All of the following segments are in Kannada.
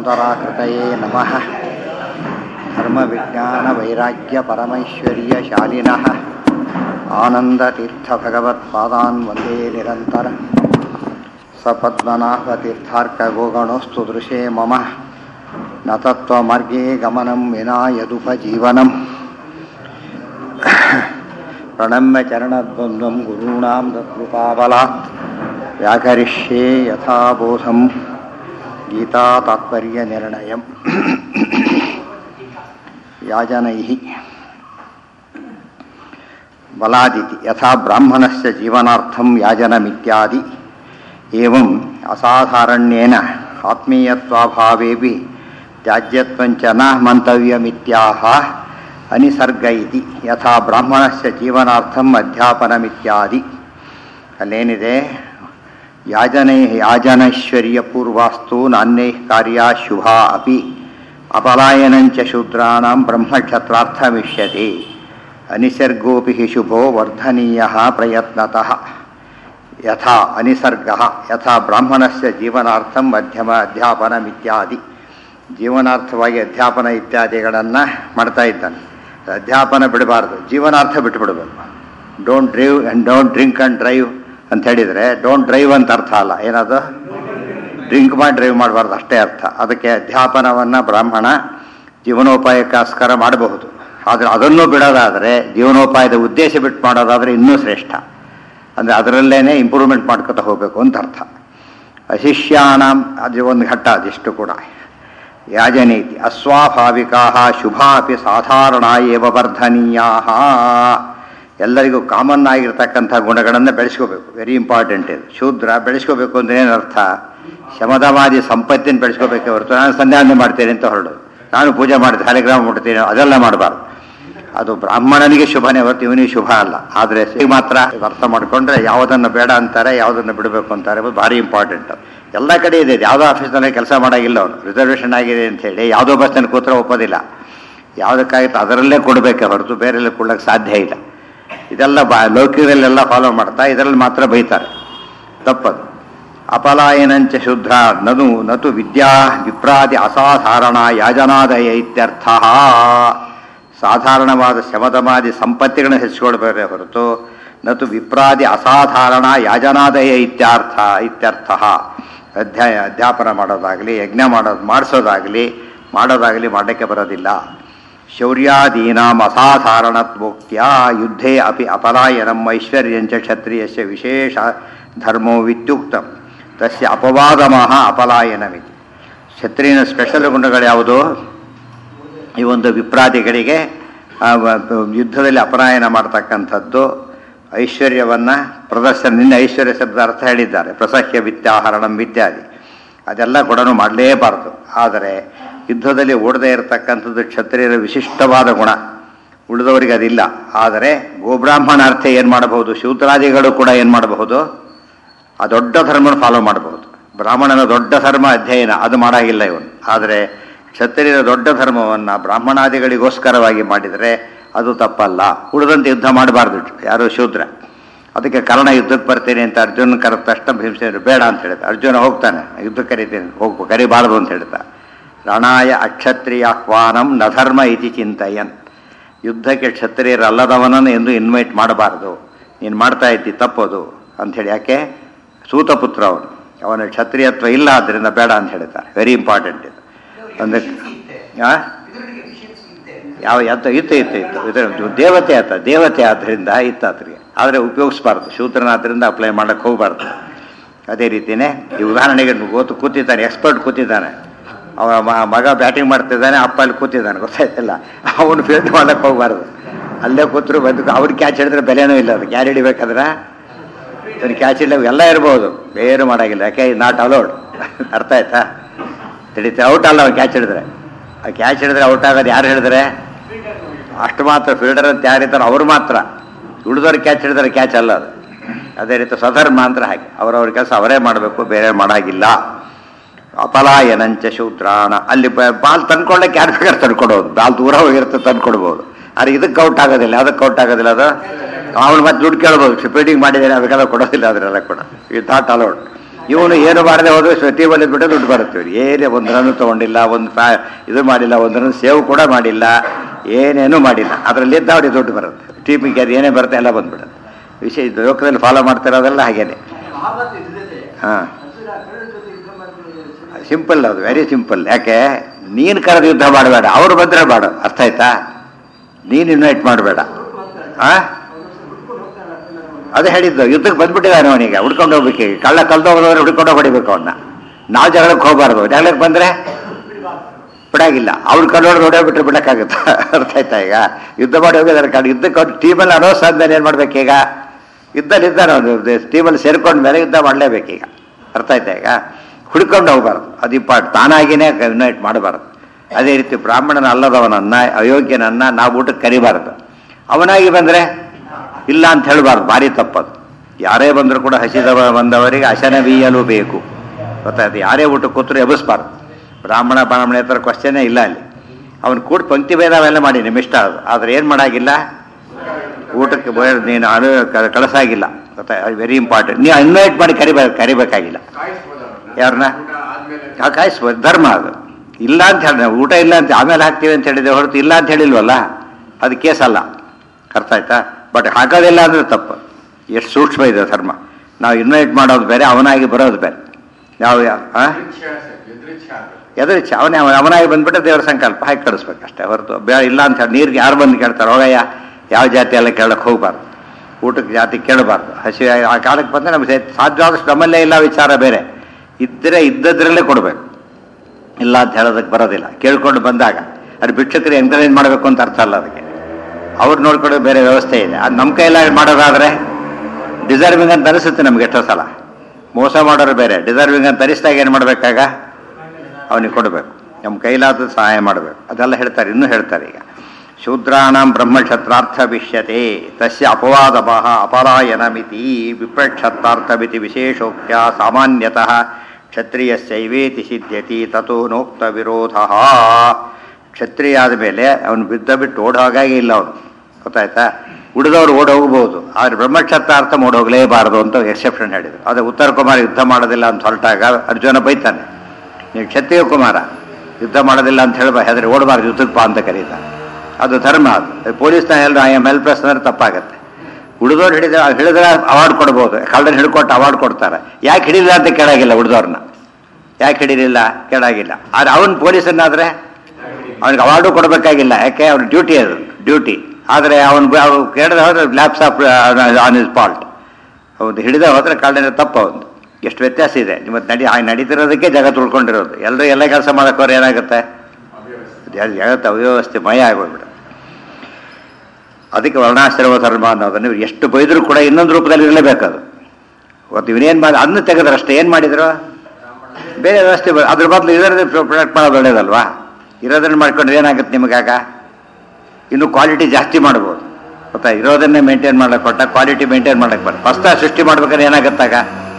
ಸುಂದರಾಕೃತಯೇ ನಮಃ धर्मविज्ञानवैराग्यपरमैश्वर्यशालिनः आनन्दतीर्थभगवत्पादान् वन्दे निरन्तर सपद्मनाभतीर्थार्कगोगणोऽस्तु दृशे मम न तत्त्वमार्गे गमनं विना यदुपजीवनम् प्रणम्य चरणद्वन्द्वं गुरूणां तत्कृपाबलात् व्याकरिष्ये यथाबोधं गीतातात्पर्यनिर्णयम् याजनैः बलादिति यथा ब्राह्मणस्य जीवनार्थं याजनमित्यादि एवम् असाधारण्येन आत्मीयत्वाभावेऽपि त्याज्यत्वञ्च न मन्तव्यमित्याह अनिसर्ग इति यथा ಬ್ರಾಹ್ಮಣಸ್ಯ ಜೀವನಾರ್ಥಂ ಅಧ್ಯಾಪನಮಿತ್ಯಾದಿ ಅಲ್ಲೇನಿದೆ ಯಾಜನೆ ಯಾಜನೈಶ್ವರ್ಯ ಪೂರ್ವಾಸ್ತು ನಾನ್ಯೈ ಕಾರ್ಯ ಶುಭ ಅಪಿ ಅಪಲಾಯನಂಚ ಶೂದ್ರಾಣಾಂ ಬ್ರಹ್ಮಕ್ಷತ್ರಾರ್ಥಮಿಷ್ಯತೆ ಅನಿಸರ್ಗೋಪಿ ಹಿ ಶುಭೋ ವರ್ಧನೀಯ ಪ್ರಯತ್ನತಃ ಯಥಾ ಅನಿಸರ್ಗ ಯಥಾ ಬ್ರಾಹ್ಮಣಸ್ಯ ಜೀವನಾರ್ಥಂ ಮಧ್ಯಮ ಅಧ್ಯಾಪನಮಿತ್ಯಾದಿ ಜೀವನಾರ್ಥವಾಗಿ ಅಧ್ಯಾಪನ ಇತ್ಯಾದಿಗಳನ್ನು ಮಾಡ್ತಾ ಇದ್ದಾನೆ ಅಧ್ಯಾಪನ ಬಿಡಬಾರ್ದು ಜೀವನಾರ್ಥ ಬಿಟ್ಟು ಬಿಡಬೇಕು don't drive and don't drink and drive ಅಂತ ಹೇಳಿದರೆ ಡೋಂಟ್ ಡ್ರೈವ್ ಅಂತ ಅರ್ಥ ಅಲ್ಲ ಏನದು ಡ್ರಿಂಕ್ ಮಾಡಿ ಡ್ರೈವ್ ಮಾಡಬಾರ್ದು ಅಷ್ಟೇ ಅರ್ಥ ಅದಕ್ಕೆ ಅಧ್ಯಾಪನವನ್ನು ಬ್ರಾಹ್ಮಣ ಜೀವನೋಪಾಯಕ್ಕೋಸ್ಕರ ಮಾಡಬಹುದು ಆದರೆ ಅದನ್ನು ಬಿಡೋದಾದರೆ ಜೀವನೋಪಾಯದ ಉದ್ದೇಶ ಬಿಟ್ಟು ಮಾಡೋದಾದರೆ ಇನ್ನೂ ಶ್ರೇಷ್ಠ ಅಂದರೆ ಅದರಲ್ಲೇ ಇಂಪ್ರೂವ್ಮೆಂಟ್ ಮಾಡ್ಕೊತಾ ಹೋಗಬೇಕು ಅಂತ ಅರ್ಥ ಅಶಿಷ್ಯಾಣಂ ಅದು ಒಂದು ಘಟ್ಟ ಅದಿಷ್ಟು ಕೂಡ ಯಾಜನೀತಿ ಅಸ್ವಾಭಾವಿಕಾ ಶುಭ ಅಪಿ ಸಾಧಾರಣ ಏವ ವರ್ಧನೀಯಾ ಎಲ್ಲರಿಗೂ ಕಾಮನ್ ಆಗಿರ್ತಕ್ಕಂಥ ಗುಣಗಳನ್ನು ಬೆಳೆಸ್ಕೋಬೇಕು ವೆರಿ ಇಂಪಾರ್ಟೆಂಟ್ ಇದು ಶೂದ್ರ ಬೆಳೆಸ್ಕೋಬೇಕು ಅಂದ್ರೆ ಏನರ್ಥ ಶಮದವಾದಿ ಸಂಪತ್ತಿನ ಬೆಳೆಸ್ಕೋಬೇಕೆ ಹೊರತು ನಾನು ಸಂಧ್ಯಾವಂದನೆ ಮಾಡ್ತೇನೆ ಅಂತ ಹೊರಡೋದು ನಾನು ಪೂಜೆ ಮಾಡ್ತೀನಿ ಹರಿಗ್ರಾಮ ಮಾಡ್ತೀನಿ ಅದೆಲ್ಲ ಮಾಡಬಾರ್ದು ಅದು ಬ್ರಾಹ್ಮಣನಿಗೆ ಶುಭನೇ ಹೊರತು ಇವನಿಗೆ ಶುಭ ಅಲ್ಲ ಆದರೆ ಶ್ರೀ ಮಾತ್ರ ಅರ್ಥ ಮಾಡಿಕೊಂಡ್ರೆ ಯಾವುದನ್ನು ಬೇಡ ಅಂತಾರೆ ಯಾವುದನ್ನು ಬಿಡಬೇಕು ಅಂತಾರೆ ಅದು ಭಾರಿ ಇಂಪಾರ್ಟೆಂಟ್ ಎಲ್ಲ ಕಡೆ ಇದೆ ಯಾವುದೋ ಆಫೀಸ್ನಲ್ಲಿ ಕೆಲಸ ಮಾಡೋಂಗಿಲ್ಲ ಅವನು ರಿಸರ್ವೇಷನ್ ಆಗಿದೆ ಅಂತ ಹೇಳಿ ಯಾವುದೋ ಬಸ್ನಲ್ಲಿ ಕೂತ್ರೆ ಒಪ್ಪೋದಿಲ್ಲ ಯಾವುದಕ್ಕಾಗಿತ್ತು ಅದರಲ್ಲೇ ಕೊಡಬೇಕೆ ಹೊರತು ಬೇರೆಲ್ಲ ಕೊಡ್ಲಿಕ್ಕೆ ಸಾಧ್ಯ ಇಲ್ಲ ಇದೆಲ್ಲ ಬಾ ಲೌಕಿಕದಲ್ಲೆಲ್ಲ ಫಾಲೋ ಮಾಡ್ತಾ ಇದರಲ್ಲಿ ಮಾತ್ರ ಬೈತಾರೆ ತಪ್ಪದು ಅಪಲಾಯನಂಚ ಶುದ್ಧ ನದು ನತು ವಿದ್ಯಾ ವಿಪ್ರಾದಿ ಅಸಾಧಾರಣ ಯಾಜನಾದಯ ಇತ್ಯರ್ಥ ಸಾಧಾರಣವಾದ ಶಮದಮಾದಿ ಸಂಪತ್ತಿಗಳನ್ನು ಹೆಚ್ಚಿಕೊಳ್ಬೇಕೇ ಹೊರತು ನತು ವಿಪ್ರಾದಿ ಅಸಾಧಾರಣ ಯಾಜನಾದಯ ಇತ್ಯರ್ಥ ಇತ್ಯರ್ಥ ಅಧ್ಯಾಯ ಅಧ್ಯಾಪನ ಮಾಡೋದಾಗಲಿ ಯಜ್ಞ ಮಾಡೋದು ಮಾಡಿಸೋದಾಗಲಿ ಮಾಡೋದಾಗಲಿ ಮಾಡಲಿಕ್ಕೆ ಬರೋದಿಲ್ಲ ಶೌರ್ಯಾದೀನಾಂ ಅಸಾಧಾರಣತ್ವೋಕ್ತಿಯ ಯುದ್ಧೇ ಅಪಿ ಅಪಲಾಯನಂ ಐಶ್ವರ್ಯಂಚ ಕ್ಷತ್ರಿಯಸ್ಯ ವಿಶೇಷ ಧರ್ಮೋ ವಿತ್ಯುಕ್ತಂ ತಸ್ಯ ಅಪವಾದಮಃ ಅಪಲಾಯನಮಿತಿ ಕ್ಷತ್ರಿಯನ ಸ್ಪೆಷಲ್ ಗುಣಗಳು ಯಾವುದು ಈ ಒಂದು ವಿಪ್ರಾದಿಗಳಿಗೆ ಯುದ್ಧದಲ್ಲಿ ಅಪಲಾಯನ ಮಾಡ್ತಕ್ಕಂಥದ್ದು ಐಶ್ವರ್ಯವನ್ನು ಪ್ರದರ್ಶನ ನಿನ್ನೆ ಐಶ್ವರ್ಯ ಶಬ್ದ ಅರ್ಥ ಹೇಳಿದ್ದಾರೆ ಪ್ರಸಹ್ಯ ವಿದ್ಯಾಹರಣಂ ಇತ್ಯಾದಿ ಅದೆಲ್ಲ ಕೂಡ ಮಾಡಲೇಬಾರದು ಆದರೆ ಯುದ್ಧದಲ್ಲಿ ಓಡದೇ ಇರತಕ್ಕಂಥದ್ದು ಕ್ಷತ್ರಿಯರ ವಿಶಿಷ್ಟವಾದ ಗುಣ ಉಳಿದವರಿಗೆ ಅದಿಲ್ಲ ಆದರೆ ಗೋಬ್ರಾಹ್ಮಣಾರ್ಥ ಏನು ಮಾಡಬಹುದು ಶೂದ್ರಾದಿಗಳು ಕೂಡ ಏನು ಮಾಡಬಹುದು ಆ ದೊಡ್ಡ ಧರ್ಮನ ಫಾಲೋ ಮಾಡಬಹುದು ಬ್ರಾಹ್ಮಣನ ದೊಡ್ಡ ಧರ್ಮ ಅಧ್ಯಯನ ಅದು ಮಾಡಾಗಿಲ್ಲ ಇವನು ಆದರೆ ಕ್ಷತ್ರಿಯರ ದೊಡ್ಡ ಧರ್ಮವನ್ನು ಬ್ರಾಹ್ಮಣಾದಿಗಳಿಗೋಸ್ಕರವಾಗಿ ಮಾಡಿದರೆ ಅದು ತಪ್ಪಲ್ಲ ಉಳಿದಂತೆ ಯುದ್ಧ ಮಾಡಬಾರ್ದು ಯಾರು ಶೂದ್ರ ಅದಕ್ಕೆ ಕರ್ಣ ಯುದ್ಧಕ್ಕೆ ಬರ್ತೀನಿ ಅಂತ ಅರ್ಜುನ ಕರೆದ ತಕ್ಷಣ ಭೀಮಸೇನರು ಬೇಡ ಅಂತ ಹೇಳ್ತಾರೆ ಅರ್ಜುನ ಹೋಗ್ತಾನೆ ಯುದ್ಧಕ್ಕೆ ಕರಿತೀನಿ ಹೋಗ್ಬೇಕು ಕರಿಬಾರ್ದು ಅಂತ ಹೇಳ್ತಾ ರಣಾಯ ಅಕ್ಷತ್ರಿಯಾಹ್ವಾನಂ ನಧರ್ಮ ಇತಿ ಚಿಂತಯನ್ ಯುದ್ಧಕ್ಕೆ ಕ್ಷತ್ರಿಯರಲ್ಲದವನನ್ನು ಎಂದು ಇನ್ವೈಟ್ ಮಾಡಬಾರ್ದು ನೀನು ಮಾಡ್ತಾ ಇದ್ದಿ ತಪ್ಪೋದು ಅಂಥೇಳಿ ಯಾಕೆ ಸೂತಪುತ್ರ ಅವನು ಅವನ ಕ್ಷತ್ರಿಯತ್ವ ಇಲ್ಲ ಆದ್ದರಿಂದ ಬೇಡ ಅಂತ ಹೇಳ್ತಾರೆ ವೆರಿ ಇಂಪಾರ್ಟೆಂಟ್ ಇದು ಅಂದರೆ ಯಾವ ಎತ್ತ ಇತ್ತು ಇತ್ತು ಇತ್ತು ಇದರ ದೇವತೆ ಆತ ದೇವತೆ ಆದ್ದರಿಂದ ಇತ್ತು ಆತರಿಗೆ ಆದರೆ ಉಪಯೋಗಿಸ್ಬಾರ್ದು ಶೂದ್ರನಾದ್ರಿಂದ ಅಪ್ಲೈ ಮಾಡೋಕ್ಕೆ ಹೋಗಬಾರ್ದು ಅದೇ ರೀತಿಯೇ ಈ ಉದಾಹರಣೆಗೆ ಗೊತ್ತು ಕೂತಿದ್ದಾನೆ ಎಕ್ಸ್ಪರ್ಟ್ ಕೂತಿದ್ದಾನೆ ಅವ ಮಗ ಬ್ಯಾಟಿಂಗ್ ಮಾಡ್ತಿದ್ದಾನೆ ಅಪ್ಪ ಅಲ್ಲಿ ಕೂತಿದ್ದಾನೆ ಗೊತ್ತಾಯ್ತಿಲ್ಲ ಅವನು ಫೀಲ್ಡ್ ಮಾಡೋಕ್ಕೆ ಹೋಗಬಾರ್ದು ಅಲ್ಲೇ ಕೂತರು ಬಂದು ಅವ್ರಿಗೆ ಕ್ಯಾಚ್ ಹಿಡಿದ್ರೆ ಬೆಲೆನೂ ಇಲ್ಲ ಅದು ಕ್ಯಾರ್ ಹಿಡಿಬೇಕಾದ್ರೆ ಅದನ್ನು ಕ್ಯಾಚ್ ಹಿಡಿದ ಎಲ್ಲ ಇರ್ಬೋದು ಬೇರೆ ಮಾಡೋಂಗಿಲ್ಲ ಯಾಕೆ ನಾಟ್ ಅಲೌಡ್ ಅರ್ಥ ಆಯ್ತಾ ತಿಳಿತೆ ಔಟ್ ಅಲ್ಲ ಅವ್ನು ಕ್ಯಾಚ್ ಹಿಡಿದ್ರೆ ಆ ಕ್ಯಾಚ್ ಹಿಡಿದ್ರೆ ಔಟ್ ಆಗೋದು ಯಾರು ಹಿಡಿದ್ರೆ ಅಷ್ಟು ಮಾತ್ರ ಫೀಲ್ಡರ್ ಅಂತ ಯಾರಿರ್ತಾರೋ ಅವ್ರು ಮಾತ್ರ ಉಳಿದವ್ರು ಕ್ಯಾಚ್ ಹಿಡಿದ್ರೆ ಕ್ಯಾಚ್ ಅಲ್ಲ ಅದು ಅದೇ ರೀತಿ ಸ್ವಧರ್ಮ ಅಂತ ಹಾಗೆ ಅವರವ್ರ ಕೆಲಸ ಅವರೇ ಮಾಡಬೇಕು ಬೇರೆ ಮಾಡಾಗಿಲ್ಲ ಅಪಲಾಯನಂಚ ಶೂದ್ರಾಣ ಅಲ್ಲಿ ಬಾಲ್ ತಂದ್ಕೊಳ್ಳಕ್ಕೆ ಯಾರು ಬೇಕಾದ್ರೆ ತಂದ್ಕೊಡೋದು ಬಾಲ್ ದೂರ ಹೋಗಿರುತ್ತೆ ತಂದ್ಕೊಡ್ಬೋದು ಆದರೆ ಇದಕ್ಕೆ ಔಟ್ ಆಗೋದಿಲ್ಲ ಅದಕ್ಕೆ ಔಟ್ ಆಗೋದಿಲ್ಲ ಅದು ಅವನು ಮತ್ತೆ ದುಡ್ಡು ಕೇಳ್ಬೋದು ಫೀಲ್ಡಿಂಗ್ ಮಾಡಿದ್ದೇನೆ ಅದಕ್ಕೆಲ್ಲ ಕೊಡೋದಿಲ್ಲ ಅದರೆಲ್ಲ ಕೂಡ ಈ ಥಾಟ್ ಅಲೌಡ್ ಇವನು ಏನು ಮಾಡದೆ ಹೋದ್ರೆ ಟೀಬಲ್ಲಿ ಬಿಟ್ಟು ದುಡ್ಡು ಬರುತ್ತೆ ಇವ್ರು. ಏನೇ ಒಂದು ರನ್ ತೊಗೊಂಡಿಲ್ಲ ಒಂದು ಫ್ಯಾ ಇದು ಮಾಡಿಲ್ಲ ಒಂದು ರನ್ ಸೇವ್ ಕೂಡ ಮಾಡಿಲ್ಲ ಏನೇನೂ ಮಾಡಿಲ್ಲ ಅದರಲ್ಲಿದ್ದ ಅವ್ರಿಗೆ ದುಡ್ಡು ಬರುತ್ತೆ ಟೀಮಿಗೆ ಅದು ಏನೇ ಬರುತ್ತೆ ಎಲ್ಲ ಬಂದ್ಬಿಡುತ್ತೆ ವಿಷಯ ಇದು ಲೋಕದಲ್ಲಿ ಫಾಲೋ ಮಾಡ್ತಿರೋದೆಲ್ಲ ಹಾಗೇನೆ ಹಾಂ ಸಿಂಪಲ್ ಅದು ವೆರಿ ಸಿಂಪಲ್ ಯಾಕೆ ನೀನು ಕರೆದು ಯುದ್ಧ ಮಾಡಬೇಡ ಅವ್ರು ಬಂದರೆ ಮಾಡು ಅರ್ಥ ಆಯ್ತಾ ನೀನು ಇನ್ವೈಟ್ ಮಾಡಬೇಡ ಆ ಅದೇ ಹೇಳಿದ್ದು ಯುದ್ಧಕ್ಕೆ ಬಂದ್ಬಿಟ್ಟಿದ್ದಾನೆ ಅವನಿಗೆ ಹುಡ್ಕೊಂಡು ಹೋಗ್ಬೇಕು ಈಗ. ಕಳ್ಳ ಕಲ್ದು ಹೋಗೋದ್ರೆ ಹುಡ್ಕೊಂಡು ಹೊಡಿಬೇಕು ಅವನ್ನ ನಾವು ಜಗಳಕ್ಕೆ ಹೋಗಬಾರ್ದು ಜಗಳಕ್ಕೆ ಬಂದರೆ ಬಿಡಾಗಿಲ್ಲ ಅವ್ರು ಕಲ್ಲೋಡು ನೋಡೇ ಬಿಟ್ರೆ ಬಿಡಕ್ಕಾಗುತ್ತಾ ಅರ್ಥ ಆಯ್ತಾ ಈಗ ಯುದ್ಧ ಮಾಡಿ ಹೋಗಿದ್ದಾರೆ ಕಾರಣ ಯುದ್ಧಕ್ಕೆ ಅವ್ರು ಟೀಮಲ್ಲಿ ಅನೌನ್ಸ್ ಆದ್ಮೇಲೆ ಏನು ಮಾಡ್ಬೇಕೀಗ ಯುದ್ಧದಲ್ಲಿ ಇದ್ದಾನೆ ಅವನು ಟೀಮಲ್ಲಿ ಸೇರ್ಕೊಂಡ ಮೇಲೆ ಯುದ್ಧ ಮಾಡಲೇಬೇಕೀಗ ಅರ್ಥ ಆಯ್ತಾ ಈಗ ಹುಡ್ಕೊಂಡು ಹೋಗ್ಬಾರ್ದು ಅದು ಇಂಪಾರ್ಟ್ ತಾನಾಗಿನೇ ಇನ್ವೈಟ್ ಮಾಡಬಾರ್ದು ಅದೇ ರೀತಿ ಬ್ರಾಹ್ಮಣನ ಅಲ್ಲದವನನ್ನ ಅಯೋಗ್ಯನನ್ನ ನಾವು ಊಟಕ್ಕೆ ಕರಿಬಾರ್ದು ಅವನಾಗಿ ಬಂದರೆ ಇಲ್ಲ ಅಂತ ಹೇಳಬಾರ್ದು ಭಾರಿ ತಪ್ಪದು ಯಾರೇ ಬಂದರೂ ಕೂಡ ಹಸಿದವ ಬಂದವರಿಗೆ ಅಶನವೀಯಲು ಬೇಕು ಗೊತ್ತಾಯ್ತು ಯಾರೇ ಊಟಕ್ಕೆ ಕೂತ್ರು ಎಬ್ಬಿಸ್ಬಾರ್ದು ಬ್ರಾಹ್ಮಣ ಬ್ರಾಹ್ಮಣೇತರ ಕ್ವಶನೇ ಇಲ್ಲ ಅಲ್ಲಿ ಅವನು ಕೂಡ ಪಂಕ್ತಿ ಭೇದ ಅವೆಲ್ಲ ಮಾಡಿ ನಿಮಿಷ್ಟ ಅದು ಆದ್ರೆ ಏನು ಮಾಡಾಗಿಲ್ಲ ಊಟಕ್ಕೆ ಬ- ನೀನು ಅನು ಕ- ಕಳಿಸಾಗಿಲ್ಲ ಗೊತ್ತಾ ವೆರಿ ಇಂಪಾರ್ಟೆಂಟ್ ನೀವು ಇನ್ವೈಟ್ ಮಾಡಿ ಕರಿಬೇ ಕರಿಬೇಕಾಗಿಲ್ಲ ಯಾರನ್ನ ಆ ಕಾಯಿಸ್ಬೋದು ಧರ್ಮ ಅದು ಇಲ್ಲ ಅಂತ ಹೇಳಿ ಊಟ ಇಲ್ಲ ಅಂತ ಆಮೇಲೆ ಹಾಕ್ತೀವಿ ಅಂತ ಹೇಳಿದೆ ಹೊರತು ಇಲ್ಲ ಅಂತ ಹೇಳಿಲ್ವಲ್ಲ ಅದು ಕೇಸ್ ಅಲ್ಲ ಅರ್ಥ ಆಯ್ತಾ ಬಟ್ ಹಾಕೋದಿಲ್ಲ ಅಂದ್ರೆ ತಪ್ಪು ಎಷ್ಟು ಸೂಕ್ಷ್ಮ ಇದೆ ಧರ್ಮ ನಾವು ಇನ್ವೈಟ್ ಮಾಡೋದು ಬೇರೆ ಅವನಾಗಿ ಬರೋದು ಬೇರೆ ನಾವು ಯಾ- ಆ? ಎದುರು ಇಚ್ಛೆ ಅವನೇ ಅವನ ಅವನಾಗಿ ಬಂದ್ಬಿಟ್ಟು ದೇವರ ಸಂಕಲ್ಪ ಹಾಕಿ ಕಳಿಸ್ಬೇಕು ಅಷ್ಟೇ ಹೊರತು ಬೇ ಇಲ್ಲ ಅಂತ ಹೇಳಿ ನೀರಿಗೆ ಯಾರು ಬಂದು ಕೇಳ್ತಾರೆ ಹೋಗಯ್ಯ ಯಾವ ಜಾತಿ ಎಲ್ಲ ಕೇಳಕ್ಕೆ ಹೋಗ್ಬಾರ್ದು ಊಟಕ್ಕೆ ಜಾತಿ ಕೇಳಬಾರ್ದು ಹಸಿ ಆ ಕಾಲಕ್ಕೆ ಬಂದರೆ ನಮಗೆ ಸಾಧ್ಯವಾದಷ್ಟು ನಮ್ಮಲ್ಲೇ ಇಲ್ಲ ವಿಚಾರ ಬೇರೆ ಇದ್ದರೆ ಇದ್ದದ್ರಲ್ಲೇ ಕೊಡಬೇಕು ಇಲ್ಲ ಅಂತ ಹೇಳೋದಕ್ಕೆ ಬರೋದಿಲ್ಲ ಕೇಳ್ಕೊಂಡು ಬಂದಾಗ ಅದು ಭಿಕ್ಷಕರು ಎನ್ಕರೇಜ್ ಮಾಡಬೇಕು ಅಂತ ಅರ್ಥ ಅಲ್ಲ ಅದಕ್ಕೆ ಅವ್ರು ನೋಡ್ಕೊಳ್ಳೋ ಬೇರೆ ವ್ಯವಸ್ಥೆ ಇದೆ ಅದು ನಮ್ಮ ಕೈಯಲ್ಲಿ ಮಾಡೋದಾದರೆ ಡಿಸರ್ವಿಂಗ್ ಅಂತ ಅನಿಸುತ್ತೆ ನಮ್ಗೆ ಎಷ್ಟೋ ಸಲ ಮೋಸ ಮಾಡೋರು ಬೇರೆ ಡಿಸರ್ವಿಂಗ್ ಅಂತ ಅನಿಸಿದಾಗ ಏನು ಮಾಡಬೇಕಾಗ ಅವನಿಗೆ ಕೊಡಬೇಕು ನಮ್ಮ ಕೈಲಾದ ಸಹಾಯ ಮಾಡಬೇಕು ಅದೆಲ್ಲ ಹೇಳ್ತಾರೆ ಇನ್ನೂ ಹೇಳ್ತಾರೆ ಈಗ ಶೂದ್ರಾಣಂ ಬ್ರಹ್ಮಕ್ಷತ್ರಾರ್ಥ ವಿಷ್ಯತೆ ತಸ್ಯ ಅಪವಾದಭಃ ಅಪಲಾಯನಮಿತಿ ವಿಪ್ರಕ್ಷತ್ರಾರ್ಥಮಿತಿ ವಿಶೇಷೋಕ್ತ್ಯ ಸಾಮಾನ್ಯತಃ ಕ್ಷತ್ರಿಯಸ್ಯೈವೇತಿ ಸಿದ್ಧ್ಯತಿ ತಥೋ ನೋಕ್ತ ವಿರೋಧ ಕ್ಷತ್ರಿಯ ಆದ ಮೇಲೆ ಅವನು ಬಿದ್ದ ಬಿಟ್ಟು ಓಡ್ ಹಾಗಾಗಿ ಇಲ್ಲ ಅವನು ಗೊತ್ತಾಯ್ತಾ ಉಳಿದವರು ಓಡ್ ಹೋಗ್ಬೋದು ಆದರೆ ಬ್ರಹ್ಮಕ್ಷತ್ರಾರ್ಥ ಓಡ್ ಹೋಗಲೇಬಾರದು ಅಂತ ಎಕ್ಸೆಪ್ಷನ್ ಹೇಳಿದರು ಅದೇ ಉತ್ತರ ಕುಮಾರ ಯುದ್ಧ ಮಾಡೋದಿಲ್ಲ ಅಂತ ಹೊರಟಾಗ ಅರ್ಜುನ ಬೈತಾನೆ ನೀವು ಕ್ಷತ್ರಿಯ ಕುಮಾರ ಯುದ್ಧ ಮಾಡೋದಿಲ್ಲ ಅಂತ ಹೇಳ್ಬ ಹೆದರಿ ಓಡಬಾರ್ದು ಯುದ್ಧಕ್ಕೆ ಬಾ ಅಂತ ಕರೀತಾನೆ ಅದು ಧರ್ಮ ಅದು ಪೊಲೀಸ್ನ ಎಲ್ಲರೂ ಐ ಎಮ್ ಹೆಲ್ಪ್ಲೆಸ್ ಅಂದ್ರೆ ತಪ್ಪಾಗತ್ತೆ ಉಳಿದವ್ರು ಹಿಡಿದ್ರೆ ಹಿಡಿದ್ರೆ ಅವಾರ್ಡ್ ಕೊಡ್ಬೋದು ಕಳ್ಳನ ಹಿಡ್ಕೊಟ್ಟು ಅವಾರ್ಡ್ ಕೊಡ್ತಾರೆ ಯಾಕೆ ಹಿಡಿಲಿಲ್ಲ ಅಂತ ಕೇಳಾಗಿಲ್ಲ ಉಳಿದವ್ರನ್ನ ಯಾಕೆ ಹಿಡಿಲಿಲ್ಲ ಕೇಳಾಗಿಲ್ಲ ಆದರೆ ಅವನು ಪೊಲೀಸನ್ನಾದರೆ ಅವನಿಗೆ ಅವಾರ್ಡು ಕೊಡಬೇಕಾಗಿಲ್ಲ ಯಾಕೆ ಅವ್ನ ಡ್ಯೂಟಿ ಅದು ಡ್ಯೂಟಿ ಆದರೆ ಅವನು ಅವ್ನು ಕೇಳದೆ ಹೋದ್ರೆ lapse of on is fault ಹೌದು ಹಿಡಿದ ಹೋದ್ರೆ ಕಳ್ಳನ ತಪ್ಪು ಅವನು ಎಷ್ಟು ವ್ಯತ್ಯಾಸ ಇದೆ ನಿಮ್ಮ ನಡಿ ಹಾಗೆ ನಡೀತಿರೋದಕ್ಕೆ ಜಗತ್ತು ಉಳ್ಕೊಂಡಿರೋದು ಎಲ್ಲರೂ ಎಲ್ಲ ಕೆಲಸ ಮಾಡೋಕ್ಕೋರು ಏನಾಗುತ್ತೆ ಜಗತ್ತು ಅವ್ಯವಸ್ಥೆ ಮಯ ಆಗೋಗ್ಬಿಡುತ್ತೆ ಅದಕ್ಕೆ ವರ್ಣಾಶ್ರಮ ಧರ್ಮ ಅನ್ನೋದನ್ನು ಇವ್ರು ಎಷ್ಟು ಬೈದರೂ ಕೂಡ ಇನ್ನೊಂದು ರೂಪದಲ್ಲಿ ಇರಲೇಬೇಕು ಅದು ಇವತ್ತು ಇವನೇನು ಮಾಡಿ ಅದನ್ನ ತೆಗೆದ್ರೆ ಅಷ್ಟೇ ಏನು ಮಾಡಿದ್ರು ಬೇರೆ ವ್ಯವಸ್ಥೆ ಬ- ಅದ್ರ ಬದಲು ಇದರದೇ ಪ್ರೊಡಕ್ಟ್ ಮಾಡೋದು ಒಳ್ಳೇದಲ್ವಾ ಇರೋದನ್ನು ಮಾಡ್ಕೊಂಡ್ರೆ ಏನಾಗುತ್ತೆ ನಿಮಗಾಗ ಇನ್ನು ಕ್ವಾಲಿಟಿ ಜಾಸ್ತಿ ಮಾಡ್ಬೋದು ಗೊತ್ತಾ ಇರೋದನ್ನೇ ಮೇಂಟೈನ್ ಮಾಡಕ್ಕೆ ಕೊಟ್ಟ ಕ್ವಾಲಿಟಿ ಮೇಂಟೈನ್ ಮಾಡಕ್ಕೆ ಬರ್ತದೆ ಫಸ್ಟ್ ಶೃಷ್ಟಿ ಮಾಡ್ಬೇಕಾದ್ರೆ ಏನಾಗುತ್ತಾಗ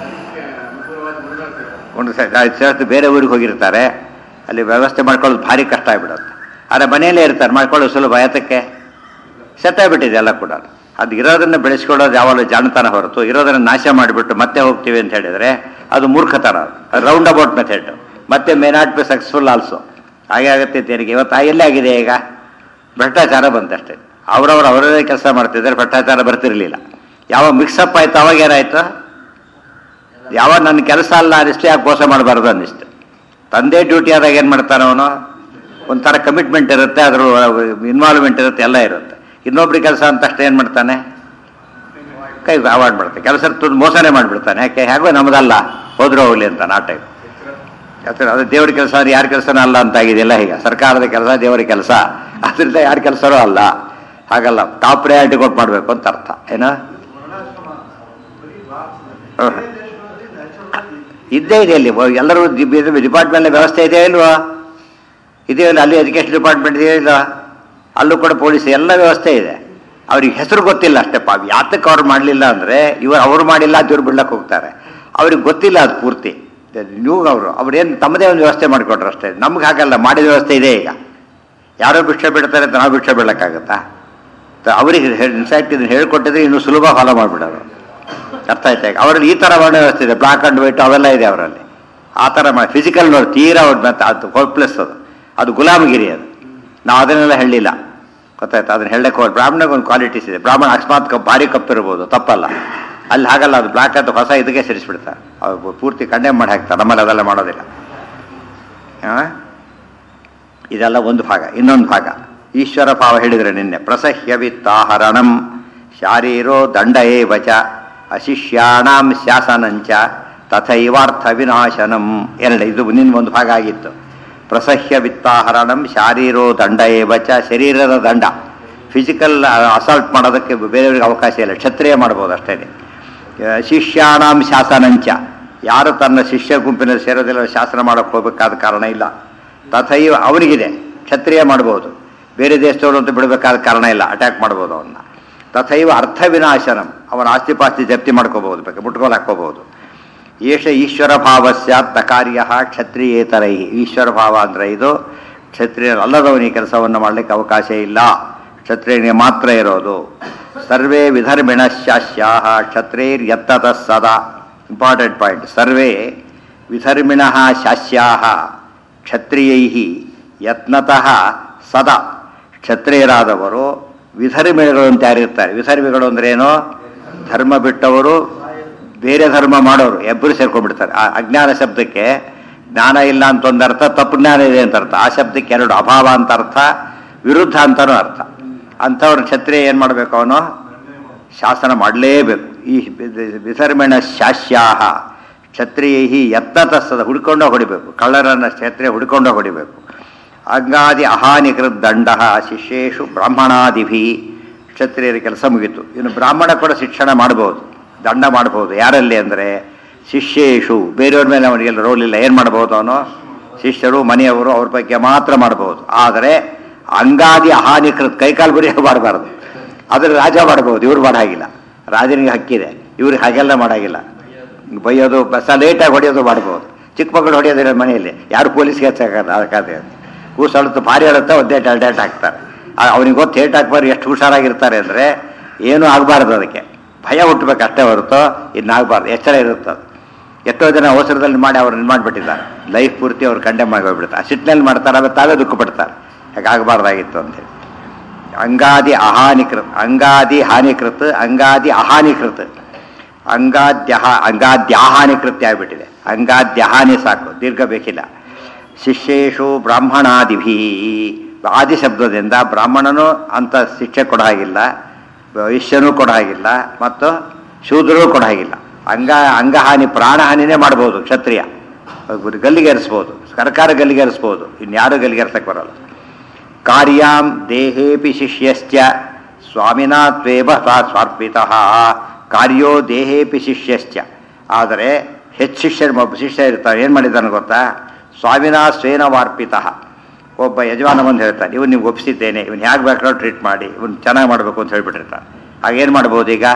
ಒಂದು ಸೇರ್ತು ಬೇರೆ ಊರಿಗೆ ಹೋಗಿರ್ತಾರೆ ಅಲ್ಲಿ ವ್ಯವಸ್ಥೆ ಮಾಡ್ಕೊಳ್ಳೋದು ಭಾರಿ ಕಷ್ಟ ಆಗ್ಬಿಡುತ್ತೆ ಆದರೆ ಮನೆಯಲ್ಲೇ ಇರ್ತಾರೆ ಮಾಡ್ಕೊಳ್ಳೋದು ಸುಲಭ ಯಾತಕ್ಕೆ ಸೆಟ್ ಆಗ್ಬಿಟ್ಟಿದೆ ಎಲ್ಲ ಕೂಡ ಅದು ಇರೋದನ್ನ ಬೆಳೆಸ್ಕೊಳ್ಳೋದು ಯಾವಾಗಲೂ ಜಾಣತನ ಹೊರತು ಇರೋದನ್ನ ನಾಶ ಮಾಡಿಬಿಟ್ಟು ಮತ್ತೆ ಹೋಗ್ತೀವಿ ಅಂತ ಹೇಳಿದರೆ ಅದು ಮೂರ್ಖತನ ಅದು ರೌಂಡ್ ಅಬೌಟ್ ಮೆಥಡ್ ಮತ್ತೆ may not be successful also ಹಾಗೆ ಆಗುತ್ತೆ ತೆರಿಗೆ ಇವತ್ತು ಆ ಎಲ್ಲೇ ಆಗಿದೆ ಈಗ ಭ್ರಷ್ಟಾಚಾರ ಬಂತಷ್ಟೇ ಅವರವ್ರು ಅವರದೇ ಕೆಲಸ ಮಾಡ್ತಿದ್ದಾರೆ ಭ್ರಷ್ಟಾಚಾರ ಬರ್ತಿರ್ಲಿಲ್ಲ ಯಾವಾಗ ಮಿಕ್ಸಪ್ ಆಯ್ತು ಅವಾಗ ಏನಾಯ್ತು ಯಾವಾಗ ನನ್ನ ಕೆಲಸ ಅಲ್ಲ ಅನಿಸ್ತು ಯಾಕೆ ಮೋಸ ಮಾಡಬಾರ್ದು ಅನ್ನಿಸ್ತು ತಂದೆ ಡ್ಯೂಟಿ ಆದಾಗ ಏನು ಮಾಡ್ತಾನೆ ಅವನು ಒಂಥರ ಕಮಿಟ್ಮೆಂಟ್ ಇರುತ್ತೆ ಅದ್ರ ಇನ್ವಾಲ್ವ್ಮೆಂಟ್ ಇರುತ್ತೆ ಎಲ್ಲ ಇರುತ್ತೆ ಇನ್ನೊಬ್ರಿಗೆ ಕೆಲಸ ಅಂತ ತಕ್ಷಣ ಏನು ಮಾಡ್ತಾನೆ ಕೈ ಅವಾಯ್ಡ್ ಮಾಡ್ತಾನೆ ಕೆಲಸ ತುದ್ದು ಮೋಸನೇ ಮಾಡಿಬಿಡ್ತಾನೆ ಯಾಕೆ ಹೇಗೋ ನಮ್ಮದಲ್ಲ ಹೋದ್ರೂ ಹೋಗ್ಲಿ ಅಂತ ಆ ಟೈಪ್ ಯಾಕಂದ್ರೆ ಅದು ದೇವ್ರ ಕೆಲಸ ಯಾರ ಕೆಲಸನೂ ಅಲ್ಲ ಅಂತ ಆಗಿದೆಯಲ್ಲ ಈಗ ಸರ್ಕಾರದ ಕೆಲಸ ದೇವರ ಕೆಲಸ ಅದರಿಂದ ಯಾರ ಕೆಲಸನೂ ಅಲ್ಲ ಹಾಗಲ್ಲ ಟಾಪ್ ಪ್ರಯಾರಿಟಿ ಕೊಟ್ಟು ಮಾಡಬೇಕು ಅಂತ ಅರ್ಥ ಏನೋ ಹ್ಮ್. ಇದ್ದೇ ಇದೆ ಅಲ್ಲಿ ಎಲ್ಲರೂ ಡಿಪಾರ್ಟ್ಮೆಂಟ್ ವ್ಯವಸ್ಥೆ ಇದೆಯಾ ಇಲ್ವಾ ಇದೆಯೋ ಇಲ್ಲ ಅಲ್ಲಿ ಎಜುಕೇಷನ್ ಡಿಪಾರ್ಟ್ಮೆಂಟ್ ಇದೆಯೋ ಇಲ್ಲ ಅಲ್ಲೂ ಕೂಡ ಪೊಲೀಸ್ ಎಲ್ಲ ವ್ಯವಸ್ಥೆ ಇದೆ ಅವ್ರಿಗೆ ಹೆಸರು ಗೊತ್ತಿಲ್ಲ ಅಷ್ಟೇ ಪಾಪ ಯಾತಕ್ಕೆ ಅವ್ರು ಮಾಡಲಿಲ್ಲ ಅಂದರೆ ಇವರು ಅವ್ರು ಮಾಡಿಲ್ಲ ಅಂತ ಇವ್ರು ಬಿಡ್ಲಕ್ಕೆ ಹೋಗ್ತಾರೆ ಅವ್ರಿಗೆ ಗೊತ್ತಿಲ್ಲ ಅದು ಪೂರ್ತಿ ನೀವು ಅವರು ಅವ್ರೇನು ತಮ್ಮದೇ ಒಂದು ವ್ಯವಸ್ಥೆ ಮಾಡಿಕೊಟ್ರು ಅಷ್ಟೇ ನಮ್ಗೆ ಹಾಗಲ್ಲ ಮಾಡಿದ ವ್ಯವಸ್ಥೆ ಇದೆ ಈಗ ಯಾರೋ ಭಿಕ್ಷೆ ಬಿಡ್ತಾರೆ ಅಂತ ನಾವು ಭಿಕ್ಷೆ ಬಿಡೋಕ್ಕಾಗತ್ತಾ ತ- ಅವ್ರಿಗೆ ಇನ್ಫ್ಯಾಕ್ಟ್ ಇದನ್ನು ಹೇಳ್ಕೊಟ್ಟಿದ್ರೆ ಇನ್ನೂ ಸುಲಭ ಫಾಲೋ ಮಾಡಿಬಿಡೋರು ಅರ್ಥ ಆಯ್ತಾ ಈಗ ಅವರಲ್ಲಿ ಈ ಥರ ವರ್ಣ ವ್ಯವಸ್ಥೆ ಇದೆ ಬ್ಲಾಕ್ ಆ್ಯಂಡ್ ವೈಟ್ ಅವೆಲ್ಲ ಇದೆ ಅವರಲ್ಲಿ ಆ ಥರ ಮಾಡಿ ಫಿಸಿಕಲ್ ನೋಡಿ ತೀರಾ ಅವ್ರು ಮತ್ತೆ ಅದು ಹೋಪ್ಲೆಸ್ ಅದು ಅದು ಗುಲಾಮಗಿರಿ ಅದು ನಾವು ಅದನ್ನೆಲ್ಲ ಹೇಳಿಲ್ಲ ಗೊತ್ತಾಯ್ತು ಅದನ್ನ ಹೇಳಕ್ಕೆ ಹೋಗಿ ಬ್ರಾಹ್ಮಣಗೆ ಒಂದು ಕ್ವಾಲಿಟೀಸ್ ಇದೆ ಬ್ರಾಹ್ಮಣ ಅಕಸ್ಮಾತ್ ಕಪ್ ಭಾರಿ ಕಪ್ಪಿರ್ಬೋದು ತಪ್ಪಲ್ಲ ಅಲ್ಲಿ ಹಾಗಲ್ಲ ಅದು ಬ್ಲಾಕ್ ಅಂತ ಹೊಸ ಇದಕ್ಕೆ ಸೇರಿಸ್ಬಿಡ್ತಾರೆ ಅವ್ರು ಪೂರ್ತಿ ಕಂಡೆಮ್ ಮಾಡಿ ಹಾಕ್ತಾರೆ ನಮ್ಮಲ್ಲಿ ಅದೆಲ್ಲ ಮಾಡೋದಿಲ್ಲ ಆ? ಇದೆಲ್ಲ ಒಂದು ಭಾಗ ಇನ್ನೊಂದು ಭಾಗ ಈಶ್ವರ ಭಾವ ಹೇಳಿದರೆ ನಿನ್ನೆ ಪ್ರಸಹ್ಯವಿತ್ತಾಹರಣಂ ಶಾರೀರೋ ದಂಡ ಏವಚ ಅಶಿಷ್ಯಾಣಾಂ ಶಾಸನಂಚ ತಥೈವಾರ್ಥ ವಿನಾಶನಂ ಎರಡು ಇದು ಮುಂದಿನ ಒಂದು ಭಾಗ ಆಗಿತ್ತು ಪ್ರಸಹ್ಯ ವಿತ್ತಾಹರಣಂ ಶಾರೀರೋ ದಂಡ ಏವಚ ಶರೀರದ ದಂಡ ಫಿಸಿಕಲ್ ಅಸಾಲ್ಟ್ ಮಾಡೋದಕ್ಕೆ ಬೇರೆಯವ್ರಿಗೆ ಅವಕಾಶ ಇಲ್ಲ ಕ್ಷತ್ರಿಯ ಮಾಡ್ಬೋದು ಅಷ್ಟೇ ಶಿಷ್ಯಾಣಾಂ ಶಾಸನಂಚ ಯಾರು ತನ್ನ ಶಿಷ್ಯ ಗುಂಪಿನಲ್ಲಿ ಸೇರೋದಿಲ್ಲ ಶಾಸನ ಮಾಡೋಕ್ಕೆ ಹೋಗಬೇಕಾದ ಕಾರಣ ಇಲ್ಲ ತಥೈವ ಅವನಿಗಿದೆ ಕ್ಷತ್ರಿಯ ಮಾಡ್ಬೋದು ಬೇರೆ ದೇಶದವರು ಅಂತ ಬಿಡಬೇಕಾದ ಕಾರಣ ಇಲ್ಲ ಅಟ್ಯಾಕ್ ಮಾಡ್ಬೋದು ಅವನ್ನ ತಥೈವ ಅರ್ಥ ವಿನಾಶನಂ ಅವನ ಆಸ್ತಿ ಪಾಸ್ತಿ ಜಪ್ತಿ ಮಾಡ್ಕೋಬಹುದು ಬೇಕು ಮುಟ್ಕೋಲ್ ಹಾಕೋಬಹುದು ಏಷ ಈಶ್ವರ ಭಾವಸ್ಯ ಕಾರ್ಯ ಕ್ಷತ್ರಿಯೇತರೈ ಈಶ್ವರ ಭಾವ ಅಂದರೆ ಇದು ಕ್ಷತ್ರಿಯರಲ್ಲದವನಿಗೆ ಕೆಲಸವನ್ನು ಮಾಡಲಿಕ್ಕೆ ಅವಕಾಶ ಇಲ್ಲ ಕ್ಷತ್ರಿಯನಿಗೆ ಮಾತ್ರ ಇರೋದು ಸರ್ವೇ ವಿಧರ್ಮಿಣ ಶಾಸ್ಯಾಹ ಕ್ಷತ್ರೇರ್ ಯತ್ತತ ಸದಾ ಇಂಪಾರ್ಟೆಂಟ್ ಪಾಯಿಂಟ್ ಸರ್ವೇ ವಿಧರ್ಮಿಣ ಶಾಸ್ಯಾಹ ಕ್ಷತ್ರಿಯೈ ಯತ್ನತಃ ಸದಾ ಕ್ಷತ್ರಿಯರಾದವರು ವಿಧರ್ಮಿಗಳು ಅಂತ ಯಾರಿರ್ತಾರೆ ವಿಧರ್ಮಿಗಳು ಅಂದ್ರೆ ಏನು ಧರ್ಮ ಬಿಟ್ಟವರು ಬೇರೆ ಧರ್ಮ ಮಾಡೋರು ಎಬ್ಬರು ಸೇರ್ಕೊಂಡ್ಬಿಡ್ತಾರೆ ಆ ಅಜ್ಞಾನ ಶಬ್ದಕ್ಕೆ ಜ್ಞಾನ ಇಲ್ಲ ಅಂತ ಒಂದು ಅರ್ಥ ತಪ್ಪು ಜ್ಞಾನ ಇದೆ ಅಂತ ಅರ್ಥ ಆ ಶಬ್ದಕ್ಕೆ ಎರಡು ಅಭಾವ ಅಂತ ಅರ್ಥ ವಿರುದ್ಧ ಅಂತನೂ ಅರ್ಥ ಅಂಥವ್ರ ಕ್ಷತ್ರಿಯ ಏನು ಮಾಡಬೇಕು ಅವನು ಶಾಸನ ಮಾಡಲೇಬೇಕು ಈ ವಿಧರ್ಮಿಣ ಶಾಸ್ಯಾಹ ಕ್ಷತ್ರಿಯೈ ಯತ್ನತಸ್ತದ ಹುಡ್ಕೊಂಡೋ ಹೊಡಿಬೇಕು ಕಳ್ಳರನ್ನ ಕ್ಷತ್ರಿಯ ಹುಡ್ಕೊಂಡೋ ಹೊಡಿಬೇಕು ಅಂಗಾದಿ ಅಹಾನಿಕೃತ್ ದಂಡ ಶಿಷ್ಯೇಶು ಬ್ರಾಹ್ಮಣಾದಿಭಿ ಕ್ಷತ್ರಿಯರ ಕೆಲಸ ಮುಗೀತು ಇನ್ನು ಬ್ರಾಹ್ಮಣ ಕೂಡ ಶಿಕ್ಷಣ ಮಾಡ್ಬೋದು ದಂಡ ಮಾಡ್ಬೋದು ಯಾರಲ್ಲಿ ಅಂದರೆ ಶಿಷ್ಯೇಶು ಬೇರೆಯವ್ರ ಮೇಲೆ ಅವನಿಗೆಲ್ಲ ರೋಲ್ ಇಲ್ಲ ಏನು ಮಾಡ್ಬೋದು ಅವನು ಶಿಷ್ಯರು ಮನೆಯವರು ಅವ್ರ ಬಗ್ಗೆ ಮಾತ್ರ ಮಾಡ್ಬೋದು ಆದರೆ ಅಂಗಾದಿ ಅಹಾನಿಕೃತ್ ಕೈಕಾಲು ಗುರಿ ಮಾಡಬಾರ್ದು ಅದ್ರ ರಾಜ ಮಾಡ್ಬೋದು ಇವ್ರು ಮಾಡಾಗಿಲ್ಲ ರಾಜನಿಗೆ ಹಕ್ಕಿದೆ ಇವ್ರಿಗೆ ಹಾಗೆಲ್ಲ ಮಾಡಾಗಿಲ್ಲ ಬೈಯೋದು ಬಸ ಲೇಟಾಗಿ ಹೊಡೆಯೋದು ಮಾಡ್ಬೋದು ಚಿಕ್ಕ ಮಕ್ಕಳು ಹೊಡೆಯೋದಿಲ್ಲ ಮನೆಯಲ್ಲಿ ಯಾರು ಪೊಲೀಸ್ಗೆ ಹಚ್ಚಾಕಲ್ಲ ಅದಕ್ಕಾದ್ರೆ ಕೂಸು ಅಳುತ್ತೆ ಭಾರಿ ಅಳುತ್ತೆ ಒಂದೇ ಡೇಟ್ ಹಾಕ್ತಾರೆ ಅವನಿಗೆ ಗೊತ್ತು ಏಟ್ ಹಾಕ್ಬಾರ್ದು ಎಷ್ಟು ಹುಷಾರಾಗಿರ್ತಾರೆ ಅಂದರೆ ಏನೂ ಆಗಬಾರ್ದು ಅದಕ್ಕೆ ಭಯ ಹುಟ್ಟಬೇಕು ಅಷ್ಟೇ ಹೊರತು ಇನ್ನಾಗಬಾರ್ದು ಎಚ್ಚರ ಇರುತ್ತೆ ಅದು ಎಷ್ಟೋ ಜನ ಅವಸರದಲ್ಲಿ ಮಾಡಿ ಅವ್ರು ಇದು ಮಾಡಿಬಿಟ್ಟಿದ್ದಾರೆ ಲೈಫ್ ಪೂರ್ತಿ ಅವ್ರು ಕಂಡೆಮ್ ಆಗಿ ಹೋಗ್ಬಿಡ್ತಾರೆ ಸಿಟ್ಟಿನಲ್ಲಿ ಮಾಡ್ತಾರೆ ಆಮೇಲೆ ತಾವೇ ದುಃಖ ಪಡ್ತಾರೆ ಹಾಗಾಗಬಾರ್ದಾಗಿತ್ತು ಅಂತೇಳಿ ಅಂಗಾದಿ ಅಹಾನಿಕೃತ್ ಅಂಗಾದಿ ಹಾನಿಕೃತ್ ಅಂಗಾದಿ ಅಹಾನಿಕೃತ್ ಅಂಗಾದ್ಯ ಅಂಗಾದ್ಯಾಹಾನಿಕೃತ್ಯ ಆಗಿಬಿಟ್ಟಿದೆ ಅಂಗಾದ್ಯಹಾನಿ ಸಾಕು ದೀರ್ಘ ಬೇಕಿಲ್ಲ ಶಿಷ್ಯೇಶು ಬ್ರಾಹ್ಮಣಾದಿಭಿ ಆದಿ ಶಬ್ದದಿಂದ ಬ್ರಾಹ್ಮಣನು ಅಂತ ಶಿಕ್ಷೆ ಕೊಡ ಹಾಗಿಲ್ಲ ವೈಶ್ಯನೂ ಕೊಡ ಹಾಗಿಲ್ಲ ಮತ್ತು ಶೂದ್ರನೂ ಕೊಡ ಹಾಗಿಲ್ಲ ಅಂಗ ಅಂಗಹಾನಿ ಪ್ರಾಣಹಾನಿನೇ ಮಾಡ್ಬೋದು ಕ್ಷತ್ರಿಯ ಗಲ್ಲಿಗೇರಿಸ್ಬೋದು ಸರ್ಕಾರ ಗಲ್ಲಿಗೇರಿಸ್ಬೋದು ಇನ್ಯಾರು ಗಲ್ಲಿಗೇರ್ಸಕ್ಕೆ ಬರಲ್ಲ ಕಾರ್ಯಾಂ ದೇಹೇಪಿ ಶಿಷ್ಯಶ್ಚ ಸ್ವಾಮಿನಾ ತ್ವೇವ ಸ್ವಾರ್ಪಿತ ಕಾರ್ಯೋ ದೇಹೇಪಿ ಶಿಷ್ಯಶ್ಚ ಆದರೆ ಹೆಚ್ಚು ಶಿಷ್ಯರು ಒಬ್ಬ ಶಿಷ್ಯ ಇರ್ತಾರೆ ಏನು ಮಾಡಿದ್ದಾನೆ ಗೊತ್ತಾ ಸ್ವಾಮಿನಾ ಸ್ವೇನ ವಾರ್ಪಿತ ಒಬ್ಬ ಯಜಮಾನ ಬಂದು ಹೇಳ್ತಾನೆ ಇವನು ನೀವು ಒಪ್ಪಿಸಿದ್ದೇನೆ ಇವನು ಹೇಗೆ ಬೇಕಾದ್ರೂ ಟ್ರೀಟ್ ಮಾಡಿ ಇವನು ಚೆನ್ನಾಗಿ ಮಾಡಬೇಕು ಅಂತ ಹೇಳ್ಬಿಟ್ಟಿರ್ತಾನೆ ಆಗೇನು ಮಾಡ್ಬೋದು ಈಗ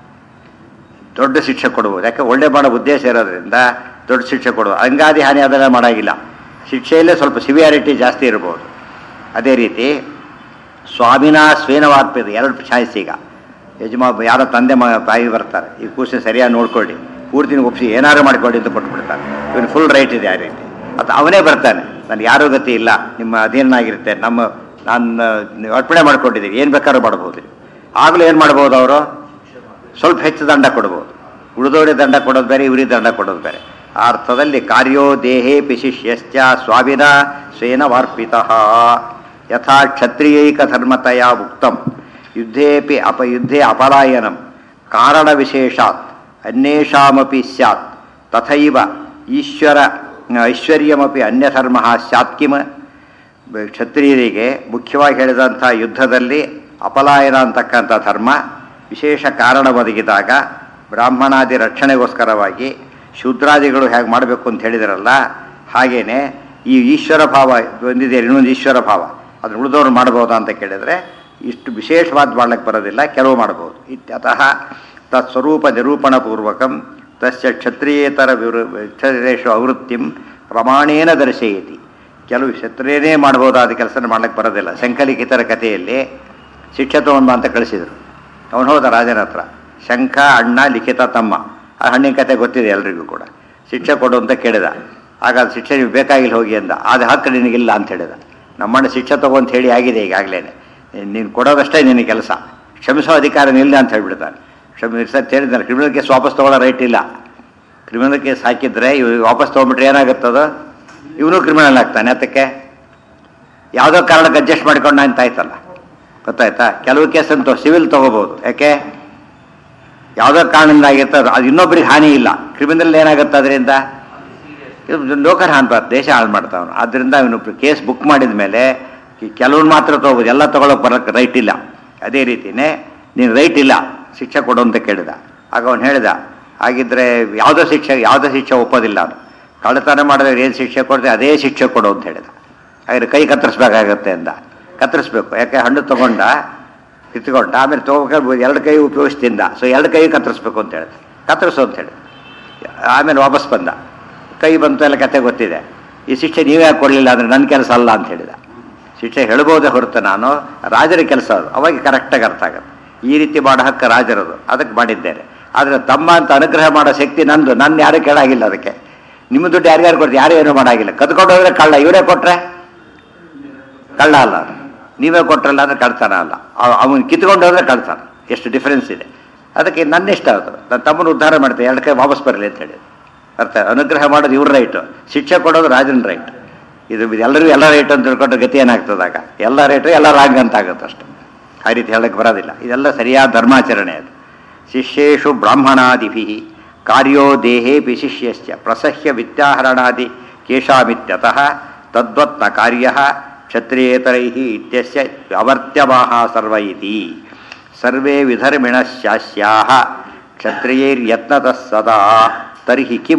ದೊಡ್ಡ ಶಿಕ್ಷೆ ಕೊಡ್ಬೋದು ಯಾಕೆ ಒಳ್ಳೆ ಮಾಡೋ ಉದ್ದೇಶ ಇರೋದ್ರಿಂದ ದೊಡ್ಡ ಶಿಕ್ಷೆ ಕೊಡ್ಬೋದು ಅಂಗಾದಿ ಹಾನಿ ಅದೆಲ್ಲ ಮಾಡೋಂಗಿಲ್ಲ ಶಿಕ್ಷೆಯಲ್ಲೇ ಸ್ವಲ್ಪ ಸಿವಿಯಾರಿಟಿ ಜಾಸ್ತಿ ಇರ್ಬೋದು ಅದೇ ರೀತಿ ಸ್ವಾಮಿನ ಸ್ವೇನವಾರ್ಪಿದ ಎರಡು ಚಾಯ್ಸ್ ಈಗ ಯಜಮಾ ಯಾರೋ ತಂದೆ ಮ ತಾಯಿ ಬರ್ತಾರೆ ಈ ಕೂಸಿನ ಸರಿಯಾಗಿ ನೋಡ್ಕೊಳ್ಳಿ ಪೂರ್ತಿನ ಒಪ್ಪಿಸಿ ಏನಾದ್ರು ಮಾಡ್ಕೊಳ್ಳಿ ಅಂತ ಕೊಟ್ಬಿಡ್ತಾನೆ ಇವನು ಫುಲ್ ರೈಟ್ ಇದೆ ಆ ರೀತಿ ಅಥವಾ ಅವನೇ ಬರ್ತಾನೆ ನನಗೆ ಯಾರೂ ಗತಿ ಇಲ್ಲ ನಿಮ್ಮ ಅಧೀನಾಗಿರುತ್ತೆ ನಮ್ಮ ನಾನು ಅರ್ಪಣೆ ಮಾಡ್ಕೊಂಡಿದ್ದೀವಿ ಏನು ಬೇಕಾದ್ರೂ ಮಾಡ್ಬೋದು ಆಗಲೂ ಏನು ಮಾಡ್ಬೋದು ಅವರು ಸ್ವಲ್ಪ ಹೆಚ್ಚು ದಂಡ ಕೊಡ್ಬೋದು ಉಳಿದೋಡಿ ದಂಡ ಕೊಡೋದು ಬೇರೆ ಇವರಿಗೆ ದಂಡ ಕೊಡೋದು ಬೇರೆ ಆ ಅರ್ಥದಲ್ಲಿ ಕಾರ್ಯೋ ದೇಹೇ ಪಿಶಿಷ್ಯಶ್ಚ ಸ್ವಾಮಿನ ಸ್ವೇನ ವಾರ್ಪಿತ ಯಥಾ ಕ್ಷತ್ರಿಯೈಕ ಧರ್ಮತೆಯ ಉಕ್ತಂ ಯುದ್ಧೇಪಿ ಅಪ ಯುದ್ಧೇ ಅಪಲಾಯನಂ ಕಾರಣ ವಿಶೇಷಾತ್ ಅನ್ಯೇಷಾಮಪಿ ಸ್ಯಾತ್ ತಥೈವ ಈಶ್ವರ ಐಶ್ವರ್ಯಮಪಿ ಅನ್ಯಧರ್ಮ ಸ್ಯಾತ್ ಕಿಮ ಕ್ಷತ್ರಿಯರಿಗೆ ಮುಖ್ಯವಾಗಿ ಹೇಳಿದಂಥ ಯುದ್ಧದಲ್ಲಿ ಅಪಲಾಯನ ಅಂತಕ್ಕಂಥ ಧರ್ಮ ವಿಶೇಷ ಕಾರಣ ಒದಗಿದಾಗ ಬ್ರಾಹ್ಮಣಾದಿ ರಕ್ಷಣೆಗೋಸ್ಕರವಾಗಿ ಶೂದ್ರಾದಿಗಳು ಹೇಗೆ ಮಾಡಬೇಕು ಅಂತ ಹೇಳಿದಾರಲ್ಲ ಹಾಗೇನೆ ಈ ಈಶ್ವರ ಭಾವ ಬಂದಿದೆ ಇನ್ನೊಂದು ಈಶ್ವರ ಭಾವ ಅದನ್ನು ಉಳಿದವ್ರು ಮಾಡ್ಬೋದಾ ಅಂತ ಕೇಳಿದರೆ ಇಷ್ಟು ವಿಶೇಷವಾದ ಮಾಡ್ಲಿಕ್ಕೆ ಬರೋದಿಲ್ಲ ಕೆಲವು ಮಾಡ್ಬೋದು ಇತ್ಯತಃ ತತ್ಸ್ವರೂಪ ನಿರೂಪಣಪೂರ್ವಕಂ ತಸ್ಯ ಕ್ಷತ್ರಿಯೇತರ ವಿವೃ ಕ್ಷತ್ರಿಯೇಶು ಅವೃತ್ತಿಂ ಪ್ರಮಾಣೇನ ದರ್ಶಯತಿ ಕೆಲವು ಕ್ಷತ್ರಿಯನೇ ಮಾಡ್ಬೋದಾದ ಕೆಲಸ ಮಾಡ್ಲಿಕ್ಕೆ ಬರೋದಿಲ್ಲ ಶಂಕಲಿಕಿತರ ಕಥೆಯಲ್ಲಿ ಶಿಕ್ಷೆ ತಗೊಂಡು ಅಂತ ಕಳಿಸಿದರು ಅವನು ಹೋದ ರಾಜನ ಹತ್ರ ಶಂಖ ಅಣ್ಣ ಲಿಖಿತ ತಮ್ಮ ಆ ಹಣ್ಣಿನ ಕತೆ ಗೊತ್ತಿದೆ ಎಲ್ರಿಗೂ ಕೂಡ ಶಿಕ್ಷೆ ಕೊಡು ಅಂತ ಕೇಳಿದ ಆಗ ಅದು ಶಿಕ್ಷೆ ನೀವು ಬೇಕಾಗಿಲ್ಲ ಹೋಗಿ ಅಂದ ಅದು ಹಕ್ಕು ನಿನಗಿಲ್ಲ ಅಂತ ಹೇಳಿದ ನಮ್ಮಣ್ಣ ಶಿಕ್ಷೆ ತಗೋ ಅಂತ ಹೇಳಿ ಆಗಿದೆ ಈಗಾಗಲೇ ನೀನು ಕೊಡೋದಷ್ಟೇ ನಿನ್ನ ಕೆಲಸ ಕ್ಷಮಿಸೋ ಅಧಿಕಾರ ನಿಲ್ಲ ಅಂತ ಹೇಳ್ಬಿಡ್ತಾನೆ ಕ್ಷಮಿಸ ಅಂತ ಹೇಳಿದ್ದಾನೆ ಕ್ರಿಮಿನಲ್ ಕೇಸ್ ವಾಪಸ್ ತೊಗೊಳ್ಳೋ ರೈಟ್ ಇಲ್ಲ ಕ್ರಿಮಿನಲ್ ಕೇಸ್ ಹಾಕಿದ್ರೆ ಇವ್ ವಾಪಸ್ ತೊಗೊಂಡ್ಬಿಟ್ರೆ ಏನಾಗುತ್ತದ ಇವನು ಕ್ರಿಮಿನಲ್ ಆಗ್ತಾನೆ ಅದಕ್ಕೆ ಯಾವುದೋ ಕಾರಣಕ್ಕೆ ಅಡ್ಜಸ್ಟ್ ಮಾಡ್ಕೊಂಡು ಅಂತ ಆಯ್ತಲ್ಲ ಗೊತ್ತಾಯ್ತಾ ಕೆಲವು ಕೇಸ್ ಅಂತೂ ಸಿವಿಲ್ ತೊಗೋಬೋದು ಯಾಕೆ ಯಾವುದೋ ಕಾರಣದಿಂದ ಆಗಿರ್ತದೆ ಅದು ಇನ್ನೊಬ್ಬರಿಗೆ ಹಾನಿ ಇಲ್ಲ ಕ್ರಿಮಿನಲ್ ಏನಾಗುತ್ತೆ ಅದರಿಂದ ಇದು ಲೋಕರ್ ಹಾನ್ಬಾರ್ದು ದೇಶ ಹಾಳು ಮಾಡ್ತಾವನು ಆದ್ದರಿಂದ ಅವನು ಕೇಸ್ ಬುಕ್ ಮಾಡಿದ ಮೇಲೆ ಕೆಲವ್ರು ಮಾತ್ರ ತೊಗೋಬೋದು ಎಲ್ಲ ತೊಗೊಳಕ್ಕೆ ಬರೋಕ್ಕೆ ರೈಟ್ ಇಲ್ಲ ಅದೇ ರೀತಿಯೇ ನೀನು ರೈಟ್ ಇಲ್ಲ ಶಿಕ್ಷೆ ಕೊಡು ಅಂತ ಕೇಳಿದ ಆಗ ಅವನು ಹೇಳಿದ ಹಾಗಿದ್ರೆ ಯಾವುದೋ ಶಿಕ್ಷೆ ಯಾವುದೋ ಶಿಕ್ಷೆ ಒಪ್ಪೋದಿಲ್ಲ ಅವನು ಕಳ್ಳತನ ಮಾಡಿದ್ರೆ ಏನು ಶಿಕ್ಷೆ ಕೊಡ್ತೀವಿ ಅದೇ ಶಿಕ್ಷೆ ಕೊಡು ಅಂತ ಹೇಳಿದ ಹಾಗಾದ್ರೆ ಕೈ ಕತ್ತರಿಸ್ಬೇಕಾಗತ್ತೆ ಅಂದ ಕತ್ತರಿಸ್ಬೇಕು ಯಾಕೆ ಹಣ್ಣು ತೊಗೊಂಡ ಕಿತ್ಕೊಂಡ ಆಮೇಲೆ ತೊಗೋಬೇಕಾದ್ರೆ ಎರಡು ಕೈ ಉಪಯೋಗಿಸ್ತಿಂದ ಸೊ ಎರಡು ಕೈ ಕತ್ತರಿಸ್ಬೇಕು ಅಂತ ಹೇಳಿದ ಕತ್ತರಿಸು ಅಂತ ಹೇಳಿ ಆಮೇಲೆ ವಾಪಸ್ ಬಂದ ಕೈ ಬಂತು ಎಲ್ಲ ಕತೆ ಗೊತ್ತಿದೆ ಈ ಶಿಕ್ಷೆ ನೀವೇ ಯಾಕೆ ಕೊಡಲಿಲ್ಲ ಅಂದರೆ ನನ್ನ ಕೆಲಸ ಅಲ್ಲ ಅಂತ ಹೇಳಿದ ಶಿಕ್ಷೆ ಹೇಳ್ಬೋದೇ ಹೊರತು ನಾನು ರಾಜರ ಕೆಲಸ ಅದು ಅವಾಗ ಕರೆಕ್ಟಾಗಿ ಅರ್ಥ ಆಗುತ್ತೆ ಈ ರೀತಿ ಮಾಡೋ ಹಕ್ಕ ರಾಜರದು ಅದಕ್ಕೆ ಮಾಡಿದ್ದೇನೆ ಆದರೆ ತಮ್ಮ ಅಂತ ಅನುಗ್ರಹ ಮಾಡೋ ಶಕ್ತಿ ನಂದು ನನ್ನ ಯಾರೂ ಕೇಳಾಗಿಲ್ಲ ಅದಕ್ಕೆ ನಿಮ್ಮ ದುಡ್ಡು ಯಾರ್ಯಾರು ಕೊಡ್ತೀವಿ ಯಾರು ಏನೂ ಮಾಡಾಗಿಲ್ಲ ಕದ್ಕೊಂಡು ಹೋದ್ರೆ ಕಳ್ಳ ಇವರೇ ಕೊಟ್ರೆ ಕಳ್ಳ ಅಲ್ಲ ಅದು. ನೀವೇ ಕೊಟ್ರಲ್ಲ ಅಂದ್ರೆ ಕಳ್ತನ ಅಲ್ಲ ಅವನು ಕಿತ್ಕೊಂಡು ಹೋದ್ರೆ ಕಳ್ತನ ಎಷ್ಟು ಡಿಫರೆನ್ಸ್ ಇದೆ ಅದಕ್ಕೆ ನನ್ನ ಇಷ್ಟ ಅದು ನನ್ನ ತಮ್ಮನ ಉದ್ಧಾರ ಮಾಡ್ತೇನೆ ಎರಡು ಕೈ ವಾಪಸ್ ಬರಲಿ ಅಂತ ಹೇಳಿ ಅರ್ಥ ಅನುಗ್ರಹ ಮಾಡೋದು ಇವ್ರ ರೈಟು ಶಿಕ್ಷೆ ಕೊಡೋದು ರಾಜನ ರೈಟ್ ಇದು ಎಲ್ಲರಿಗೂ ಎಲ್ಲ ರೈಟ್ ಅಂತ ತಿಳ್ಕೊಂಡ್ರೆ ಗತಿ ಏನಾಗ್ತದಾಗ ಎಲ್ಲ ರೇಟು ಎಲ್ಲ ರಾಂಗ್ ಅಂತ ಆಗುತ್ತೆ ಅಷ್ಟೆ ಆ ರೀತಿ ಹೇಳಕ್ಕೆ ಬರೋದಿಲ್ಲ ಇದೆಲ್ಲ ಸರಿಯಾದ ಧರ್ಮಾಚರಣೆ ಅದು ಶಿಷ್ಯೇಷು ಬ್ರಾಹ್ಮಣಾದಿಭಿ ಕಾರ್ಯೋ ದೇಹೇಪಿ ಶಿಷ್ಯಶ್ಚ ಪ್ರಸಹ್ಯ ವಿದ್ಯಾಹರಣಾದಿ ಕೇಶಾಮಿತ್ಯತಃ ತದ್ವತ್ ನ ಕಾರ್ಯ ಕ್ಷತ್ರಿಯೇತರೈ ಇತ್ಯಸ್ಯ ಅವರ್ತ್ಯಮಾಹ ಸರ್ವ ಇತಿ ಸರ್ವೇ ವಿಧರ್ಮಿಣಶ್ಯಾಸ್ಯಾಹ ಕ್ಷತ್ರಿಯೈರ್ಯತ್ನತಃ ಸದಾ ತರ್ಹಿ ಕಿಂ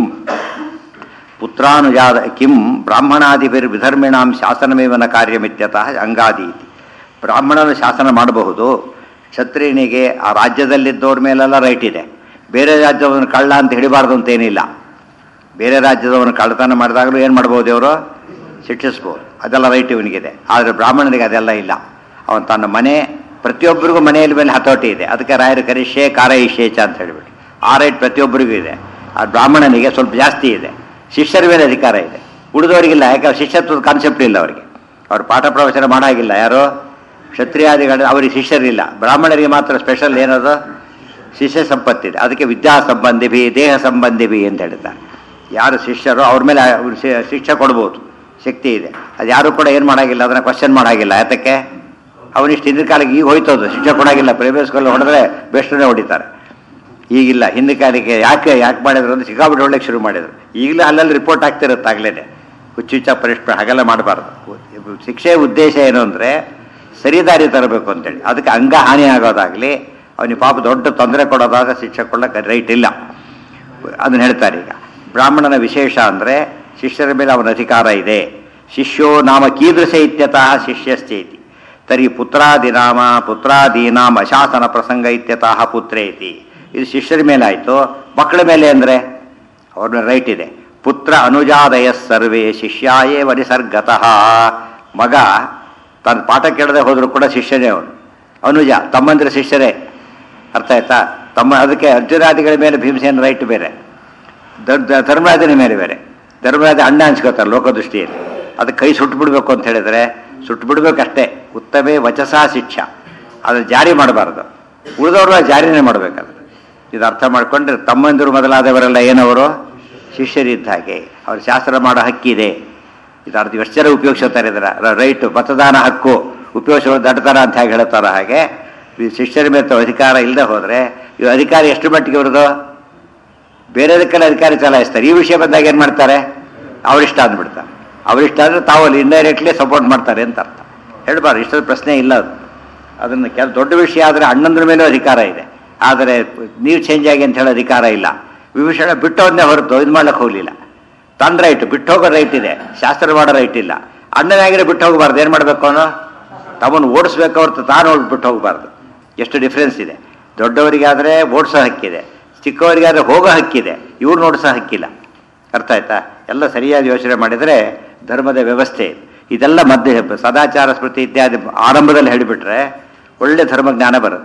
ಪುತ್ರಾನುಜಾದ ಕಿಂ ಬ್ರಾಹ್ಮಣಾದಿಭಿರ್ವಿಧರ್ಮಿಣಾಂ ಶಾಸನಮೇವ ನ ಕಾರ್ಯಮಿತ್ಯತಃ ಅಂಗಾದಿ ಇತಿ ಬ್ರಾಹ್ಮಣನ ಶಾಸನ ಮಾಡಬಹುದು ಕ್ಷತ್ರಿಯನಿಗೆ ಆ ರಾಜ್ಯದಲ್ಲಿದ್ದವ್ರ ಮೇಲೆಲ್ಲ ರೈಟ್ ಇದೆ ಬೇರೆ ರಾಜ್ಯದವನು ಕಳ್ಳ ಅಂತ ಹಿಡಿಬಾರ್ದು ಅಂತೇನಿಲ್ಲ ಬೇರೆ ರಾಜ್ಯದವನು ಕಳ್ಳತನ ಮಾಡಿದಾಗಲೂ ಏನು ಮಾಡ್ಬೋದು ಇವರು ಶಿಕ್ಷಿಸ್ಬೋದು ಅದೆಲ್ಲ ರೈಟ್ ಇವನಿಗಿದೆ ಆದರೆ ಬ್ರಾಹ್ಮಣನಿಗೆ ಅದೆಲ್ಲ ಇಲ್ಲ ಅವನು ತನ್ನ ಮನೆ ಪ್ರತಿಯೊಬ್ಬರಿಗೂ ಮನೆಯಲ್ಲಿ ಮೇಲೆ ಹತೋಟಿ ಇದೆ ಅದಕ್ಕೆ ರಾಯರು ಕರಿಷೆ ಕಾರ ಇಶೇಚ ಅಂತ ಹೇಳಿಬಿಟ್ಟು ಆ ರೈಟ್ ಪ್ರತಿಯೊಬ್ಬರಿಗೂ ಇದೆ ಆ ಬ್ರಾಹ್ಮಣನಿಗೆ ಸ್ವಲ್ಪ ಜಾಸ್ತಿ ಇದೆ ಶಿಷ್ಯರ ಮೇಲೆ ಅಧಿಕಾರ ಇದೆ ಉಳಿದವರಿಗಿಲ್ಲ ಯಾಕೆ ಶಿಷ್ಯತ್ವದ ಕಾನ್ಸೆಪ್ಟ್ ಇಲ್ಲ ಅವರಿಗೆ ಅವ್ರು ಪಾಠ ಪ್ರವಚನ ಮಾಡಾಗಿಲ್ಲ ಯಾರು ಕ್ಷತ್ರಿಯಾದಿಗಳು ಅವರಿಗೆ ಶಿಷ್ಯರಿಲ್ಲ ಬ್ರಾಹ್ಮಣರಿಗೆ ಮಾತ್ರ ಸ್ಪೆಷಲ್ ಏನದು ಶಿಷ್ಯ ಸಂಪತ್ತಿದೆ ಅದಕ್ಕೆ ವಿದ್ಯಾ ಸಂಬಂಧಿ ಬಿ ದೇಹ ಸಂಬಂಧಿ ಬಿ ಅಂತ ಹೇಳಿದ್ದಾರೆ ಯಾರು ಶಿಷ್ಯರು ಅವ್ರ ಮೇಲೆ ಅವ್ರು ಶಿ- ಶಿಕ್ಷೆ ಕೊಡ್ಬೋದು ಶಕ್ತಿ ಇದೆ ಅದು ಯಾರು ಕೂಡ ಏನು ಮಾಡಾಗಿಲ್ಲ ಅದನ್ನು ಕ್ವಶನ್ ಮಾಡಾಗಿಲ್ಲ ಯಾತಕ್ಕೆ ಅವನಿಷ್ಟು ಹಿಂದಿನ ಕಾಲಕ್ಕೆ ಈಗ ಹೋಯ್ತದು ಶಿಕ್ಷೆ ಕೊಡಾಗಿಲ್ಲ ಪ್ರೈವೇಟ್ ಸ್ಕೂಲ್ ಹೊಡೆದ್ರೆ ಬೆಸ್ಟನ್ನೇ ಹೊಡಿತಾರೆ ಈಗಿಲ್ಲ ಹಿಂದಿನ ಕಾಲಕ್ಕೆ ಯಾಕೆ ಯಾಕೆ ಮಾಡಿದ್ರು ಅಂದ್ರೆ ಸಿಕ್ಕಾಬಿಟ್ಟು ಹೊಡ್ಲಿಕ್ಕೆ ಶುರು ಮಾಡಿದ್ರು ಈಗಲೂ ಅಲ್ಲಲ್ಲಿ ರಿಪೋರ್ಟ್ ಆಗ್ತಿರುತ್ತೆ ಆಗ್ಲೇ ಹುಚ್ಚುಚ್ಚ ಪರಿಷ್ಠ ಹಾಗೆಲ್ಲ ಮಾಡಬಾರ್ದು ಶಿಕ್ಷೆಯ ಉದ್ದೇಶ ಏನು ಅಂದರೆ ಸರಿದಾರಿ ತರಬೇಕು ಅಂತೇಳಿ ಅದಕ್ಕೆ ಅಂಗ ಹಾನಿ ಆಗೋದಾಗಲಿ ಅವನಿಗೆ ಪಾಪ ದೊಡ್ಡ ತೊಂದರೆ ಕೊಡೋದಾಗ ಶಿಕ್ಷೆ ಕೊಡೋಕ್ಕೆ ರೈಟ್ ಇಲ್ಲ ಅದನ್ನು ಹೇಳ್ತಾರೆ ಈಗ ಬ್ರಾಹ್ಮಣನ ವಿಶೇಷ ಅಂದರೆ ಶಿಷ್ಯರ ಮೇಲೆ ಅವನ ಅಧಿಕಾರ ಇದೆ ಶಿಷ್ಯೋ ನಾಮ ಕೀದೃಶ ಇತ್ಯತಃ ಶಿಷ್ಯಶ್ಚೇತಿ ತರ್ಹಿ ಪುತ್ರಾದಿನಾಮ ಪುತ್ರಾದೀನಾಂ ಅಶಾಸನ ಪ್ರಸಂಗ ಇತ್ಯತಃ ಪುತ್ರೇತಿ ಇದು ಶಿಷ್ಯರ ಮೇಲೆ ಆಯಿತು ಮಕ್ಕಳ ಮೇಲೆ ಅಂದರೆ ಅವ್ರ ಮೇಲೆ ರೈಟ್ ಇದೆ ಪುತ್ರ ಅನುಜಾದಯ ಸರ್ವೇ ಶಿಷ್ಯಾಯೇ ವನಿಸರ್ಗತಃ ಮಗ ತಾನು ಪಾಠ ಕೇಳದೆ ಹೋದರೂ ಕೂಡ ಶಿಷ್ಯನೇ ಅವನು ಅನುಜ ತಮ್ಮಂದ್ರ ಶಿಷ್ಯರೇ ಅರ್ಥ ಆಯ್ತಾ ತಮ್ಮ ಅದಕ್ಕೆ ಅರ್ಜುನಾದಿಗಳ ಮೇಲೆ ಭೀಮಸೇನ ರೈಟ್ ಬೇರೆ ಧರ್- ಧರ್ಮರಾಜನ ಮೇಲೆ ಬೇರೆ ಧರ್ಮರಾಜ ಅಣ್ಣ ಅನ್ಸ್ಕೋತಾರೆ ಲೋಕದೃಷ್ಟಿಯಲ್ಲಿ ಅದಕ್ಕೆ ಕೈ ಸುಟ್ಟು ಬಿಡಬೇಕು ಅಂತ ಹೇಳಿದ್ರೆ ಸುಟ್ಟು ಬಿಡ್ಬೇಕಷ್ಟೇ ಉತ್ತಮೇ ವಚಸಾ ಶಿಕ್ಷ ಅದನ್ನು ಜಾರಿ ಮಾಡಬಾರ್ದು ಉಳಿದವರು ಜಾರಿನೇ ಮಾಡಬೇಕಲ್ಲ ಇದು ಅರ್ಥ ಮಾಡ್ಕೊಂಡ್ರೆ ತಮ್ಮಂದಿರು ಮೊದಲಾದವರೆಲ್ಲ ಏನವರು ಶಿಷ್ಯರಿದ್ದ ಹಾಗೆ ಅವ್ರ ಶಾಸ್ತ್ರ ಮಾಡೋ ಹಕ್ಕಿದೆ ಇದು ಅರ್ಥ ಎಷ್ಟು ಜನ ಉಪಯೋಗಿಸ್ತಾರೆ ಇದರ ರೈಟ್ ಮತದಾನ ಹಕ್ಕು ಉಪಯೋಗಿಸೋ ದಡ್ತಾರ ಅಂತ ಹೇಗೆ ಹೇಳ್ತಾರೋ ಹಾಗೆ ಈ ಶಿಷ್ಯರ ಮೇಲೆ ತಾವು ಅಧಿಕಾರ ಇಲ್ಲದೆ ಹೋದರೆ ಇವು ಅಧಿಕಾರ ಎಷ್ಟು ಮಟ್ಟಿಗೆ ಇವ್ರದ್ದು ಬೇರೆದಕ್ಕೆಲ್ಲ ಅಧಿಕಾರಿ ಚಲಾಯಿಸ್ತಾರೆ ಈ ವಿಷಯ ಬಂದಾಗ ಏನು ಮಾಡ್ತಾರೆ ಅವರಿಷ್ಟ ಅಂದ್ಬಿಡ್ತಾರೆ ಅವರಿಷ್ಟ ಅಂದರೆ ತಾವು ಅಲ್ಲಿ ಇಂಡೈರೆಕ್ಟ್ಲಿ ಸಪೋರ್ಟ್ ಮಾಡ್ತಾರೆ ಅಂತ ಅರ್ಥ ಹೇಳ್ಬಾರ್ದು ಇಷ್ಟದ ಪ್ರಶ್ನೆ ಇಲ್ಲ ಅದು ಅದನ್ನು ಕೆಲ ದೊಡ್ಡ ವಿಷಯ ಆದರೆ ಅಣ್ಣಂದ್ರ ಮೇಲೂ ಅಧಿಕಾರ ಇದೆ ಆದರೆ ನೀವು ಚೇಂಜ್ ಆಗಿ ಅಂತ ಹೇಳೋ ಅಧಿಕಾರ ಇಲ್ಲ ವಿಭೀಷಣ ಬಿಟ್ಟೋದನ್ನೇ ಹೊರತು ಇದು ಮಾಡ್ಲಿಕ್ಕೆ ಹೋಗಲಿಲ್ಲ ತನ್ನ ರೈಟ್ ಬಿಟ್ಟು ಹೋಗೋ ರೈಟ್ ಇದೆ ಶಾಸ್ತ್ರ ಮಾಡೋ ರೈಟ್ ಇಲ್ಲ ಅಣ್ಣನಾಗಿರೋ ಬಿಟ್ಟು ಹೋಗಬಾರ್ದು ಏನು ಮಾಡಬೇಕು ಅವನು ತಮ್ಮನ್ನು ಓಡಿಸ್ಬೇಕು ಹೊರತು ತಾನು ಹೋಗಿ ಬಿಟ್ಟು ಹೋಗಬಾರ್ದು ಎಷ್ಟು ಡಿಫ್ರೆನ್ಸ್ ಇದೆ ದೊಡ್ಡವರಿಗಾದರೆ ಓಡಿಸೋ ಹಕ್ಕಿದೆ ಚಿಕ್ಕವರಿಗಾದರೆ ಹೋಗೋ ಹಕ್ಕಿದೆ ಇವ್ರು ನೋಡಿಸೋ ಹಕ್ಕಿಲ್ಲ ಅರ್ಥ ಆಯ್ತಾ ಎಲ್ಲ ಸರಿಯಾದ ಯೋಚನೆ ಮಾಡಿದರೆ ಧರ್ಮದ ವ್ಯವಸ್ಥೆ ಇದೆ. ಇದೆಲ್ಲ ಮಧ್ಯೆ ಸದಾಚಾರ ಸ್ಮೃತಿ ಇತ್ಯಾದಿ ಆರಂಭದಲ್ಲಿ ಹೇಳಿಬಿಟ್ರೆ ಒಳ್ಳೆ ಧರ್ಮ ಜ್ಞಾನ ಬರುತ್ತೆ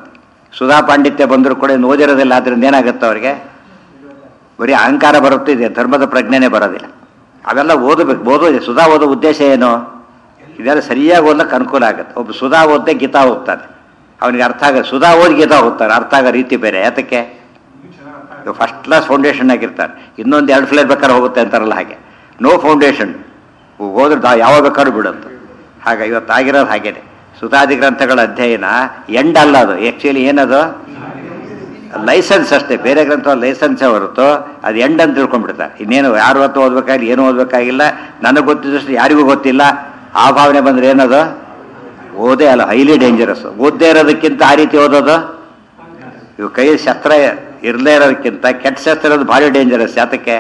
ಸುಧಾ ಪಾಂಡಿತ್ಯ ಬಂದರೂ ಕೂಡ ಇನ್ನು ಓದಿರೋದಿಲ್ಲ ಆದ್ರಿಂದ ಏನಾಗುತ್ತೆ ಅವರಿಗೆ ಬರೀ ಅಹಂಕಾರ ಬರುತ್ತಿದೆ ಧರ್ಮದ ಪ್ರಜ್ಞೆನೇ ಬರೋದಿಲ್ಲ ಅವೆಲ್ಲ ಓದಬೇಕು ಓದೋದು ಸುಧಾ ಓದೋ ಉದ್ದೇಶ ಏನು ಇದೆಲ್ಲ ಸರಿಯಾಗಿ ಓದ್ಲಿಕ್ಕೆ ಅನುಕೂಲ ಆಗುತ್ತೆ ಒಬ್ಬ ಸುಧಾ ಓದ್ದೆ ಗೀತಾ ಹೋಗ್ತಾನೆ ಅವನಿಗೆ ಅರ್ಥ ಆಗ ಸುಧಾ ಓದಿ ಗೀತಾ ಹೋಗ್ತಾನೆ ಅರ್ಥ ಆಗೋ ರೀತಿ ಬೇರೆ ಯಾತಕ್ಕೆ ಫಸ್ಟ್ ಕ್ಲಾಸ್ ಫೌಂಡೇಶನ್ ಆಗಿರ್ತಾರೆ ಇನ್ನೊಂದು ಎರಡು ಫ್ಲೇರ್ ಬೇಕಾದ್ರೆ ಹೋಗುತ್ತೆ ಅಂತಾರಲ್ಲ ಹಾಗೆ ನೋ ಫೌಂಡೇಶನ್ ಹೋದ್ರೆ ದಾ ಯಾವಾಗ ಬೇಕಾದ್ರೂ ಬಿಡುತ್ತೆ ಹಾಗೆ ಇವತ್ತು ಆಗಿರೋದು ಹಾಗೇನೆ ಸುಧಾದಿ ಗ್ರಂಥಗಳ ಅಧ್ಯಯನ ಎಂಡ್ ಅಲ್ಲ ಅದು ಆ್ಯಕ್ಚುಲಿ ಏನದು ಲೈಸೆನ್ಸ್ ಅಷ್ಟೇ ಬೇರೆ ಗ್ರಂಥ ಲೈಸೆನ್ಸೇ ಹೊರತು ಅದು ಎಂಡ್ ಅಂತ ತಿಳ್ಕೊಂಡ್ಬಿಡ್ತಾರೆ ಇನ್ನೇನು ಯಾರು ಹೊತ್ತು ಓದಬೇಕಾಗಿಲ್ಲ ಏನು ಓದಬೇಕಾಗಿಲ್ಲ ನನಗೆ ಗೊತ್ತಿದ್ದಷ್ಟು ಯಾರಿಗೂ ಗೊತ್ತಿಲ್ಲ ಆ ಭಾವನೆ ಬಂದ್ರೆ ಏನದು ಓದೇ ಅಲ್ಲ ಹೈಲಿ ಡೇಂಜರಸ್ ಓದ್ದೇ ಇರೋದಕ್ಕಿಂತ ಆ ರೀತಿ ಓದೋದು ಇವು ಕೈ ಶಸ್ತ್ರ ಇರದೇ ಇರೋದಕ್ಕಿಂತ ಕೆಟ್ಟ ಶಸ್ತ್ರ ಇರೋದು ಭಾರಿ ಡೇಂಜರಸ್ ಯಾತಕ್ಕೆ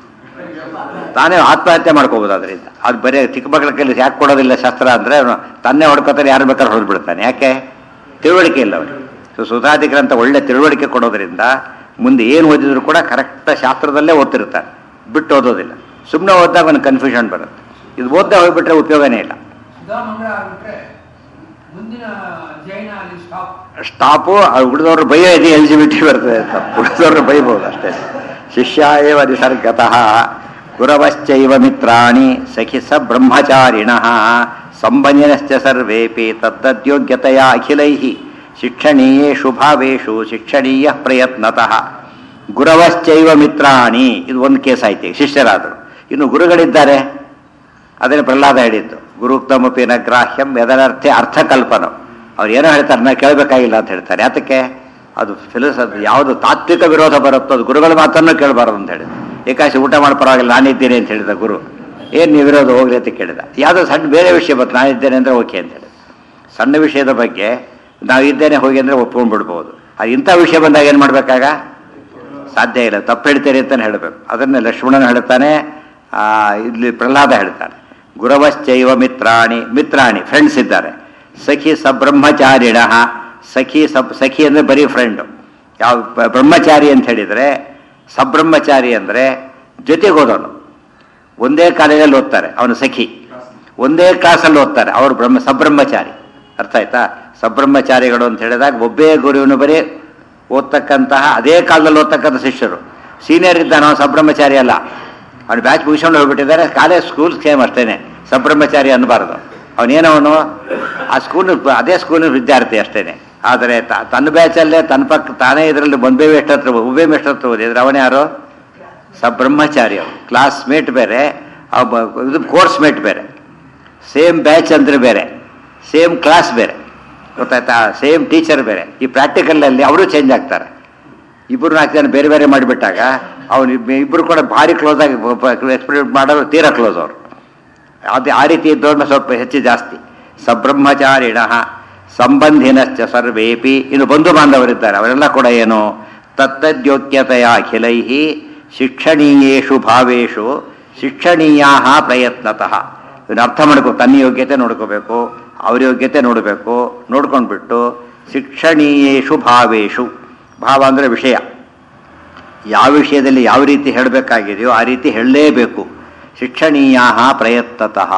ತಾನೇ ಆತ್ಮಹತ್ಯೆ ಮಾಡ್ಕೋಬೋದು ಅದರಿಂದ ಅದು ಬರೀ ಚಿಕ್ಕ ಮಕ್ಕಳ ಕೈಲಿ ಯಾಕೆ ಕೊಡೋದಿಲ್ಲ ಶಸ್ತ್ರ ಅಂದರೆ ಅವನು ತನ್ನೇ ಹೊಡ್ಕೋತಾರೆ ಯಾರು ಬೇಕಾದ್ರೆ ಹೊಡೆದು ಬಿಡ್ತಾನೆ ಯಾಕೆ ತಿಳುವಳಿಕೆ ಇಲ್ಲ ಅವನಿಗೆ ಸೊ ಸುಧಾದಿ ಗ್ರಂಥ ಒಳ್ಳೆ ತಿಳುವಳಿಕೆ ಕೊಡೋದ್ರಿಂದ ಮುಂದೆ ಏನು ಓದಿದ್ರು ಕೂಡ ಕರೆಕ್ಟ್ ಶಾಸ್ತ್ರದಲ್ಲೇ ಓದ್ತಿರ್ತಾನೆ ಬಿಟ್ಟು ಓದೋದಿಲ್ಲ ಸುಮ್ಮನೆ ಓದಿದಾಗ ಅವನಿಗೆ ಕನ್ಫ್ಯೂಷನ್ ಬರುತ್ತೆ ಇದು ಓದ್ದೆ ಹೋಗ್ಬಿಟ್ರೆ ಉಪಯೋಗನೇ ಇಲ್ಲ ಸುಧಾಮಂಗಳ ಆಗ್ಬಿಟ್ರೆ ಮುಂದಿನ ಜೈನ ಅಲ್ಲಿ ಸ್ಟಾಪ್ ಸ್ಟಾಪು ಉಳಿದವ್ರು ಬೈಯೋ ಇದೆ ಎಲಿಜಿಬಿಲಿಟಿ ಬರ್ತದೆ ಉಳಿದವ್ರು ಬೈಬೋದು ಅಷ್ಟೇ ಶಿಷ್ಯ ಏವ ನಿಸರ್ಗತಃ ಗುರವಶ್ಚೈವ ಮಿತ್ರಾಣಿ ಸಖಿ ಸ ಬ್ರಹ್ಮಚಾರಿಣ ಸಂಬಂಧಿನಶ್ಚ ಸರ್ವೇಪಿ ತದ್ದದ್ಯೋಗ್ಯತೆಯ ಅಖಿಲೈ ಶಿಕ್ಷಣೀಯೇಷು ಭಾವೇಷು ಶಿಕ್ಷಣೀಯ ಪ್ರಯತ್ನತಃ ಗುರವಶ್ಚೈವ ಮಿತ್ರಾಣಿ ಇದು ಒಂದು ಕೇಸ್ ಆಯ್ತು ಈಗ ಶಿಷ್ಯರಾದರು ಇನ್ನು ಗುರುಗಳಿದ್ದಾರೆ ಅದನ್ನು ಪ್ರಹ್ಲಾದ ಹೇಳಿದ್ದು ಗುರುಕ್ತಮಪಿನ ಗ್ರಾಹ್ಯಂ ಎದರರ್ಥೆ ಅರ್ಥಕಲ್ಪನ ಅವ್ರು ಏನೋ ಹೇಳ್ತಾರೆ ನಾ ಕೇಳಬೇಕಾಗಿಲ್ಲ ಅಂತ ಹೇಳ್ತಾರೆ ಯಾತಕ್ಕೆ ಅದು ಫಿಲಸ್ ಅದು ಯಾವುದು ತಾತ್ವಿಕ ವಿರೋಧ ಬರುತ್ತೋ ಅದು ಗುರುಗಳ ಮಾತನ್ನು ಕೇಳಬಾರದು ಅಂತ ಹೇಳಿದ ಏಕಾಶಿ ಊಟ ಮಾಡಿ ಪರವಾಗಿಲ್ಲ ನಾನಿದ್ದೇನೆ ಅಂತ ಹೇಳಿದ ಗುರು ಏನು ನೀವು ವಿರೋಧ ಹೋಗ್ಲಿ ಅಂತ ಕೇಳಿದ ಯಾವುದೋ ಸಣ್ಣ ಬೇರೆ ವಿಷಯ ಬಂತು ನಾನಿದ್ದೇನೆ ಅಂದರೆ ಓಕೆ ಅಂತ ಹೇಳಿದ ಸಣ್ಣ ವಿಷಯದ ಬಗ್ಗೆ ನಾವಿದ್ದೇನೆ ಹೋಗಿ ಅಂದರೆ ಒಪ್ಕೊಂಡ್ಬಿಡ್ಬೋದು ಅದು ಇಂಥ ವಿಷಯ ಬಂದಾಗ ಏನು ಮಾಡಬೇಕಾಗ ಸಾಧ್ಯ ಇಲ್ಲ ತಪ್ಪು ಹೇಳ್ತೀರಿ ಅಂತಾನೆ ಹೇಳಬೇಕು ಅದನ್ನೇ ಲಕ್ಷ್ಮಣನ ಹೇಳ್ತಾನೆ ಆ, ಇಲ್ಲಿ ಪ್ರಹ್ಲಾದ ಹೇಳ್ತಾನೆ ಗುರವಶ್ಚೈವ ಮಿತ್ರಾಣಿ ಮಿತ್ರಾಣಿ ಫ್ರೆಂಡ್ಸ್ ಇದ್ದಾರೆ ಸಖಿ ಸಬ್ರಹ್ಮಚಾರಿಣ ಸಖಿ ಸಬ್ ಸಖಿ ಅಂದರೆ ಬರೀ ಫ್ರೆಂಡು ಯಾವ ಬ- ಬ್ರಹ್ಮಚಾರಿ ಅಂತ ಹೇಳಿದರೆ ಸಬ್ರಹ್ಮಚಾರಿ ಅಂದರೆ ಜೊತೆಗೆ ಓದೋನು ಒಂದೇ ಕಾಲೇಜಲ್ಲಿ ಓದ್ತಾರೆ ಅವನು ಸಖಿ ಒಂದೇ ಕ್ಲಾಸಲ್ಲಿ ಓದ್ತಾರೆ ಅವರು ಬ್ರಹ್ಮ ಸಬ್ರಹ್ಮಚಾರಿ ಅರ್ಥ ಆಯ್ತಾ ಸಬ್ರಹ್ಮಚಾರಿಗಳು ಅಂತ ಹೇಳಿದಾಗ ಒಬ್ಬೇ ಗುರುವಿನ ಬರೀ ಓದ್ತಕ್ಕಂತಹ ಅದೇ ಕಾಲದಲ್ಲಿ ಓದ್ತಕ್ಕಂಥ ಶಿಷ್ಯರು ಸೀನಿಯರ್ ಇದ್ದಾನೆ ಅವನು ಸಬ್ರಹ್ಮಚಾರಿ ಅಲ್ಲ ಅವನು ಬ್ಯಾಚ್ ಮುಗಿಸ್ಕೊಂಡು ಹೋಗ್ಬಿಟ್ಟಿದ್ದಾರೆ ಕಾಲೇಜ್ ಸ್ಕೂಲ್ ಸೇಮ್ ಅಷ್ಟೇನೆ ಸಬ್ರಹ್ಮಚಾರಿ ಅನ್ನಬಾರ್ದು ಅವನೇನವನು ಆ ಸ್ಕೂಲ್ ಅದೇ ಸ್ಕೂಲಿನ ವಿದ್ಯಾರ್ಥಿ ಅಷ್ಟೇನೆ ಆದರೆ ತ- ತನ್ನ ಬ್ಯಾಚಲ್ಲೇ ತನ್ನ ಪಕ್ಕ ತಾನೇ ಇದರಲ್ಲಿ ಒಂದೇ ಎಷ್ಟು ಹತ್ರ ಒಬ್ಬೇ ಎಷ್ಟು ಹತ್ರ ಓದಿದ್ರೆ ಅವನೇ ಯಾರು ಸಬ್ರಹ್ಮಚಾರಿ ಅವನು ಕ್ಲಾಸ್ ಮೇಟ್ ಬೇರೆ ಆ ಬ- ಇದು ಕೋರ್ಸ್ ಮೇಟ್ ಬೇರೆ ಸೇಮ್ ಬ್ಯಾಚ್ ಅಂದ್ರೆ ಬೇರೆ ಸೇಮ್ ಕ್ಲಾಸ್ ಬೇರೆ ಗೊತ್ತಾಯ್ತಾ ಸೇಮ್ ಟೀಚರ್ ಬೇರೆ ಈ ಪ್ರಾಕ್ಟಿಕಲಲ್ಲಿ ಅವರು ಚೇಂಜ್ ಆಗ್ತಾರೆ ಇಬ್ಬರು ನಾಲ್ಕು ಜನ ಬೇರೆ ಬೇರೆ ಮಾಡಿಬಿಟ್ಟಾಗ ಅವನು ಇಬ್ಬರು ಕೂಡ ಭಾರಿ ಕ್ಲೋಸ್ ಆಗಿ ಎಕ್ಸ್ಪೆರಿಮೆಂಟ್ ಮಾಡೋರು ತೀರಾ ಕ್ಲೋಸ್ ಅವರು ಅದು ಆ ರೀತಿ ಇದ್ದವ್ರನ್ನ ಸ್ವಲ್ಪ ಹೆಚ್ಚು ಜಾಸ್ತಿ ಸಬ್ರಹ್ಮಚಾರಿಣ ಸಂಬಂಧಿನಶ್ಚ ಸರ್ವೇಪಿ ಇನ್ನು ಬಂಧು ಬಾಂಧವರಿದ್ದಾರೆ ಅವರೆಲ್ಲ ಕೂಡ ಏನು ತತ್ತದ್ಯೋಗ್ಯತೆಯ ಅಖಿಲೈ ಶಿಕ್ಷಣೀಯೇಷು ಭಾವೇಷು ಶಿಕ್ಷಣೀಯ ಪ್ರಯತ್ನತಃ ಇದನ್ನ ಅರ್ಥ ಮಾಡ್ಕೋ ತನ್ನ ಯೋಗ್ಯತೆ ನೋಡ್ಕೋಬೇಕು ಅವ್ರ ಯೋಗ್ಯತೆ ನೋಡಬೇಕು ನೋಡ್ಕೊಂಡ್ಬಿಟ್ಟು ಶಿಕ್ಷಣೀಯೇಷು ಭಾವೇಷು ಭಾವ ಅಂದರೆ ವಿಷಯ ಯಾವ ವಿಷಯದಲ್ಲಿ ಯಾವ ರೀತಿ ಹೇಳಬೇಕಾಗಿದೆಯೋ ಆ ರೀತಿ ಹೇಳಲೇಬೇಕು ಶಿಕ್ಷಣೀಯ ಪ್ರಯತ್ನತಃ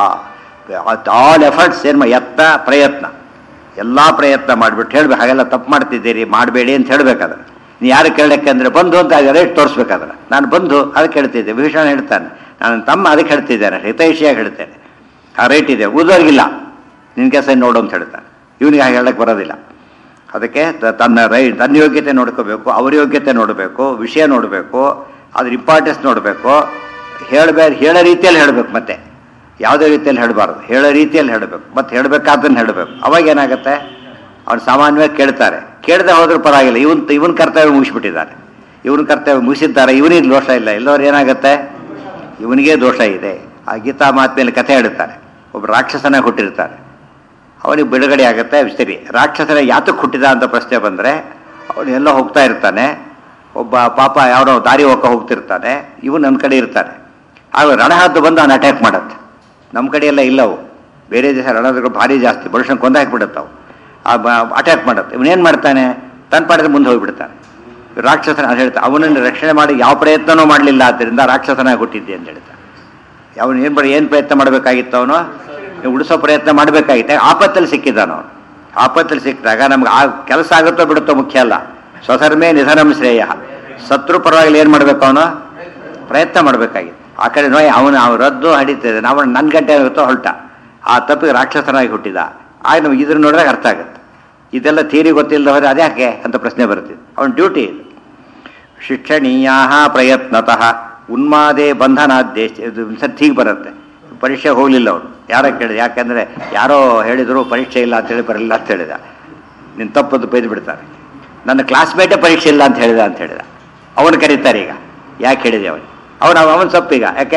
ಆಲ್ ಎಫರ್ಟ್ಸ್ ಏನು ಯತ್ನ ಪ್ರಯತ್ನ ಎಲ್ಲ ಪ್ರಯತ್ನ ಮಾಡಿಬಿಟ್ಟು ಹೇಳ್ಬೇಕು ಹಾಗೆಲ್ಲ ತಪ್ಪು ಮಾಡ್ತಿದ್ದೀರಿ ಮಾಡಬೇಡಿ ಅಂತ ಹೇಳ್ಬೇಕಾದ್ರೆ ನೀವು ಯಾರು ಕೇಳಕ್ಕೆ ಅಂದರೆ ಬಂಧು ಅಂತ ರೇಟ್ ತೋರಿಸ್ಬೇಕಾದ್ರೆ ನಾನು ಬಂಧು ಅದಕ್ಕೆ ಹೇಳ್ತಿದ್ದೆ ವಿಭೀಷಣ ಹೇಳ್ತಾನೆ ನಾನು ತಮ್ಮ ಅದಕ್ಕೆ ಹೇಳ್ತಿದ್ದೇನೆ ಹಿತೈಷಿಯಾಗಿ ಹೇಳ್ತೇನೆ ಆ ರೇಟ್ ಇದೆ ಉಳಿದವ್ರಿಗಿಲ್ಲ ನಿನ್ನ ಕೆಲಸ ನೋಡು ಅಂತ ಹೇಳ್ತಾನೆ ಇವನಿಗೆ ಹಾಗೆ ಹೇಳಕ್ಕೆ ಬರೋದಿಲ್ಲ ಅದಕ್ಕೆ ತ- ತನ್ನ ರೈ ತನ್ನ ಯೋಗ್ಯತೆ ನೋಡ್ಕೋಬೇಕು ಅವ್ರ ಯೋಗ್ಯತೆ ನೋಡಬೇಕು ವಿಷಯ ನೋಡಬೇಕು ಅದ್ರ ಇಂಪಾರ್ಟೆನ್ಸ್ ನೋಡಬೇಕು ಹೇಳಬೇ ಹೇಳೋ ರೀತಿಯಲ್ಲಿ ಹೇಳಬೇಕು ಮತ್ತೆ ಯಾವುದೇ ರೀತಿಯಲ್ಲಿ ಹೇಳಬಾರ್ದು ಹೇಳೋ ರೀತಿಯಲ್ಲಿ ಹೇಳಬೇಕು ಮತ್ತೆ ಹೇಳಬೇಕಾದನ್ನು ಹೇಳಬೇಕು ಅವಾಗ ಏನಾಗುತ್ತೆ ಅವ್ನು ಸಾಮಾನ್ಯವಾಗಿ ಕೇಳ್ತಾರೆ ಕೇಳದೆ ಹೋದ್ರೂ ಪರವಾಗಿಲ್ಲ ಇವನ್ ಇವನ್ ಕರ್ತವ್ಯ ಮುಗಿಸ್ಬಿಟ್ಟಿದ್ದಾರೆ ಇವನ್ ಕರ್ತವ್ಯ ಮುಗಿಸಿದ್ದಾರೆ ಇವನಿಗೆ ದೋಷ ಇಲ್ಲ ಎಲ್ಲವ್ರು ಏನಾಗುತ್ತೆ ಇವನಿಗೆ ದೋಷ ಇದೆ ಆ ಗೀತಾ ಮಾತಿನಲ್ಲಿ ಕಥೆ ಹೇಳುತ್ತಾರೆ ಒಬ್ಬ ರಾಕ್ಷಸನ ಹುಟ್ಟಿರ್ತಾರೆ ಅವನಿಗೆ ಬಿಡುಗಡೆ ಆಗುತ್ತೆ ಸರಿ ರಾಕ್ಷಸನ ಯಾತಕ್ಕೆ ಹುಟ್ಟಿದ ಅಂತ ಪ್ರಶ್ನೆ ಬಂದರೆ ಅವನು ಎಲ್ಲ ಹೋಗ್ತಾ ಇರ್ತಾನೆ ಒಬ್ಬ ಪಾಪ ಯಾವನೋ ದಾರಿ ಹೋಗ ಹೋಗ್ತಿರ್ತಾನೆ ಇವು ನನ್ನ ಕಡೆ ಇರ್ತಾನೆ ಆಗ ರಣಹದ್ದು ಬಂದು ಅವನು ಅಟ್ಯಾಕ್ ಮಾಡತ್ತೆ ನಮ್ಮ ಕಡೆ ಎಲ್ಲ ಇಲ್ಲವು ಬೇರೆ ದೇಶ ರಣಹದ್ದುಗಳು ಭಾರಿ ಜಾಸ್ತಿ ಮನುಷ್ಯನ ಕೊಂದು ಹಾಕಿಬಿಡುತ್ತೆ ಅವು ಅಟ್ಯಾಕ್ ಮಾಡುತ್ತೆ ಇವನೇನು ಮಾಡ್ತಾನೆ ತನ್ನ ಪಾಡಿದ್ರೆ ಮುಂದೆ ಹೋಗ್ಬಿಡ್ತಾನೆ ರಾಕ್ಷಸನ ಅದು ಹೇಳ್ತಾ ಅವನನ್ನು ರಕ್ಷಣೆ ಮಾಡಿ ಯಾವ ಪ್ರಯತ್ನನೂ ಮಾಡಲಿಲ್ಲ ಆದ್ದರಿಂದ ರಾಕ್ಷಸನಾಗಿ ಹುಟ್ಟಿದ್ದೆ ಅಂತ ಹೇಳ್ತಾನೆ ಅವನು ಏನು ಮಾಡಿ ಏನು ಪ್ರಯತ್ನ ಮಾಡಬೇಕಾಗಿತ್ತು ಅವನು ಉಳಿಸೋ ಪ್ರಯತ್ನ ಮಾಡಬೇಕಾಗಿತ್ತೆ ಆಪತ್ತಲ್ಲಿ ಸಿಕ್ಕಿದ್ದಾನ ಅವನು ಆಪತ್ತಲ್ಲಿ ಸಿಕ್ಕಿದಾಗ ನಮ್ಗೆ ಆ ಕೆಲಸ ಆಗುತ್ತೋ ಬಿಡುತ್ತೋ ಮುಖ್ಯ ಅಲ್ಲ ಸ್ವಧರ್ಮೇ ನಿಧನಂ ಶ್ರೇಯ ಸತ್ರು ಪರವಾಗಿಲ್ಲ ಏನು ಮಾಡಬೇಕು ಅವನು ಪ್ರಯತ್ನ ಮಾಡಬೇಕಾಗಿತ್ತು ಆ ಕಡೆ ನೋಯ್ ಅವನು ಅವ್ನು ರದ್ದು ಹಡಿತಿದೆ ನಾವು ನನ್ನ ಗಂಟೆ ಆಗುತ್ತೋ ಹೊರಟ ಆ ತಪ್ಪಿಗೆ ರಾಕ್ಷಸನಾಗಿ ಹುಟ್ಟಿದ ಆಗ ನಮ್ಗೆ ಇದ್ರ ನೋಡಿದಾಗ ಅರ್ಥ ಆಗುತ್ತೆ ಇದೆಲ್ಲ ಥಿಯರಿ ಗೊತ್ತಿಲ್ಲದವರೆ ಅದ್ಯಾಕೆ ಅಂತ ಪ್ರಶ್ನೆ ಬರ್ತಿದೆ ಅವನ ಡ್ಯೂಟಿ ಇದು ಶಿಕ್ಷಣೀಯ ಪ್ರಯತ್ನತಃ ಉನ್ಮಾದೇ ಬಂಧನಾದ್ದೇಶ ಇದು ಸತ್ ಹೀಗೆ ಬರುತ್ತೆ ಪರೀಕ್ಷೆ ಹೋಗಲಿಲ್ಲ ಅವನು ಯಾರ ಕೇಳಿದ ಯಾಕೆಂದರೆ ಯಾರೋ ಹೇಳಿದರು ಪರೀಕ್ಷೆ ಇಲ್ಲ ಅಂತೇಳಿ ಬರಲಿಲ್ಲ ಅಂತ ಹೇಳಿದ ನಿನ್ನ ತಪ್ಪದು ಬೈದು ಬಿಡ್ತಾರೆ ನನ್ನ ಕ್ಲಾಸ್ಮೇಟೇ ಪರೀಕ್ಷೆ ಇಲ್ಲ ಅಂತ ಹೇಳಿದ ಅಂತ ಹೇಳಿದ ಅವನು ಕರೀತಾರೆ ಈಗ ಯಾಕೆ ಹೇಳಿದೆ ಅವನು ಅವನು ಅವನ ತಪ್ಪೀಗ ಯಾಕೆ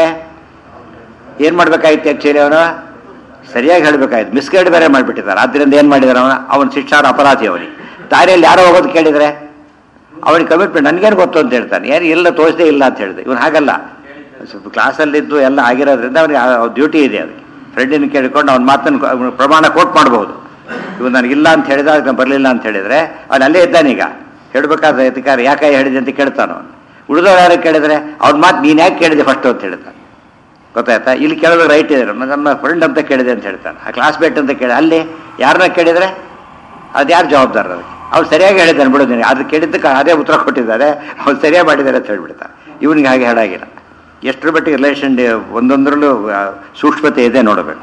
ಏನು ಮಾಡ್ಬೇಕಾಗಿತ್ತು ಆ್ಯಕ್ಚುಲಿ ಅವನು ಸರಿಯಾಗಿ ಹೇಳಬೇಕಾಯ್ತು ಮಿಸ್ಗೈಡ್ ಬೇರೆ ಮಾಡಿಬಿಟ್ಟಿದ್ದಾರೆ ಆದ್ದರಿಂದ ಏನು ಮಾಡಿದಾರೆ ಅವನು ಅವನ ಶಿಕ್ಷಾರ ಅಪರಾಧಿ ಅವನಿಗೆ ದಾರಿಯಲ್ಲಿ ಯಾರೋ ಹೋಗೋದು ಕೇಳಿದರೆ ಅವನಿಗೆ ಕಮಿಟ್ಮೆಂಟ್ ನನಗೇನು ಗೊತ್ತು ಅಂತ ಹೇಳ್ತಾನೆ ಏನು ಇಲ್ಲ ತೋರಿಸದೇ ಇಲ್ಲ ಅಂತ ಹೇಳಿದೆ ಇವನು ಹಾಗಲ್ಲ ಸ್ವಲ್ಪ ಕ್ಲಾಸಲ್ಲಿದ್ದು ಎಲ್ಲ ಆಗಿರೋದ್ರಿಂದ ಅವನಿಗೆ ಡ್ಯೂಟಿ ಇದೆ ಅದಕ್ಕೆ ಫ್ರೆಂಡಿನ ಕೇಳಿಕೊಂಡು ಅವ್ನ ಮಾತನ್ನು ಅವ್ನ ಪ್ರಮಾಣ ಕೋಟ್ ಮಾಡ್ಬೋದು ಇವನು ನನಗಿಲ್ಲ ಅಂತ ಹೇಳಿದ ಅದಕ್ಕೆ ಬರಲಿಲ್ಲ ಅಂತ ಹೇಳಿದರೆ ಅವನು ಅಲ್ಲೇ ಇದ್ದಾನೀಗ ಹೇಳಬೇಕಾದ್ರೆ ಅಧಿಕಾರಿ ಯಾಕೆ ಹೇಳಿದೆ ಅಂತ ಕೇಳ್ತಾನೆ ಅವನು ಉಳಿದವ್ರು ಯಾರು ಕೇಳಿದರೆ ಅವ್ನ ಮಾತು ನೀನು ಯಾಕೆ ಕೇಳಿದೆ ಫಸ್ಟ್ ಅಂತ ಹೇಳ್ತಾನೆ ಗೊತ್ತಾಯ್ತಾ ಇಲ್ಲಿ ಕೇಳೋದು ರೈಟ್ ಇದೆ ನಮ್ಮ ಫ್ರೆಂಡ್ ಅಂತ ಕೇಳಿದೆ ಅಂತ ಹೇಳ್ತಾನೆ ಆ ಕ್ಲಾಸ್ಮೇಟ್ ಅಂತ ಕೇಳಿ ಅಲ್ಲಿ ಯಾರನ್ನ ಕೇಳಿದರೆ ಅದು ಯಾರು ಜವಾಬ್ದಾರ ಅದಕ್ಕೆ ಅವ್ನು ಸರಿಯಾಗಿ ಹೇಳಿದ್ದಾನೆ ಬಿಡು ನಿನಗೆ ಅದು ಕೇಳಿದ್ದಕ್ಕೆ ಅದೇ ಉತ್ತರ ಕೊಟ್ಟಿದ್ದಾರೆ ಅವ್ನು ಸರಿಯಾಗಿ ಮಾಡಿದ್ದಾರೆ ಅಂತ ಹೇಳ್ಬಿಡ್ತಾರೆ ಇವನಿಗೆ ಹಾಗೆ ಹೇಳಾಗಿಲ್ಲ ಎಷ್ಟರ ಮಟ್ಟಿಗೆ ರಿಲೇಷನ್ ಒಂದೊಂದರಲ್ಲೂ ಆ, ಸೂಕ್ಷ್ಮತೆ ಇದೆ ನೋಡಬೇಕು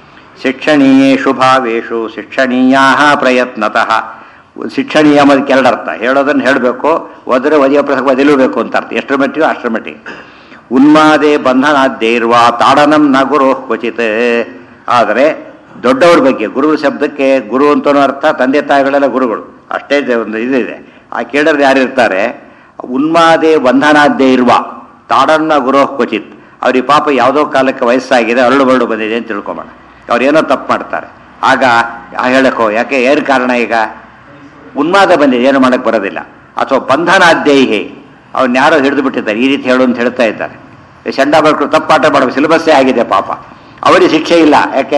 ಶಿಕ್ಷಣೀಯೇಷು ಭಾವೇಶು ಶಿಕ್ಷಣೀಯ ಪ್ರಯತ್ನತಃ ಶಿಕ್ಷಣೀಯ ಅನ್ನೋದಕ್ಕೆ ಎರಡು ಅರ್ಥ ಹೇಳೋದನ್ನು ಹೇಳಬೇಕು ಒದರೆ ಒದೆಯ ಪ್ರಸಂಗ ಒದಿಲಬೇಕು ಅಂತ ಅರ್ಥ ಎಷ್ಟರ ಮಟ್ಟಿಗೆ ಅಷ್ಟರ ಮಟ್ಟಿಗೆ ಉನ್ಮಾದೆ ಬಂಧನಾದ್ದೇರ್ವ ತಾಡನಂ ನ ಗುರು ಕ್ವಚಿತ್ ಆದರೆ ದೊಡ್ಡವ್ರ ಬಗ್ಗೆ ಗುರು ಶಬ್ದಕ್ಕೆ ಗುರು ಅಂತನೂ ಅರ್ಥ ತಂದೆ ತಾಯಿಗಳೆಲ್ಲ ಗುರುಗಳು ಅಷ್ಟೇ ಇದೆ ಒಂದು ಇದಿದೆ ಆ ಕೇಳರು ಯಾರಿರ್ತಾರೆ ಉನ್ಮಾದೆ ಬಂಧನಾದ್ದೇ ಇರುವ ತಾಡನ್ನ ಗುರು ಕ್ವಚಿತ್ ಅವ್ರಿಗೆ ಪಾಪ ಯಾವುದೋ ಕಾಲಕ್ಕೆ ವಯಸ್ಸಾಗಿದೆ ಅರಳು ಬರಳು ಬಂದಿದೆ ಅಂತ ತಿಳ್ಕೊಂಬೋಣ ಅವ್ರು ಏನೋ ತಪ್ಪು ಮಾಡ್ತಾರೆ ಆಗ ಆ ಹೇಳಕ್ಕೋ ಯಾಕೆ ಏನು ಕಾರಣ ಈಗ ಉನ್ಮಾದ ಬಂದಿದೆ ಏನು ಮಾಡಕ್ಕೆ ಬರೋದಿಲ್ಲ ಅಥವಾ ಬಂಧನಾದ್ಯೈಹಿ ಅವ್ನು ಯಾರೋ ಹಿಡಿದು ಬಿಟ್ಟಿದ್ದಾರೆ ಈ ರೀತಿ ಹೇಳು ಅಂತ ಹೇಳ್ತಾ ಇದ್ದಾರೆ ಈ ಚಂಡ ಬರ್ಕರು ತಪ್ಪಾಟ ಮಾಡಬೇಕು ಸಿಲೆಬಸ್ಸೇ ಆಗಿದೆ ಪಾಪ ಅವರಿಗೆ ಶಿಕ್ಷೆ ಇಲ್ಲ ಯಾಕೆ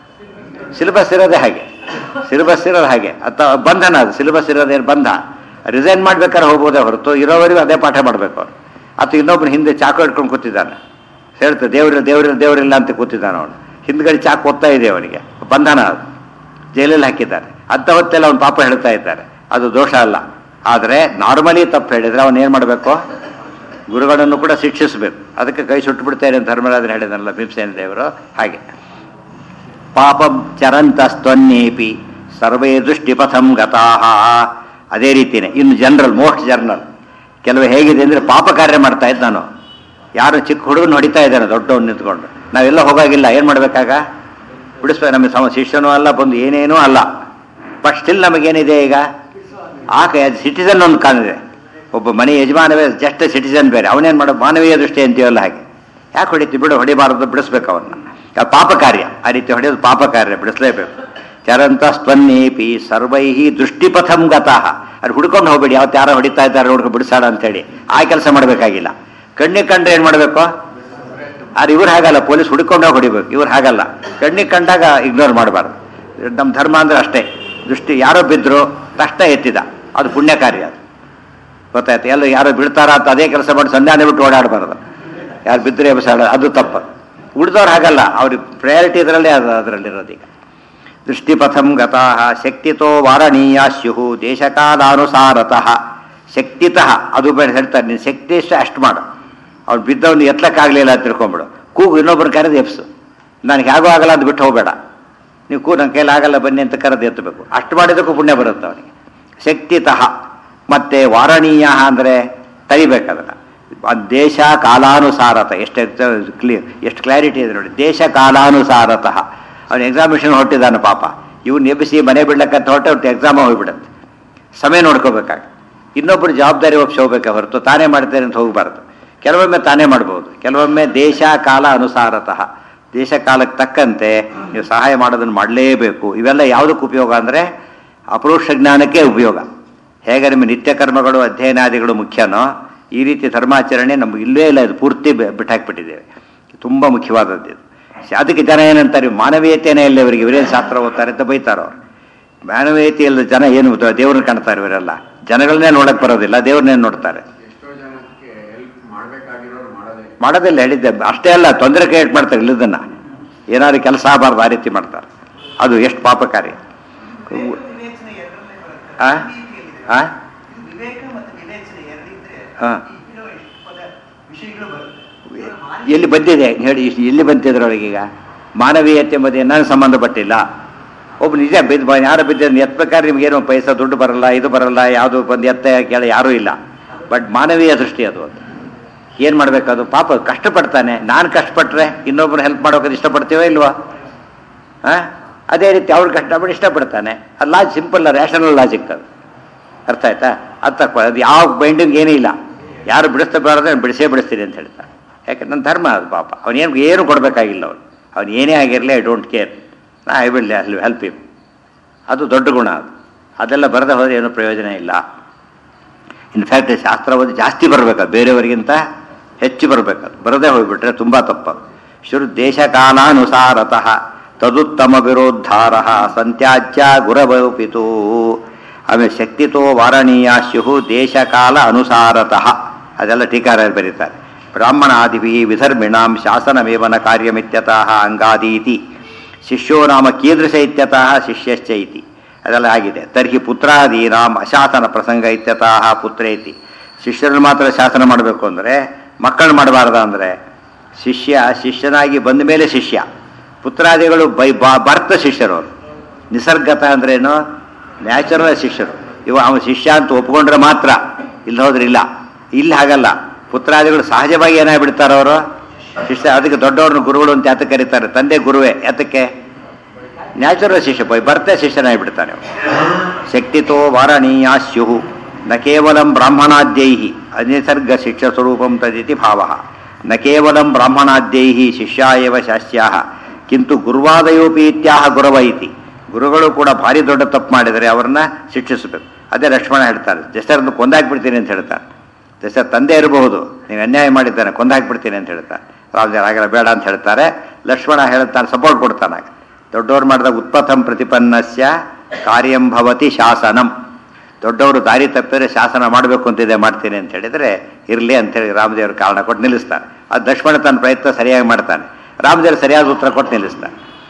ಸಿಲೆಬಸ್ ಇರೋದೇ ಹಾಗೆ ಸಿಲೆಬಸ್ ಇರೋದು ಹಾಗೆ ಅಥವಾ ಬಂಧನ ಅದು ಸಿಲೆಬಸ್ ಇರೋದೇನು ಬಂಧ ರಿಸೈನ್ ಮಾಡ್ಬೇಕಾದ್ರೆ ಹೋಗ್ಬೋದೇ ಹೊರತು ಇರೋವರೆಗೂ ಅದೇ ಪಾಠ ಮಾಡಬೇಕು ಅವ್ರು ಅಥವಾ ಇನ್ನೊಬ್ಬನ ಹಿಂದೆ ಚಾಕು ಹಿಡ್ಕೊಂಡು ಕೂತಿದ್ದಾನೆ ಹೇಳ್ತಾರೆ ದೇವ್ರಿಲ್ಲ ದೇವ್ರಿಲ್ಲ ದೇವ್ರಿಲ್ಲ ಅಂತ ಕೂತಿದ್ದಾನೆ ಅವನು ಹಿಂದ್ಗಡೆ ಚಾಕು ಓದ್ತಾ ಇದೆ ಅವನಿಗೆ ಬಂಧನ ಅದು ಜೈಲಲ್ಲಿ ಹಾಕಿದ್ದಾರೆ ಅಂಥ ಹೊತ್ತೆಲ್ಲ ಅವನು ಪಾಪ ಹೇಳ್ತಾ ಇದ್ದಾರೆ ಅದು ದೋಷ ಅಲ್ಲ ಆದರೆ ನಾರ್ಮಲಿ ತಪ್ಪು ಹೇಳಿದರೆ ಅವನು ಏನು ಮಾಡಬೇಕು ಗುರುಗಳನ್ನು ಕೂಡ ಶಿಕ್ಷಿಸಬೇಕು ಅದಕ್ಕೆ ಕೈ ಸುಟ್ಟು ಬಿಡ್ತೇನೆ ಅಂತ ಧರ್ಮರಾಜನ ಹೇಳಿದನಲ್ಲ ಭೀಮಸೇನ ದೇವರು ಹಾಗೆ ಪಾಪಂ ಚರಂತಸ್ತನ್ನೇಪಿ ಸರ್ವೇ ದೃಷ್ಟಿಪಥಂ ಗತಾಹ ಅದೇ ರೀತಿನೇ ಇನ್ನು ಜನರಲ್ ಮೋಸ್ಟ್ ಜನರಲ್ ಕೆಲವು ಹೇಗಿದೆ ಅಂದರೆ ಪಾಪ ಕಾರ್ಯ ಮಾಡ್ತಾ ಇದ್ದ ನಾನು ಯಾರು ಚಿಕ್ಕ ಹುಡುಗನ ಹೊಡಿತಾ ಇದ್ದಾನೆ ದೊಡ್ಡವನು ನಿಂತ್ಕೊಂಡು ನಾವೆಲ್ಲ ಹೋಗಾಗಿಲ್ಲ ಏನು ಮಾಡಬೇಕಾಗ ಬಿಡಿಸ್ಬೇಕು ನಮಗೆ ಸಮ ಶಿಷ್ಯನೂ ಅಲ್ಲ ಬಂದು ಏನೇನೂ ಅಲ್ಲ ಬಟ್ ಸ್ಟಿಲ್ ನಮಗೇನಿದೆ ಈಗ ಆಕ ಸಿಟಿಸನ್ ಒಂದು ಕಾಣಿದೆ ಒಬ್ಬ ಮನೆ ಯಜಮಾನವೇ ಜಸ್ಟ್ ಸಿಟಿಸನ್ ಬೇರೆ ಅವನೇನು ಮಾಡೋ ಮಾನವೀಯ ದೃಷ್ಟಿ ಅಂತೀವಲ್ಲ ಹಾಗೆ ಯಾಕೆ ಹೊಡಿತೀವಿ ಬಿಡು ಹೊಡಿಬಾರದು ಬಿಡಿಸ್ಬೇಕು ಅವನ್ನ ಅದು ಪಾಪ ಕಾರ್ಯ ಆ ರೀತಿ ಹೊಡೆಯೋದು ಪಾಪ ಕಾರ್ಯ ಬಿಡಿಸ್ಲೇಬೇಕು ಚರಂತ ಸ್ಪನ್ನೇಪಿ ಸರ್ವೈಹಿ ದೃಷ್ಟಿಪಥಂ ಗತಃ ಅದು ಹುಡ್ಕೊಂಡು ಹೋಗ್ಬೇಡಿ ಯಾವತ್ತು ಯಾರೋ ಹೊಡಿತಾ ಇದ್ದಾರೆ ನೋಡ್ಕೊಂಡು ಬಿಡಿಸಾಡ ಅಂತೇಳಿ ಆ ಕೆಲಸ ಮಾಡಬೇಕಾಗಿಲ್ಲ ಕಣ್ಣಿಗೆ ಕಂಡ್ರೆ ಏನು ಮಾಡಬೇಕು ಆದ್ರೆ ಇವ್ರು ಹಾಗಲ್ಲ ಪೊಲೀಸ್ ಹುಡ್ಕೊಂಡೋಗಿ ಹೊಡಿಬೇಕು ಇವ್ರು ಹಾಗಲ್ಲ ಕಣ್ಣಿಗೆ ಕಂಡಾಗ ಇಗ್ನೋರ್ ಮಾಡಬಾರ್ದು ನಮ್ಮ ಧರ್ಮ ಅಂದ್ರೆ ಅಷ್ಟೇ ದೃಷ್ಟಿ ಯಾರೋ ಬಿದ್ದರು ತಕ್ಷಣ ಎತ್ತಿದ ಅದು ಪುಣ್ಯ ಕಾರ್ಯ ಅದು ಗೊತ್ತಾಯ್ತು ಎಲ್ಲ ಯಾರೋ ಬೀಳ್ತಾರ ಅಂತ ಅದೇ ಕೆಲಸ ಮಾಡಿ ಸಂಧಾನ ಬಿಟ್ಟು ಓಡಾಡಬಾರ್ದು ಯಾರು ಬಿದ್ದರೆ ಎಬ್ಸಾಡ ಅದು ತಪ್ಪು ಉಳಿದವ್ರು ಹಾಗಲ್ಲ ಅವ್ರಿಗೆ ಪ್ರಯಾರಿಟಿ ಇದರಲ್ಲೇ ಅದು ಅದರಲ್ಲಿರೋದು ಈಗ ದೃಷ್ಟಿಪಥಂ ಗತಾಹ ಶಕ್ತಿತೋ ವಾರಣೀಯ ಸ್ಯು ದೇಶಕಾಲಾನುಸಾರತಃ ಶಕ್ತಿತಃ ಅದು ಬೇಡ ಹೇಳ್ತಾರೆ ನೀನು ಶಕ್ತಿ ಎಷ್ಟು ಅಷ್ಟು ಮಾಡು ಅವ್ನು ಬಿದ್ದವನು ಎತ್ತಲಕ್ಕಾಗಲಿಲ್ಲ ಅಂತ ತಿಳ್ಕೊಂಬಿಡು ಕೂಗು ಇನ್ನೊಬ್ಬರು ಕರೆದು ಎಪ್ಸು ನನಗೆ ಹೇಗೋ ಆಗಲ್ಲ ಅಂತ ಬಿಟ್ಟು ಹೋಗಬೇಡ ನೀವು ಕೂ ನನ್ನ ಕೈಲಿ ಆಗಲ್ಲ ಬನ್ನಿ ಅಂತ ಕರೆದು ಎತ್ತಬೇಕು ಅಷ್ಟು ಮಾಡಿದಕ್ಕೂ ಪುಣ್ಯ ಬರುತ್ತೆ ಅವನಿಗೆ ಶಕ್ತಿತಃ ಮತ್ತೆ ವಾರಣೀಯ ಅಂದರೆ ತರಿಬೇಕದನ್ನ ಅದ್ ದೇಶ ಕಾಲಾನುಸಾರತ ಎಷ್ಟು ಕ್ಲಿಯರ್ ಎಷ್ಟು ಕ್ಲಾರಿಟಿ ಇದೆ ನೋಡಿ ದೇಶ ಕಾಲಾನುಸಾರತಃ ಅವನು ಎಕ್ಸಾಮಿನೇಷನ್ ಹೊಟ್ಟಿದ್ದಾನೆ ಪಾಪ ಇವ್ನು ಎಬ್ಬಿಸಿ ಮನೆ ಬಿಡ್ಲಕ್ಕಂತ ಹೊರಟೆ ಅವ್ರು ಎಕ್ಸಾಮ್ ಹೋಗ್ಬಿಡುತ್ತೆ ಸಮಯ ನೋಡ್ಕೋಬೇಕಾಗ ಇನ್ನೊಬ್ಬರು ಜವಾಬ್ದಾರಿ ಒಪ್ಸಿ ಹೋಗ್ಬೇಕೆ ಹೊರತು ತಾನೇ ಮಾಡ್ತೇನೆ ಅಂತ ಹೋಗಬಾರ್ದು ಕೆಲವೊಮ್ಮೆ ತಾನೇ ಮಾಡ್ಬೋದು ಕೆಲವೊಮ್ಮೆ ದೇಶ ಕಾಲ ಅನುಸಾರತಃ ದೇಶ ಕಾಲಕ್ಕೆ ತಕ್ಕಂತೆ ನೀವು ಸಹಾಯ ಮಾಡೋದನ್ನು ಮಾಡಲೇಬೇಕು ಇವೆಲ್ಲ ಯಾವುದಕ್ಕೆ ಉಪಯೋಗ ಅಂದರೆ ಅಪರೋಕ್ಷ ಜ್ಞಾನಕ್ಕೆ ಉಪಯೋಗ ಹೇಗೆ ನಿಮ್ಮ ನಿತ್ಯ ಕರ್ಮಗಳು ಅಧ್ಯಯನಾದಿಗಳು ಮುಖ್ಯನೋ ಈ ರೀತಿ ಧರ್ಮಾಚರಣೆ ನಮ್ಗೆ ಇಲ್ಲೇ ಇಲ್ಲ ಇದು ಪೂರ್ತಿ ಬೆ- ಬಿಟ್ಟಾಕ್ಬಿಟ್ಟಿದ್ದೇವೆ ತುಂಬ ಮುಖ್ಯವಾದದ್ದು ಇದು ಅದಕ್ಕೆ ಜನ ಏನಂತಾರೆ ಮಾನವೀಯತೆನೇ ಇಲ್ಲ ಇವರಿಗೆ ಇವರೇನು ಶಾಸ್ತ್ರ ಓದ್ತಾರೆ ಅಂತ ಬೈತಾರೆ ಅವ್ರು ಮಾನವೀಯತೆ ಇಲ್ಲದ ಜನ ಏನು ದೇವ್ರನ್ನ ಕಾಣ್ತಾರೆ ಇವರೆಲ್ಲ ಜನಗಳನ್ನೇ ನೋಡಕ್ ಬರೋದಿಲ್ಲ ದೇವ್ರನ್ನೇ ನೋಡ್ತಾರೆ ಎಷ್ಟೋ ಜನಕ್ಕೆ ಹೆಲ್ಪ್ ಮಾಡ್ಬೇಕಾಗಿರೋರು ಮಾಡೋದೇ ಇಲ್ಲ. ಮಾಡೋದಿಲ್ಲ ಹೇಳಿದ್ದೆ ಅಷ್ಟೇ ಅಲ್ಲ ತೊಂದರೆ ಕ್ರಿಯೇಟ್ ಮಾಡ್ತಾರೆ ಇಲ್ಲದನ್ನ ಏನಾದ್ರು ಕೆಲಸ ಆಗಬಾರ್ದು ಆ ರೀತಿ ಮಾಡ್ತಾರೆ ಅದು ಎಷ್ಟು ಪಾಪಕಾರಿ ಆ? ಆ? ಇದು ವಿವೇಕ ಮತ್ತು ವಿವೇಚನೆ ಎರಡಿದ್ರೆ ಹಾ. ಈಗಿನ ಎಷ್ಟು ಪದ ವಿಷಯಗಳು ಬರುತ್ತೆ ಎಲ್ಲಿ ಬಂದಿದೆ ಹೇಳಿ ಇಷ್ಟು ಎಲ್ಲಿ ಬಂತಿದ್ರೊಳಗೆ ಈಗ ಮಾನವೀಯತೆ ಎಂಬುದು ಏನಾದ್ರು ಸಂಬಂಧಪಟ್ಟಿಲ್ಲ ಒಬ್ಬ ನಿಜ ಬಿದ್ದು ಯಾರು ಬಿದ್ದ ಎತ್ತಬೇಕಾದ್ರೆ ನಿಮ್ಗೇನು ಪೈಸಾ ದುಡ್ಡು ಬರಲ್ಲ ಇದು ಬರಲ್ಲ ಯಾವುದು ಬಂದು ಎತ್ತ ಕೇಳ ಯಾರೂ ಇಲ್ಲ ಬಟ್ ಮಾನವೀಯ ದೃಷ್ಟಿ ಅದು ಅಂತ ಏನು ಮಾಡಬೇಕದು ಪಾಪ ಕಷ್ಟಪಡ್ತಾನೆ ನಾನು ಕಷ್ಟಪಟ್ಟರೆ ಇನ್ನೊಬ್ಬರು ಹೆಲ್ಪ್ ಮಾಡೋಕೆ ಇಷ್ಟಪಡ್ತೀವೋ ಇಲ್ವಾ ಹಾಂ ಅದೇ ರೀತಿ ಅವ್ರು ಕಷ್ಟಪಟ್ಟು ಇಷ್ಟಪಡ್ತಾನೆ ಅದು ಲಾಜ್ ಸಿಂಪಲ್ ರ್ಯಾಷನಲ್ ಲಾಜಿಕ್ ಅದು ಅರ್ಥ ಆಯ್ತಾ ಅದು ತಪ್ಪ ಅದು ಯಾವ ಬೈಂಡಿಂಗ್ ಏನೂ ಇಲ್ಲ ಯಾರು ಬಿಡಿಸ್ತಾ ಬರೋದ್ರೆ ಬಿಡಿಸೇ ಬಿಡಿಸ್ತೀನಿ ಅಂತ ಹೇಳ್ತಾರೆ ಯಾಕೆ ನನ್ನ ಧರ್ಮ ಅದು ಪಾಪ ಅವನೇನು ಏನು ಕೊಡಬೇಕಾಗಿಲ್ಲ ಅವನು ಅವನು ಏನೇ ಆಗಿರಲಿ ಐ ಡೋಂಟ್ ಕೇರ್ ನಾ ಐ ವಿಲ್ ಹೆಲ್ಪ್ ಹಿಮ್ ಅದು ದೊಡ್ಡ ಗುಣ ಅದು ಅದೆಲ್ಲ ಬರದೆ ಹೋದರೆ ಏನೂ ಪ್ರಯೋಜನ ಇಲ್ಲ ಇನ್ಫ್ಯಾಕ್ಟ್ ಶಾಸ್ತ್ರ ಓದಿ ಜಾಸ್ತಿ ಬರಬೇಕು ಬೇರೆಯವರಿಗಿಂತ ಹೆಚ್ಚು ಬರಬೇಕದು ಬರದೇ ಹೋಗ್ಬಿಟ್ರೆ ತುಂಬ ತಪ್ಪು ಶುರು ದೇಶಕಾಲಾನುಸಾರತಃ ತದುತ್ತಮ ವಿರೋದ್ಧಾರ ಸಂತ್ಯಾಜ್ಯ ಗುರವಪಿತು ಆಮೇಲೆ ಶಕ್ತಿತೋ ವಾರಣೀಯ ಸ್ಯು ದೇಶಕಾಲ ಅನುಸಾರತಃ ಅದೆಲ್ಲ ಟೀಕಾರ ಬರೀತಾರೆ ಬ್ರಾಹ್ಮಣಾದಿಭಿ ವಿಧರ್ಮಿಣಾಂ ಶಾಸನಮೇವನ ಕಾರ್ಯಮಿತ್ಯತಃ ಅಂಗಾದೀತಿ ಶಿಷ್ಯೋ ನಾಮ ಕೀದೃಶ ಇತ್ಯತಃ ಶಿಷ್ಯಶ್ಚ ಇತಿ ಅದೆಲ್ಲ ಆಗಿದೆ ತರ್ಹಿ ಪುತ್ರಾದೀನಾಂ ಅಶಾಸನ ಪ್ರಸಂಗ ಇತ್ಯತಃ ಪುತ್ರ ಇತಿ ಶಿಷ್ಯರನ್ನು ಮಾತ್ರ ಶಾಸನ ಮಾಡಬೇಕು ಅಂದರೆ ಮಕ್ಕಳು ಮಾಡಬಾರ್ದ ಅಂದರೆ ಶಿಷ್ಯ ಶಿಷ್ಯನಾಗಿ ಬಂದ ಮೇಲೆ ಶಿಷ್ಯ ಪುತ್ರಾದಿಗಳು ಬೈ ಬಾ ಬರ್ತ ಶಿಷ್ಯರು ಅವರು ನಿಸರ್ಗತ ಅಂದ್ರೇನು ನ್ಯಾಚುರಲ್ ಶಿಷ್ಯರು ಇವ ಅವನು ಶಿಷ್ಯ ಅಂತ ಒಪ್ಕೊಂಡ್ರೆ ಮಾತ್ರ ಇಲ್ಲಿ ಹೋದ್ರೆ ಇಲ್ಲ ಇಲ್ಲಿ ಹಾಗಲ್ಲ ಪುತ್ರಾದಿಗಳು ಸಹಜವಾಗಿ ಏನಾಗ್ಬಿಡ್ತಾರೆ ಅವರು ಶಿಷ್ಯ ಅದಕ್ಕೆ ದೊಡ್ಡವ್ರನ್ನ ಗುರುಗಳು ಅಂತ ಯಾತಕ್ಕೆ ಕರೀತಾರೆ ತಂದೆ ಗುರುವೇ ಯಾತಕ್ಕೆ ನ್ಯಾಚುರಲ್ ಶಿಷ್ಯ ಬೈ ಬರ್ತೆ ಶಿಷ್ಯನಾಗಿಬಿಡ್ತಾನೆ ಅವನು. ಶಕ್ತಿತೋ ವಾರಣೀಯ ಸ್ಯು ನ ಕೇವಲಂ ಬ್ರಾಹ್ಮಣಾದ್ಯೈ ಅನಿಸರ್ಗ ಶಿಕ್ಷ ಸ್ವರೂಪಂ ತದಿತಿ ಭಾವ ನ ಕೇವಲಂ ಬ್ರಾಹ್ಮಣಾದ್ಯೈ ಶಿಷ್ಯ ಏವ ಶಾಸ್ಯಾ ಕಿಂತು ಗುರುವಾದಯೋಪಿ ಇತ್ಯಾಹ ಗುರವ ಇತಿ ಗುರುಗಳು ಕೂಡ ಭಾರಿ ದೊಡ್ಡ ತಪ್ಪು ಮಾಡಿದರೆ ಅವರನ್ನ ಶಿಕ್ಷಿಸಬೇಕು ಅದೇ ಲಕ್ಷ್ಮಣ ಹೇಳ್ತಾರೆ ಜಸ್ಟರನ್ನು ಕೊಂದಾಕ್ಬಿಡ್ತೀನಿ ಅಂತ ಹೇಳ್ತಾರೆ ಜಸ್ಟರ್ ತಂದೆ ಇರಬಹುದು ನೀವು ಅನ್ಯಾಯ ಮಾಡಿದ್ದಾನೆ ಕೊಂದಾಕ್ಬಿಡ್ತೀನಿ ಅಂತ ಹೇಳ್ತಾರೆ ರಾಜ ಹಾಗೆಲ್ಲ ಬೇಡ ಅಂತ ಹೇಳ್ತಾರೆ ಲಕ್ಷ್ಮಣ ಹೇಳ್ತಾನೆ ಸಪೋರ್ಟ್ ಕೊಡ್ತಾನೆ ದೊಡ್ಡವ್ರು ಮಾಡಿದ ಉತ್ಪಥಂ ಪ್ರತಿಪನ್ನಸ್ಯ ಕಾರ್ಯಂ ಭವತಿ ಶಾಸನಂ ದೊಡ್ಡವರು ದಾರಿ ತಪ್ಪಿದ್ರೆ ಶಾಸನ ಮಾಡಬೇಕು ಅಂತಿದೆ ಮಾಡ್ತೀನಿ ಅಂತ ಹೇಳಿದರೆ ಇರಲಿ ಅಂತೇಳಿ ರಾಮದೇವರು ಕಾರಣ ಕೊಟ್ಟು ನಿಲ್ಲಿಸ್ತಾನೆ ಅದು ಲಕ್ಷ್ಮಣ ತನ್ನ ಪ್ರಯತ್ನ ಸರಿಯಾಗಿ ಮಾಡ್ತಾನೆ ರಾಮದೇವರು ಸರಿಯಾದ ಉತ್ತರ ಕೊಟ್ಟು ನಿಲ್ಲಿಸ್ತಾನೆ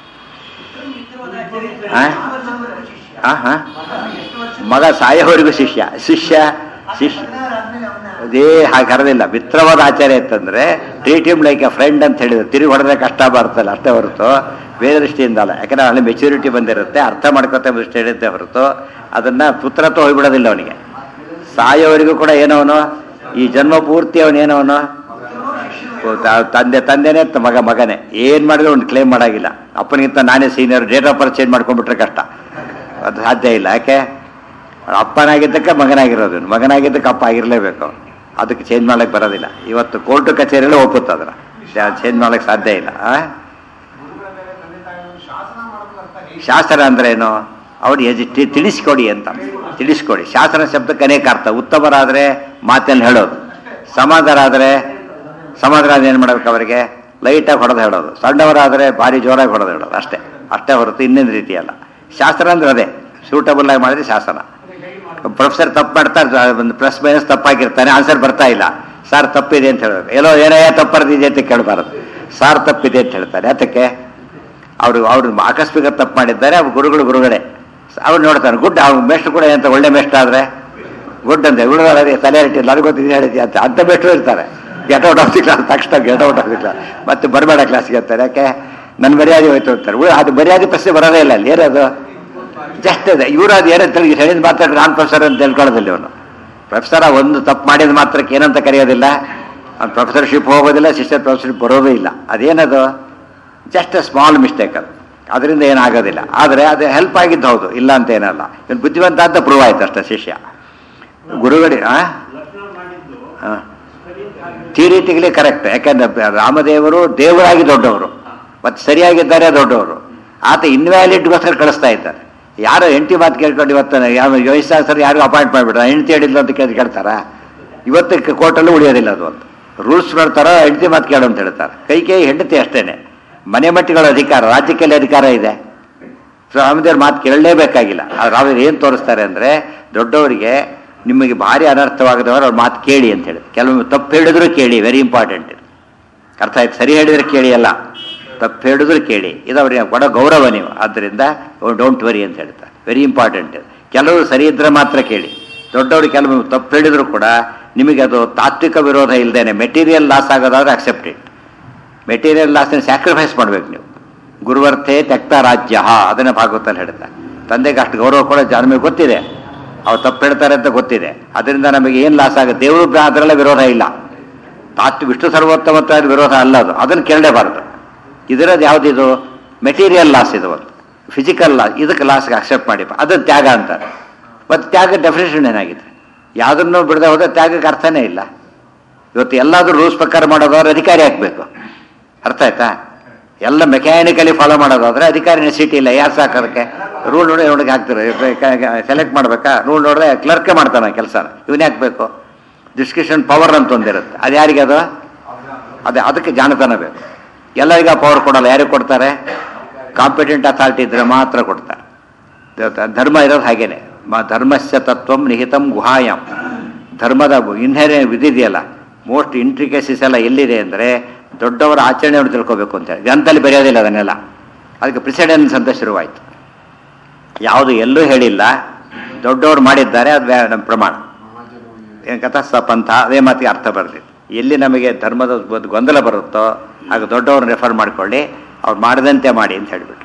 ಆ? ಆ, ಹಾ ಮಗ ಸಾಯೋವರೆಗೂ ಶಿಷ್ಯ ಶಿಷ್ಯ ಶಿಷ್ಯ ಅದೇ ಹಾಗೆ ಕರೆದಿಲ್ಲ ಮಿತ್ರವಾದ ಆಚಾರ್ಯ ಇತ್ತಂದ್ರೆ treat him like a friend ಅಂತ ಹೇಳಿದ್ರು ತಿರುಗಿ ಹೊಡೆದ್ರೆ ಕಷ್ಟ ಬರ್ತಲ್ಲ ಅಷ್ಟೇ ಹೊರತು ಬೇರೆ ದೃಷ್ಟಿಯಿಂದ ಅಲ್ಲ ಯಾಕಂದ್ರೆ ಅಲ್ಲಿ ಮೆಚುರಿಟಿ ಬಂದಿರುತ್ತೆ ಅರ್ಥ ಮಾಡ್ಕೊತ ದೃಷ್ಟಿ ಹೇಳಿದ್ದೆ ಹೊರತು ಅದನ್ನ ಪುತ್ರತ್ವ ಹೋಗ್ಬಿಡೋದಿಲ್ಲ ಅವನಿಗೆ ಸಾಯೋವರೆಗೂ ಕೂಡ ಏನವನು ಈ ಜನ್ಮ ಪೂರ್ತಿ ಅವನೇನವನು ತಂದೆ ತಂದೆನೇ ತ- ಮಗ ಮಗನೇ ಏನು ಮಾಡಿದ್ರು ಅವ್ನು ಕ್ಲೇಮ್ ಮಾಡಾಗಿಲ್ಲ ಅಪ್ಪನಿಗಿಂತ ನಾನೇ senior date of birth change ಮಾಡ್ಕೊಂಡ್ಬಿಟ್ರೆ ಕಷ್ಟ ಅದು ಸಾಧ್ಯ ಇಲ್ಲ ಯಾಕೆ ಅಪ್ಪನಾಗಿದ್ದಕ್ಕೆ ಮಗನಾಗಿರೋದು ಇವ್ನು. ಮಗನಾಗಿದ್ದಕ್ಕೆ ಅಪ್ಪ ಆಗಿರಲೇಬೇಕು ಅವ್ನು. ಅದಕ್ಕೆ ಚೇಂಜ್ ಮಾಡಕ್ಕೆ ಬರೋದಿಲ್ಲ ಇವತ್ತು ಕೋರ್ಟ್ ಕಚೇರಿಯಲ್ಲೇ ಒಪ್ಪುತ್ತೆ ಅದನ್ನ ಚೇಂಜ್ ಮಾಡಕ್ಕೆ ಸಾಧ್ಯ ಇಲ್ಲ ಆ? ಶಾಸನ ಅಂದ್ರೆ ಏನು ಅವ್ರು ಎಜಿ ತಿ- ತಿಳಿಸ್ಕೊಡಿ ಅಂತ ತಿಳಿಸ್ಕೊಡಿ ಶಾಸನ ಶಬ್ದಕ್ಕೆ ಅನೇಕ ಅರ್ಥ ಉತ್ತಮರಾದರೆ ಮಾತನ್ನು ಹೇಳೋದು ಸಮಾಧರಾದರೆ ಸಮಾಧಾನ ಏನು ಮಾಡ್ಬೇಕು ಅವರಿಗೆ ಲೈಟಾಗಿ ಹೊಡೆದು ಹೇಳೋದು ಸಣ್ಣವರಾದರೆ ಭಾರಿ ಜೋರಾಗಿ ಹೊಡೆದು ಹೇಳೋದು ಅಷ್ಟೇ ಅಷ್ಟೇ ಹೊರತು ಇನ್ನೊಂದು ರೀತಿ ಅಲ್ಲ ಶಾಸ್ತ್ರ ಅಂದ್ರೆ ಅದೇ ಸೂಟಬಲ್ ಆಗಿ ಮಾಡಿದ್ರೆ ಶಾಸನ ಪ್ರೊಫೆಸರ್ ತಪ್ಪು ಮಾಡ್ತಾರೆ ಒಂದು ಪ್ಲಸ್ ಮೈನಸ್ ತಪ್ಪಾಗಿರ್ತಾನೆ ಆನ್ಸರ್ ಬರ್ತಾ ಇಲ್ಲ ಸಾರ್ ತಪ್ಪಿದೆ ಅಂತ ಹೇಳಬೇಕು ಎಲ್ಲೋ ಏನೋ ತಪ್ಪು ಬರ್ದಿದೆ ಅಂತ ಕೇಳಬಾರದು ಸಾರ್ ತಪ್ಪಿದೆ ಅಂತ ಹೇಳ್ತಾರೆ ಅದಕ್ಕೆ ಅವರು ಅವರು ಆಕಸ್ಮಿಕ ತಪ್ಪು ಮಾಡಿದ್ದಾರೆ ಅವ್ರು ಗುರುಗಳು ಗುರುಗಡೆ ಅವ್ರು ನೋಡ್ತಾನೆ ಗುಡ್ ಅವ್ರು ಮೇಷ್ಟ್ರು ಕೂಡ ಎಂತ ಒಳ್ಳೆ ಮೇಷ್ಟ್ರು ಆದ್ರೆ ಗುಡ್ ಅಂತ ಉಳಿದವರಿಗೆ ತಲೆ ಇಟ್ಟಿಲ್ಲ ನನಗೆ ಗೊತ್ತಿದೆ ಹೇಳಿದ್ದೆ ಅಂತ ಅಂಥ ಮೇಷ್ಟ್ರು ಇರ್ತಾರೆ get out of the class ತಕ್ಷಣ get out of the class ಮತ್ತೆ ಬರಬೇಡ ಕ್ಲಾಸ್ಗೆ ಅಂತಾರೆ ಯಾಕೆ ನನ್ನ ಮರ್ಯಾದೆ ಹೋಯ್ತು ಅಂತಾರೆ ಉಳ್- ಅದು ಮರ್ಯಾದೆ ಪ್ರಶ್ನೆ ಬರೋದೇ ಇಲ್ಲ ಅಲ್ಲಿ ಏನದು ಜಸ್ಟ್ ಅದೇ ಇವರು ಅದು ಏನಂತ ಹೇಳಿ ಹೇಳಿದ ಮಾತ್ರ ನಾನು ಪ್ರೊಫೆಸರ್ ಅಂತ ತಿಳ್ಕೊಳ್ಳೋದಿಲ್ಲ ಇವನು ಪ್ರೊಫೆಸರ ಒಂದು ತಪ್ಪು ಮಾಡಿದ ಮಾತ್ರಕ್ಕೆ ಏನಂತ ಕರೆಯೋದಿಲ್ಲ ಅವ್ನು ಪ್ರೊಫೆಸರ್ಶಿಪ್ ಹೋಗೋದಿಲ್ಲ ಸಿಸ್ಟರ್ ಪ್ರೊಫೆಸರ್ಶಿಪ್ ಬರೋದೇ ಇಲ್ಲ ಅದೇನದು ಜಸ್ಟ್ ಅ ಸ್ಮಾಲ್ ಮಿಸ್ಟೇಕ್ ಅದು ಅದರಿಂದ ಏನಾಗೋದಿಲ್ಲ ಆದರೆ ಅದು ಹೆಲ್ಪ್ ಆಗಿದ್ದು ಹೌದು ಇಲ್ಲ ಅಂತ ಏನಲ್ಲ ಇವನು ಬುದ್ಧಿವಂತ ಅಂತ ಪ್ರೂವ್ ಆಯ್ತು ಅಷ್ಟೇ ಶಿಷ್ಯ ಗುರುಗಡಿ ಆ ಹಾಂ ಥಿಯರಿಟಿಗಲಿ ಕರೆಕ್ಟ್ ಯಾಕಂದ್ರೆ ರಾಮದೇವರು ದೇವರಾಗಿ ದೊಡ್ಡವರು ಮತ್ತು ಸರಿಯಾಗಿದ್ದಾರೆ ದೊಡ್ಡವರು ಆತ ಇನ್ವ್ಯಾಲಿಡ್ಗೋಸ್ಕರ ಕಳಿಸ್ತಾ ಇದ್ದಾರೆ ಯಾರೋ ಹೆಂಡತಿ ಮಾತು ಕೇಳ್ಕೊಂಡು ಇವತ್ತು ಯಾವ ವಯಸ್ಸಾಸರು ಯಾರಿಗೂ ಅಪಾಯಿಂಟ್ ಮಾಡಿಬಿಟ್ರ ಹೆಂಡತಿ ಹೇಳಿಲ್ಲ ಅಂತ ಕೇಳಿ ಕೇಳ್ತಾರ ಇವತ್ತು ಕೋರ್ಟಲ್ಲೂ ಉಳಿಯೋದಿಲ್ಲ ಅದು ಅಂತ ರೂಲ್ಸ್ ಮಾಡ್ತಾರ ಹೆಂಡತಿ ಮಾತು ಕೇಳು ಅಂತ ಹೇಳ್ತಾರೆ ಕೈ ಕೈ ಹೆಂಡತಿ ಅಷ್ಟೇನೆ ಮನೆ ಮಟ್ಟಿಗಳ ಅಧಿಕಾರ ರಾಜ್ಯಕ್ಕೆಲ್ಲಿ ಅಧಿಕಾರ ಇದೆ ಸೊ ರಾಮದೇವ್ರ ಮಾತು ಕೇಳಲೇಬೇಕಾಗಿಲ್ಲ ಆದ್ರೆ ರಾಮದೇವ್ರು ಏನು ತೋರಿಸ್ತಾರೆ ಅಂದರೆ ದೊಡ್ಡವರಿಗೆ ನಿಮಗೆ ಭಾರಿ ಅನರ್ಥವಾಗದವರು ಅವ್ರ ಮಾತು ಕೇಳಿ ಅಂತ ಹೇಳಿ ಕೆಲವೊಮ್ಮೆ ತಪ್ಪು ಹೇಳಿದ್ರು ಕೇಳಿ ವೆರಿ ಇಂಪಾರ್ಟೆಂಟ್ ಅರ್ಥ ಆಯ್ತು ಸರಿ ಹೇಳಿದ್ರೆ ಕೇಳಿ ಅಲ್ಲ ತಪ್ಪು ಹೇಳಿದ್ರು ಕೇಳಿ ಇದು ಅವ್ರಿಗೆ ಕೊಡೋ ಗೌರವ ನೀವು ಆದ್ದರಿಂದ ಡೋಂಟ್ ವರಿ ಅಂತ ಹೇಳ್ತಾರೆ ವೆರಿ ಇಂಪಾರ್ಟೆಂಟ್ ಕೆಲವರು ಸರಿ ಇದ್ರೆ ಮಾತ್ರ ಕೇಳಿ ದೊಡ್ಡವರು ಕೆಲವು ತಪ್ಪು ಹೇಳಿದ್ರು ಕೂಡ ನಿಮಗೆ ಅದು ತಾತ್ವಿಕ ವಿರೋಧ ಇಲ್ಲದೇನೆ ಮೆಟೀರಿಯಲ್ ಲಾಸ್ ಆಗೋದಾದ್ರೆ ಅಕ್ಸೆಪ್ಟೆಡ್ ಮೆಟೀರಿಯಲ್ ಲಾಸ್ನ ಸ್ಯಾಕ್ರಿಫೈಸ್ ಮಾಡ್ಬೇಕು ನೀವು ಗುರುವರ್ಥೆ ತೆಕ್ತ ರಾಜ್ಯ ಅದನ್ನ ಭಾಗವತಲ್ಲಿ ಹೇಳ್ತಾರೆ ತಂದೆಗೆ ಅಷ್ಟು ಗೌರವ ಕೂಡ ಜ- ನಮಗೆ ಗೊತ್ತಿದೆ ಅವ್ರು ತಪ್ಪು ಹೇಳ್ತಾರೆ ಅಂತ ಗೊತ್ತಿದೆ ಅದರಿಂದ ನಮಗೆ ಏನು ಲಾಸ್ ಆಗುತ್ತೆ ದೇವರು ಬ್ರ- ಅದರಲ್ಲೇ ವಿರೋಧ ಇಲ್ಲ ತಾತ್ ವಿಷ್ಣು ಸರ್ವೋತ್ತಮತ್ವ ವಿರೋಧ ಅಲ್ಲ ಅದು ಅದನ್ನು ಕೇಳಲೇಬಾರದು ಇದರದ್ದು ಯಾವುದಿದು ಮೆಟೀರಿಯಲ್ ಲಾಸ್ ಇದು ಒಂದು ಫಿಸಿಕಲ್ ಲಾಸ್ ಇದಕ್ಕೆ ಲಾಸ್ಗೆ ಅಕ್ಸೆಪ್ಟ್ ಮಾಡಿ ಅದು ತ್ಯಾಗ ಅಂತಾರೆ ಮತ್ತು ತ್ಯಾಗ ಡೆಫಿನೇಷನ್ ಏನಾಗಿದೆ ಯಾವುದನ್ನು ಬಿಡದೆ ಹೋದ್ರೆ ತ್ಯಾಗಕ್ಕೆ ಅರ್ಥನೇ ಇಲ್ಲ ಇವತ್ತು ಎಲ್ಲಾದರೂ ರೂಲ್ಸ್ ಪ್ರಕಾರ ಮಾಡೋದಾದ್ರೆ ಅಧಿಕಾರಿ ಹಾಕಬೇಕು ಅರ್ಥ ಆಯ್ತಾ ಎಲ್ಲ ಮೆಕ್ಯಾನಿಕಲಿ ಫಾಲೋ ಮಾಡೋದಾದ್ರೆ ಅಧಿಕಾರಿ ನೆಸಿಟಿ ಇಲ್ಲ ಯಾರು ಸಾಕು ಅದಕ್ಕೆ ರೂಲ್ ನೋಡಿ ನೋಡಿಗೆ ಹಾಕ್ತಾರೆ ಸೆಲೆಕ್ಟ್ ಮಾಡ್ಬೇಕಾ ರೂಲ್ ನೋಡಿದ್ರೆ ಕ್ಲರ್ಕೆ ಮಾಡ್ತಾನೆ ಕೆಲಸ ಇವನೇ ಹಾಕ್ಬೇಕು ಡಿಸ್ಕಷನ್ ಪವರ್ ಅಂತ ಒಂದಿರುತ್ತೆ ಅದು ಯಾರಿಗೆ ಅದು ಅದೇ ಅದಕ್ಕೆ ಜಾಣತನ ಬೇಕು ಎಲ್ಲರಿಗೂ ಆ ಪವರ್ ಕೊಡಲ್ಲ ಯಾರಿಗೆ ಕೊಡ್ತಾರೆ ಕಾಂಪಿಟೆಂಟ್ ಅಥಾರಿಟಿ ಇದ್ರೆ ಮಾತ್ರ ಕೊಡ್ತಾರೆ ದ- ಧರ್ಮ ಇರೋದು ಹಾಗೇನೆ ಮ- ಧರ್ಮಸ್ಯ ತತ್ವಂ ನಿಹಿತಂ ಗುಹಾಯಂ ಧರ್ಮದ ಇನ್ಹೇರೆ ಇದಿದೆಯಲ್ಲ ಮೋಸ್ಟ್ ಇಂಟ್ರಿಕೇಸಿಸ್ ಎಲ್ಲ ಎಲ್ಲಿದೆ ಅಂದರೆ ದೊಡ್ಡವರ ಆಚರಣೆಯನ್ನು ತಿಳ್ಕೋಬೇಕು ಅಂತೇಳಿ ಗ್ರಂಥದಲ್ಲಿ ಬರೆಯೋದಿಲ್ಲ ಅದನ್ನೆಲ್ಲ ಅದಕ್ಕೆ ಪ್ರಿಸಿಡೆನ್ಸ್ ಅಂತ ಶುರುವಾಯಿತು ಯಾವುದು ಎಲ್ಲೂ ಹೇಳಿಲ್ಲ ದೊಡ್ಡವರು ಮಾಡಿದ್ದಾರೆ ಅದು ವ್ಯಾ- ನಮ್ಮ ಪ್ರಮಾಣ ಏನು ಕಥಾಸ್ಥ ಪಂಥ ಅದೇ ಮಾತಿಗೆ ಅರ್ಥ ಬರ್ತಿತ್ತು ಎಲ್ಲಿ ನಮಗೆ ಧರ್ಮದ ಒಂದು ಗೊಂದಲ ಬರುತ್ತೋ ಆಗ ದೊಡ್ಡವ್ರನ್ನ ರೆಫರ್ ಮಾಡ್ಕೊಳ್ಳಿ ಅವ್ರು ಮಾಡಿದಂತೆ ಮಾಡಿ ಅಂತ ಹೇಳಿಬಿಟ್ಟು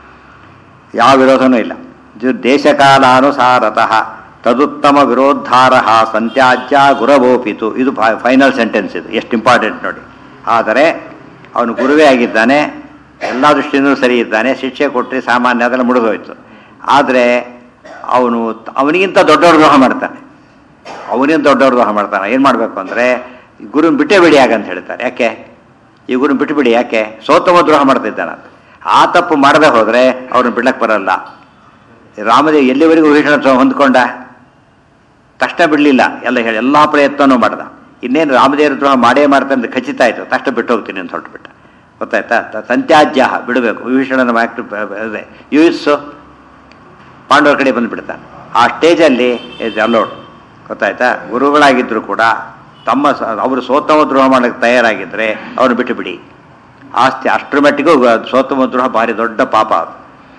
ಯಾವ ವಿರೋಧನೂ ಇಲ್ಲ ಜು- ದೇಶಕಾಲಾನುಸಾರತಃ ತದುತ್ತಮ ವಿರೋದ್ಧಾರ ಸಂತ್ಯಾಜ್ಯ ಗುರವೋಪಿತು ಇದು ಫೈನಲ್ ಸೆಂಟೆನ್ಸ್ ಇದು ಎಷ್ಟು ಇಂಪಾರ್ಟೆಂಟ್ ನೋಡಿ ಆದರೆ ಅವನು ಗುರುವೇ ಆಗಿದ್ದಾನೆ ಎಲ್ಲ ದೃಷ್ಟಿಯಿಂದ ಸರಿ ಇದ್ದಾನೆ ಶಿಕ್ಷೆ ಕೊಟ್ಟರೆ ಸಾಮಾನ್ಯ ಅದೆಲ್ಲ ಮುಗಿದೋಯ್ತು ಆದರೆ ಅವನು ಅವನಿಗಿಂತ ದೊಡ್ಡವ್ರ ದ್ರೋಹ ಮಾಡ್ತಾನೆ ಅವನಿಗಿಂತ ದೊಡ್ಡವ್ರ ದ್ರೋಹ ಮಾಡ್ತಾನೆ ಏನು ಮಾಡಬೇಕು ಅಂದರೆ ಗುರುನ ಬಿಟ್ಟೇ ಬಿಡಿ ಅಂತ ಹೇಳ್ತಾರೆ ಯಾಕೆ ಈ ಗುರುನ ಬಿಟ್ಟು ಬಿಡಿ ಯಾಕೆ ಸೋತಮ ದ್ರೋಹ ಮಾಡ್ತಿದ್ದಾನಂತ ಆ ತಪ್ಪು ಮಾಡದೆ ಹೋದರೆ ಅವ್ರನ್ನ ಬಿಡ್ಲಕ್ಕೆ ಬರಲ್ಲ ರಾಮದೇವ್ ಎಲ್ಲಿವರೆಗೂ ವಿಭೀಷಣ ದ್ರೋಹ ಹೊಂದ್ಕೊಂಡ ತಕ್ಷಣ ಬಿಡಲಿಲ್ಲ ಎಲ್ಲ ಹೇಳಿ ಎಲ್ಲ ಪ್ರಯತ್ನನೂ ಮಾಡ್ದ ಇನ್ನೇನು ರಾಮದೇವ್ರ ದ್ರೋಹ ಮಾಡೇ ಮಾಡ್ತಾನೆ ಅಂತ ಖಚಿತ ಆಯಿತು ತಕ್ಷಣ ಬಿಟ್ಟು ಹೋಗ್ತೀನಿ ಅಂತ ಹೊರಟುಬಿಟ್ಟ ಗೊತ್ತಾಯ್ತಾ ತ- ಸಂತ್ಯಾಜ್ಯ ಬಿಡಬೇಕು ವಿಭೀಷಣನ ಮಾಕ್ಟ್ ಅದೇ ಯೂಸು ಪಾಂಡವರ ಕಡೆ ಬಂದುಬಿಡ್ತಾನೆ ಆ ಸ್ಟೇಜಲ್ಲಿ ಇಸ್ ಅಲೋಡ್ ಗೊತ್ತಾಯ್ತಾ ಗುರುಗಳಾಗಿದ್ದರೂ ಕೂಡ ತಮ್ಮ ಸ- ಅವರು ಸೋತಮ ದ್ರೋಹ ಮಾಡೋಕ್ಕೆ ತಯಾರಾಗಿದ್ದರೆ ಅವ್ರನ್ನ ಬಿಟ್ಟು ಬಿಡಿ ಆಸ್ತಿ ಅಷ್ಟರ ಮಟ್ಟಿಗೂ ಸೋತಮ ದ್ರೋಹ ಭಾರಿ ದೊಡ್ಡ ಪಾಪ ಅದು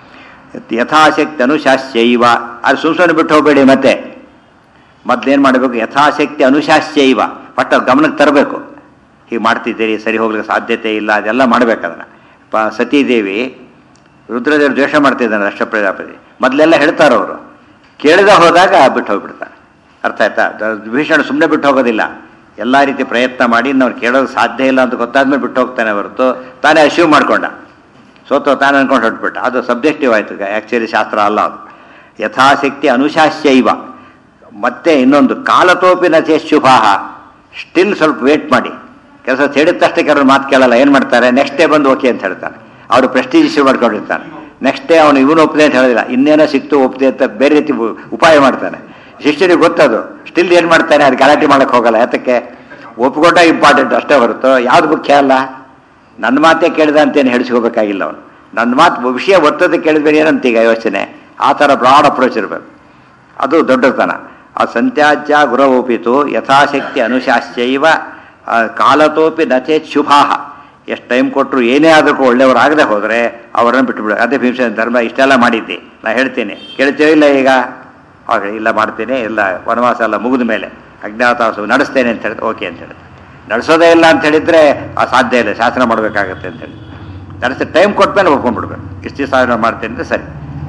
ಯಥಾಶಕ್ತಿ ಅನುಶಾಸ್ಯೈವ ಅದು ಸುಮ್ ಸುಮ್ಮನೆ ಬಿಟ್ಟು ಹೋಗಬೇಡಿ ಮತ್ತೆ ಮೊದ್ಲೇನು ಮಾಡಬೇಕು ಯಥಾಶಕ್ತಿ ಅನುಶಾಸ್ಯೈವ ಬಟ್ ಅದು ಗಮನಕ್ಕೆ ತರಬೇಕು ಹೀಗೆ ಮಾಡ್ತಿದ್ದೀರಿ ಸರಿ ಹೋಗ್ಲಿಕ್ಕೆ ಸಾಧ್ಯತೆ ಇಲ್ಲ ಅದೆಲ್ಲ ಮಾಡ್ಬೇಕು ಅದನ್ನು ಪ ಸತೀದೇವಿ ರುದ್ರದೇವರು ದ್ವೇಷ ಮಾಡ್ತಿದ್ದಾನೆ ಅಷ್ಟ ಪ್ರಜಾಪತಿ ಮೊದಲೆಲ್ಲ ಹೇಳ್ತಾರೆ ಅವರು ಕೇಳದೆ ಹೋದಾಗ ಬಿಟ್ಟು ಹೋಗ್ಬಿಡ್ತಾರೆ ಅರ್ಥ ಆಯ್ತಾ ದ- ವಿಭೀಷಣ ಸುಮ್ಮನೆ ಬಿಟ್ಟು ಹೋಗೋದಿಲ್ಲ ಎಲ್ಲ ರೀತಿ ಪ್ರಯತ್ನ ಮಾಡಿ ನಾವು ಕೇಳೋದು ಸಾಧ್ಯ ಇಲ್ಲ ಅಂತ ಗೊತ್ತಾದ್ಮೇಲೆ ಬಿಟ್ಟು ಹೋಗ್ತಾನೆ ಹೊರತು ತಾನೇ ಅಶೀವ್ ಮಾಡ್ಕೊಂಡ ಸೋತು ತಾನು ಅನ್ಕೊಂಡು ಹೊರಟ್ಬಿಟ್ಟ ಅದು ಸಬ್ಜೆಕ್ಟಿವ್ ಆಯಿತು ಆ್ಯಕ್ಚುಲಿ ಶಾಸ್ತ್ರ ಅಲ್ಲ ಅದು ಯಥಾಶಕ್ತಿ ಅನುಶಾಸ್ಯೈವ ಮತ್ತೆ ಇನ್ನೊಂದು ಕಾಲತೋಪಿ ನಚೆ ಶುಭಾಹ ಸ್ಟಿಲ್ ಸ್ವಲ್ಪ ವೇಟ್ ಮಾಡಿ ಕೆಲಸ ಹೇಳಿದ ತಕ್ಷಣ ಕೆಲವರು ಮಾತು ಕೇಳಲ್ಲ ಏನು ಮಾಡ್ತಾರೆ ನೆಕ್ಸ್ಟ್ ಡೇ ಬಂದು ಓಕೆ ಅಂತ ಹೇಳ್ತಾರೆ ಅವರು ಪ್ರೆಸ್ಟೀಜ್ ಇಶ್ಯೂ ಮಾಡ್ಕೊಂಡಿರ್ತಾನೆ ನೆಕ್ಸ್ಟ್ ಡೇ ಅವನು ಇವನು ಒಪ್ಪದೆ ಅಂತ ಹೇಳೋದಿಲ್ಲ ಇನ್ನೇನೋ ಸಿಕ್ತು ಒಪ್ಪದೆ ಅಂತ ಬೇರೆ ರೀತಿ ಉ- ಉಪಾಯ ಮಾಡ್ತಾನೆ ಶಿಷ್ಯರಿಗೆ ಗೊತ್ತದು ಸ್ಟಿಲ್ ಏನು ಮಾಡ್ತಾನೆ ಅದು ಗಲಾಟೆ ಮಾಡಕ್ಕೆ ಹೋಗಲ್ಲ ಯಾತಕ್ಕೆ ಒಪ್ಪಿಕೊಂಡ ಇಂಪಾರ್ಟೆಂಟ್ ಅಷ್ಟೇ ಹೊರತು ಯಾವ್ದು ಮುಖ್ಯ ಅಲ್ಲ ನನ್ನ ಮಾತೇ ಕೇಳಿದ ಅಂತೇನು ಹೇಳಿಸ್ಕೋಬೇಕಾಗಿಲ್ಲ ಅವನು ನನ್ನ ಮಾತು ವಿಷಯ ಒತ್ತದ ಕೇಳಿದ್ರೆ ಏನಂತ ಈಗ ಯೋಚನೆ ಆ ಥರ ಬ್ರಾಡ್ ಅಪ್ರೋಚ್ ಇರಬೇಕು ಅದು ದೊಡ್ಡತನ ಆ ಸಂತ್ಯಾಜ್ಯ ಗುರವೋಪಿತು ಯಥಾಶಕ್ತಿ ಅನುಶಾಸ್ಯೈವ ಆ, ಕಾಲತೋಪಿ ನಚೇತ್ ಶುಭಾಹ ಎಷ್ಟು ಟೈಮ್ ಕೊಟ್ಟರು ಏನೇ ಆದರೂ ಒಳ್ಳೆಯವರಾಗದೆ ಹೋದರೆ ಅವರನ್ನು ಬಿಟ್ಟುಬಿಡು ಅದೇ ಭೀಮಸೇನ ಧರ್ಮ ಇಷ್ಟೆಲ್ಲ ಮಾಡಿದ್ದೆ ನಾ ಹೇಳ್ತೀನಿ ಕೇಳ್ತೀವೋ ಇಲ್ಲ ಈಗ ಆಗ ಇಲ್ಲ ಮಾಡ್ತೀನಿ ಇಲ್ಲ ವನವಾಸ ಎಲ್ಲ ಮುಗಿದ ಮೇಲೆ ಅಜ್ಞಾತವಾಸ ನಡೆಸ್ತೇನೆ ಅಂತ ಹೇಳಿದ್ರೆ ಓಕೆ ಅಂತ ಹೇಳಿದ್ರೆ ನಡೆಸೋದೇ ಇಲ್ಲ ಅಂತ ಹೇಳಿದ್ರೆ ಆ ಸಾಧ್ಯ ಇಲ್ಲ ಶಾಸನ ಮಾಡಬೇಕಾಗತ್ತೆ ಅಂತ ಹೇಳಿ ನಡೆಸಿ ಟೈಮ್ ಕೊಟ್ಮೇಲೆ ಒಪ್ಕೊಂಡ್ಬಿಡ್ಬೇಕು ಇಷ್ಟು ದಿವಸ ಮಾಡ್ತೀನಿ ಅಂದರೆ ಸರಿ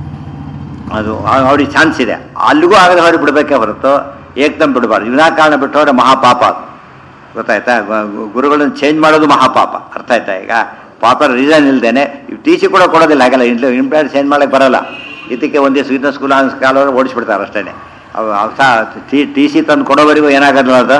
ಅದು ಆ- ಅವ್ರಿಗೆ ಚಾನ್ಸ್ ಇದೆ ಅಲ್ಲಿಗೂ ಆಗದೆ ಹೊರಗೆ ಬಿಡಬೇಕೇ ಹೊರತು ಏಕ್ದಮ್ ಬಿಡಬಾರ್ದು ವಿನಾಕಾರಣ ಬಿಟ್ಟು ಹೋದ್ರೆ ಮಹಾಪಾಪ ಅದು ಗೊತ್ತಾಯ್ತಾ ಗು- ಗು- ಗುರುಗಳನ್ನು ಚೇಂಜ್ ಮಾಡೋದು ಮಹಾಪಾಪ ಅರ್ಥ ಆಯ್ತಾ ಈಗ ಪಾಪ ರೀಸನ್ ಇಲ್ದೇನೆ ಟೀಚಿ ಕೂಡ ಕೊಡೋದಿಲ್ಲ ಆಗಲ್ಲ ಇಂಪ್ಲಾಂಟ್ ಚೇಂಜ್ ಮಾಡಕ್ಕೆ ಬರಲ್ಲ ಇದಕ್ಕೆ ಒಂದೇ ಸ್ವೀಟ್ನ ಸ್ಕೂಲ್ ಕಾಲ ಓಡಿಸ್ಬಿಡ್ತಾರೆ ಅಷ್ಟೇ ಅವು ಟಿ ಸಿ ತಂದು ಕೊಡೋವರೆಗೂ ಏನಾಗೋದಿಲ್ಲ ಅದು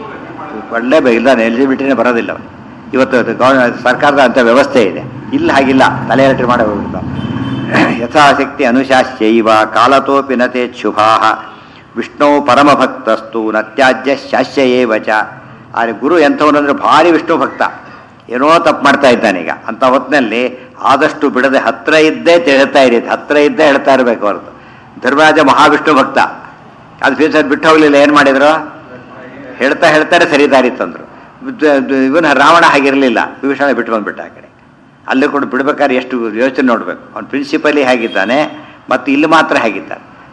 ಒಳ್ಳೆ ಇಲ್ಲ ಎಲಿಜಿಬಿಲಿಟಿನೇ ಬರೋದಿಲ್ಲ ಅವ್ನು. ಇವತ್ತು ಅದು ಗೌರ್ನ- ಸರ್ಕಾರದ ಅಂತ ವ್ಯವಸ್ಥೆ ಇದೆ ಇಲ್ಲಿ ಹಾಗಿಲ್ಲ ತಲೆ ಎಲೆಕ್ಟ್ರಿ ಮಾಡೇ ಹೋಗ್ಬಿಡ್ತಾವೆ ಯಥಾಶಕ್ತಿ ಅನುಶಾಸ್ಯೈವ ಕಾಲತೋಪಿ ನತೆ ಶುಭಾ ವಿಷ್ಣು ಪರಮಭಕ್ತಸ್ತು ನತ್ಯಾಜ್ಯ ಶಾಸ್ಯ ಏವ ಚ ಆದರೆ ಗುರು ಎಂಥವನಂದ್ರೆ ಭಾರಿ ವಿಷ್ಣು ಭಕ್ತ ಏನೋ ತಪ್ಪು ಮಾಡ್ತಾ ಇದ್ದಾನೀಗ ಅಂತ ಹೊತ್ತಿನಲ್ಲಿ ಆದಷ್ಟು ಬಿಡದೆ ಹತ್ರ ಇದ್ದೇ ಹೇಳ್ತಾ ಇರಿ ಹತ್ರ ಇದ್ದೇ ಹೇಳ್ತಾ ಇರಬೇಕು ಹೊರತು ಧರ್ಮರಾಜ ಮಹಾವಿಷ್ಣು ಭಕ್ತ ಅದು ಫ್ಯೂಚರ್ ಬಿಟ್ಟು ಹೋಗ್ಲಿಲ್ಲ ಏನು ಮಾಡಿದ್ರು ಹೇಳ್ತಾ ಹೇಳ್ತಾರೆ ಸರಿ ದಾರಿ ತಂದ್ರು ಇವನ ರಾವಣ ಹಾಗಿರಲಿಲ್ಲ ವಿಭೀಷಣ ಬಿಟ್ಟು ಬಂದ್ಬಿಟ್ಟ ಆ ಕಡೆ ಅಲ್ಲಿ ಕೂಡ ಬಿಡ್ಬೇಕಾದ್ರೆ ಎಷ್ಟು ಯೋಚನೆ ನೋಡ್ಬೇಕು ಅವ್ನು ಪ್ರಿನ್ಸಿಪಲಿ ಹೇಗಿದ್ದಾನೆ ಮತ್ತು ಇಲ್ಲಿ ಮಾತ್ರ ಹೇಗಿದ್ದಾನೆ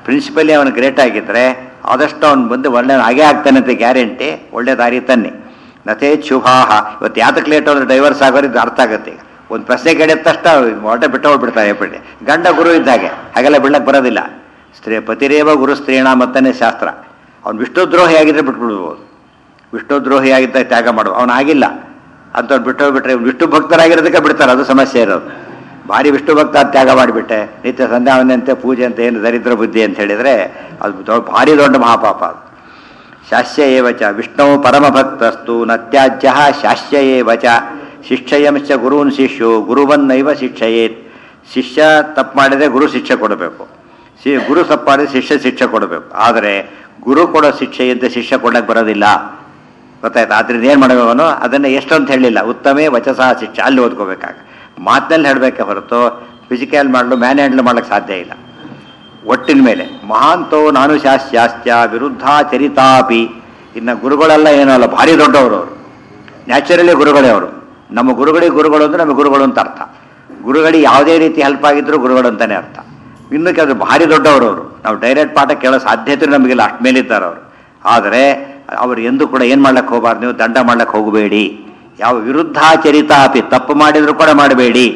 ಪ್ರಿನ್ಸಿಪಲಿ ಅವನು ಗ್ರೇಟ್ ಆಗಿದ್ದರೆ ಆದಷ್ಟು ಅವನು ಬಂದು ಒಳ್ಳೆ ಹಾಗೇ ಆಗ್ತಾನೆ ಅಂತ ಗ್ಯಾರಂಟಿ ಒಳ್ಳೆ ದಾರಿ ತನ್ನಿ ನತೇ ಶುಭಾಹ ಇವತ್ತು ಯಾತಕ್ಕೆ ಲೇಟ್ ಅಂದ್ರೆ ಡೈವರ್ಸ್ ಆಗೋರು ಇದು ಅರ್ಥ ಆಗುತ್ತೆ ಈಗ ಒಂದು ಪ್ರಶ್ನೆ ಕೇಳಿದ ತಕ್ಷಣ ಹೊಟ್ಟೆ ಬಿಟ್ಟು ಹೋಗ್ಬಿಡ್ತಾರೆ ಬಿಡಿ ಗಂಡ ಗುರು ಇದ್ದಾಗೆ ಹಾಗೆಲ್ಲ ಬಿಡ್ಲಕ್ಕೆ ಬರೋದಿಲ್ಲ ಸ್ತ್ರೀ ಪತಿರೇವ ಗುರು ಸ್ತ್ರೀಣ ಮತ್ತನೇ ಶಾಸ್ತ್ರ ಅವ್ನು ವಿಷ್ಣುದ್ರೋಹಿ ಆಗಿದ್ರೆ ಬಿಟ್ಬಿಡ್ಬೋದು ವಿಷ್ಣುದ್ರೋಹಿ ಆಗಿದ್ದ ತ್ಯಾಗ ಮಾಡುವ ಅವನು ಆಗಿಲ್ಲ ಅಂಥವ್ನು ಬಿಟ್ಟು ಹೋಗ್ಬಿಟ್ರೆ ಇವ್ನು ವಿಷ್ಣು ಭಕ್ತರಾಗಿರೋದಕ್ಕೆ ಬಿಡ್ತಾರೆ ಅದು ಸಮಸ್ಯೆ ಇರೋದು ಭಾರಿ ವಿಷ್ಣು ಭಕ್ತ ತ್ಯಾಗ ಮಾಡಿಬಿಟ್ಟೆ ನಿತ್ಯ ಸಂಧ್ಯಾವಂತೆ ಪೂಜೆ ಅಂತ ಏನು ದರಿದ್ರ ಬುದ್ಧಿ ಅಂತ ಹೇಳಿದರೆ ಅದು ದೊ- ಭಾರಿ ದೊಡ್ಡ ಮಹಾಪಾಪ ಅದು ಶಾಸ್ಯ ಏವ ಚ ವಿಷ್ಣು ಪರಮಭಕ್ತಸ್ತು ನತ್ಯಾಜ್ಯ ಶಾಸ್ಯ ಏವ ಚ ಶಿಕ್ಷಯಂಶ್ಚ ಗುರುನ್ ಶಿಷ್ಯು ಗುರುವನ್ನೈವ ಶಿಕ್ಷಯೇತ್ ಶಿಷ್ಯ ತಪ್ಪು ಮಾಡಿದರೆ ಗುರು ಶಿಕ್ಷೆ ಕೊಡಬೇಕು ಶಿ ಗುರು ತಪ್ಪು ಮಾಡಿದ್ರೆ ಶಿಷ್ಯ ಶಿಕ್ಷೆ ಕೊಡಬೇಕು ಆದರೆ ಗುರು ಕೊಡೋ ಶಿಕ್ಷೆಯಂತೆ ಶಿಷ್ಯ ಕೊಡಕ್ಕೆ ಬರೋದಿಲ್ಲ ಗೊತ್ತಾಯ್ತು ಆದ್ರಿಂದ ಏನು ಮಾಡಬೇಕು ಅವನು ಅದನ್ನು ಎಷ್ಟು ಅಂತ ಹೇಳಿಲ್ಲ ಉತ್ತಮೇ ವಚಸ ಶಿಕ್ಷೆ ಅಲ್ಲಿ ಓದ್ಕೋಬೇಕಾಗ ಮಾತಿನಲ್ಲಿ ಹೇಳಬೇಕೆ ಹೊರತು ಫಿಸಿಕಲ್ ಮಾಡಲು ಮ್ಯಾನ್ ಹ್ಯಾಂಡ್ಲ್ ಮಾಡೋಕ್ಕೆ ಸಾಧ್ಯ ಇಲ್ಲ ಒಟ್ಟಿನ ಮೇಲೆ ಮಹಾಂತೋ ನಾನು ಶಾಸ್ತ್ಯಾಸ್ತ್ಯ ವಿರುದ್ಧ ಚರಿತಾಪಿ ಇನ್ನು ಗುರುಗಳೆಲ್ಲ ಏನೂ ಅಲ್ಲ ಭಾರಿ ದೊಡ್ಡವರು ಅವರು ನ್ಯಾಚುರಲಿ ಗುರುಗಳೇ ಅವರು ನಮ್ಮ ಗುರುಗಳಿಗೆ ಗುರುಗಳು ಅಂದರೆ ನಮ್ಮ ಗುರುಗಳು ಅಂತ ಅರ್ಥ ಗುರುಗಳಿಗೆ ಯಾವುದೇ ರೀತಿ ಹೆಲ್ಪ್ ಆಗಿದ್ರು ಗುರುಗಳು ಅಂತಲೇ ಅರ್ಥ ಇನ್ನು ಕೆಲವು ಭಾರಿ ದೊಡ್ಡವರು ಅವರು ನಾವು ಡೈರೆಕ್ಟ್ ಪಾಠ ಕೇಳೋ ಸಾಧ್ಯತೆ ನಮಗಿಲ್ಲ ಅಷ್ಟು ಮೇಲಿದ್ದಾರೆ ಅವರು ಆದರೆ ಅವರು ಎಂದೂ ಕೂಡ ಏನು ಮಾಡ್ಲಿಕ್ಕೆ ಹೋಗಬಾರ್ದು ನೀವು ದಂಡ ಮಾಡ್ಲಿಕ್ಕೆ ಹೋಗಬೇಡಿ ಯಾವ ವಿರುದ್ಧಾಚರಿತಾಪಿ ತಪ್ಪು ಮಾಡಿದ್ರು ಕೂಡ ಮಾಡಬೇಡಿ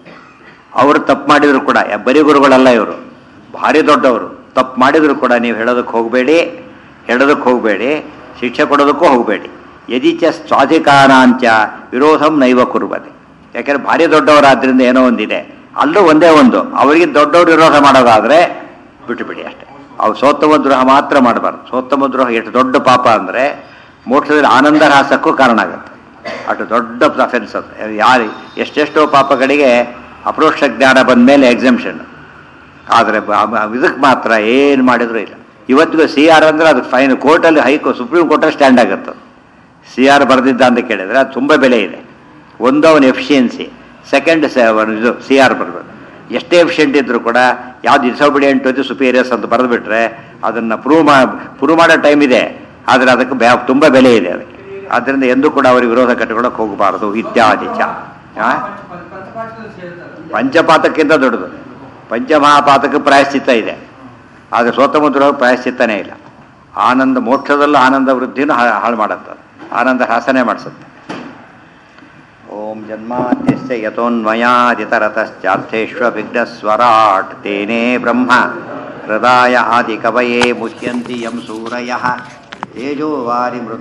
ಅವರು ತಪ್ಪು ಮಾಡಿದ್ರು ಕೂಡ ಯಾ- ಬರೀ ಗುರುಗಳಲ್ಲ ಇವರು ಭಾರಿ ದೊಡ್ಡವರು ತಪ್ಪು ಮಾಡಿದ್ರು ಕೂಡ ನೀವು ಹೇಳೋದಕ್ಕೆ ಹೋಗಬೇಡಿ ಹೇಳೋದಕ್ಕೆ ಹೋಗಬೇಡಿ ಶಿಕ್ಷೆ ಕೊಡೋದಕ್ಕೂ ಹೋಗಬೇಡಿ ಯದಿಚ ಸ್ವಾಧಿಕಾರಾಂಚ ವಿರೋಧಂ ನೈವ ಕುರುಬದೆ ಯಾಕೆಂದ್ರೆ ಭಾರಿ ದೊಡ್ಡವರಾದ್ರಿಂದ ಏನೋ ಒಂದಿದೆ ಅಲ್ಲೂ ಒಂದೇ ಒಂದು ಅವರಿಗೆ ದೊಡ್ಡವರು ವಿರೋಧ ಮಾಡೋದಾದರೆ ಬಿಟ್ಟುಬಿಡಿ ಅಷ್ಟೇ ಅವ್ರು ಸೋತ್ತಮ ದ್ರೋಹ ಮಾತ್ರ ಮಾಡಬಾರ್ದು ಸೋತ್ತಮ ದ್ರೋಹ ಎಷ್ಟು ದೊಡ್ಡ ಪಾಪ ಅಂದರೆ ಮೋಕ್ಷದಲ್ಲಿ ಆನಂದ ರಾಸಕ್ಕೂ ಕಾರಣ ಆಗುತ್ತೆ ಅಷ್ಟು ದೊಡ್ಡ ಅಫೆನ್ಸ್ ಅದು ಯಾರು ಎಷ್ಟೆಷ್ಟೋ ಪಾಪಗಳಿಗೆ ಅಪರೋಕ್ಷ ಜ್ಞಾನ ಬಂದ ಮೇಲೆ ಎಕ್ಸಮ್ಷನ್ ಆದರೆ ಇದಕ್ಕೆ ಮಾತ್ರ ಏನು ಮಾಡಿದ್ರು ಇಲ್ಲ ಇವತ್ತಿಗೂ ಸಿ ಆರ್ ಅಂದರೆ ಅದು ಫೈನ್ ಕೋರ್ಟಲ್ಲಿ ಹೈಕೋ ಸುಪ್ರೀಂ ಕೋರ್ಟಲ್ಲಿ ಸ್ಟ್ಯಾಂಡ್ ಆಗುತ್ತೆ ಸಿ ಆರ್ ಬರೆದಿದ್ದ ಅಂತ ಕೇಳಿದರೆ ಅದು ತುಂಬ ಬೆಲೆ ಇದೆ ಒಂದು ಅವನ ಎಫಿಷಿಯನ್ಸಿ ಸೆಕೆಂಡ್ ಇದು ಸಿ ಆರ್ ಬರಬೇಕು ಎಷ್ಟೇ ಎಫಿಷಿಯೆಂಟ್ ಇದ್ದರೂ ಕೂಡ ಯಾವ್ದು ಡಿಸೋಬಿಡಿಯಂಟ್ ಇದು ಸುಪೀರಿಯರ್ಸ್ ಅಂತ ಬರೆದುಬಿಟ್ರೆ ಅದನ್ನು ಪ್ರೂವ್ ಮಾ ಪ್ರೂವ್ ಮಾಡೋ ಟೈಮ್ ಇದೆ ಆದರೆ ಅದಕ್ಕೆ ಬ್ಯಾ ತುಂಬ ಬೆಲೆ ಇದೆ ಅದಕ್ಕೆ ಆದ್ದರಿಂದ ಎಂದೂ ಕೂಡ ಅವರಿಗೆ ವಿರೋಧ ಕಟ್ಟಿಕೊಳ್ಳೋಕೆ ಹೋಗಬಾರದು ಇತ್ಯಾದಿ ಚ ಆ? ಪಂಚಪಾಠದಲ್ಲಿ ಸೇರ್ತಾರೆ ಪಂಚಪಾತಕ್ಕಿಂತ ದೊಡ್ಡದು ಪಂಚಮಹಾಪಾತಕ್ಕೆ ಪ್ರಾಯಶ್ಚಿತ್ತ ಇದೆ ಆದರೆ ಸ್ವತಮುದ್ರ ಪ್ರಾಯಶ್ಚಿತ್ತನೇ ಇಲ್ಲ ಆನಂದ ಮೋಕ್ಷದಲ್ಲೂ ಆನಂದ ವೃದ್ಧಿನೂ ಹಾ- ಹಾಳು ಮಾಡುತ್ತೆ ಆನಂದ ಹಾಸನೆ ಮಾಡಿಸುತ್ತೆ ಓಂ ಜನ್ಮಾದ್ಯಸ್ಯ ಯಥೋನ್ಮಯಾದಿತರತಶ್ಚಾರ್ಥೇಷ್ವಭಿಘ್ನಸ್ವರಾಟ್ ತೇನೇ ಬ್ರಹ್ಮ ಹೃದಯ ಆದಿ ಕವಯೇ ಮುಹ್ಯಂತಿ ಯಂ ಸೂರಯಃ ತೇಜೋ ವಾರಿ ಮೃದು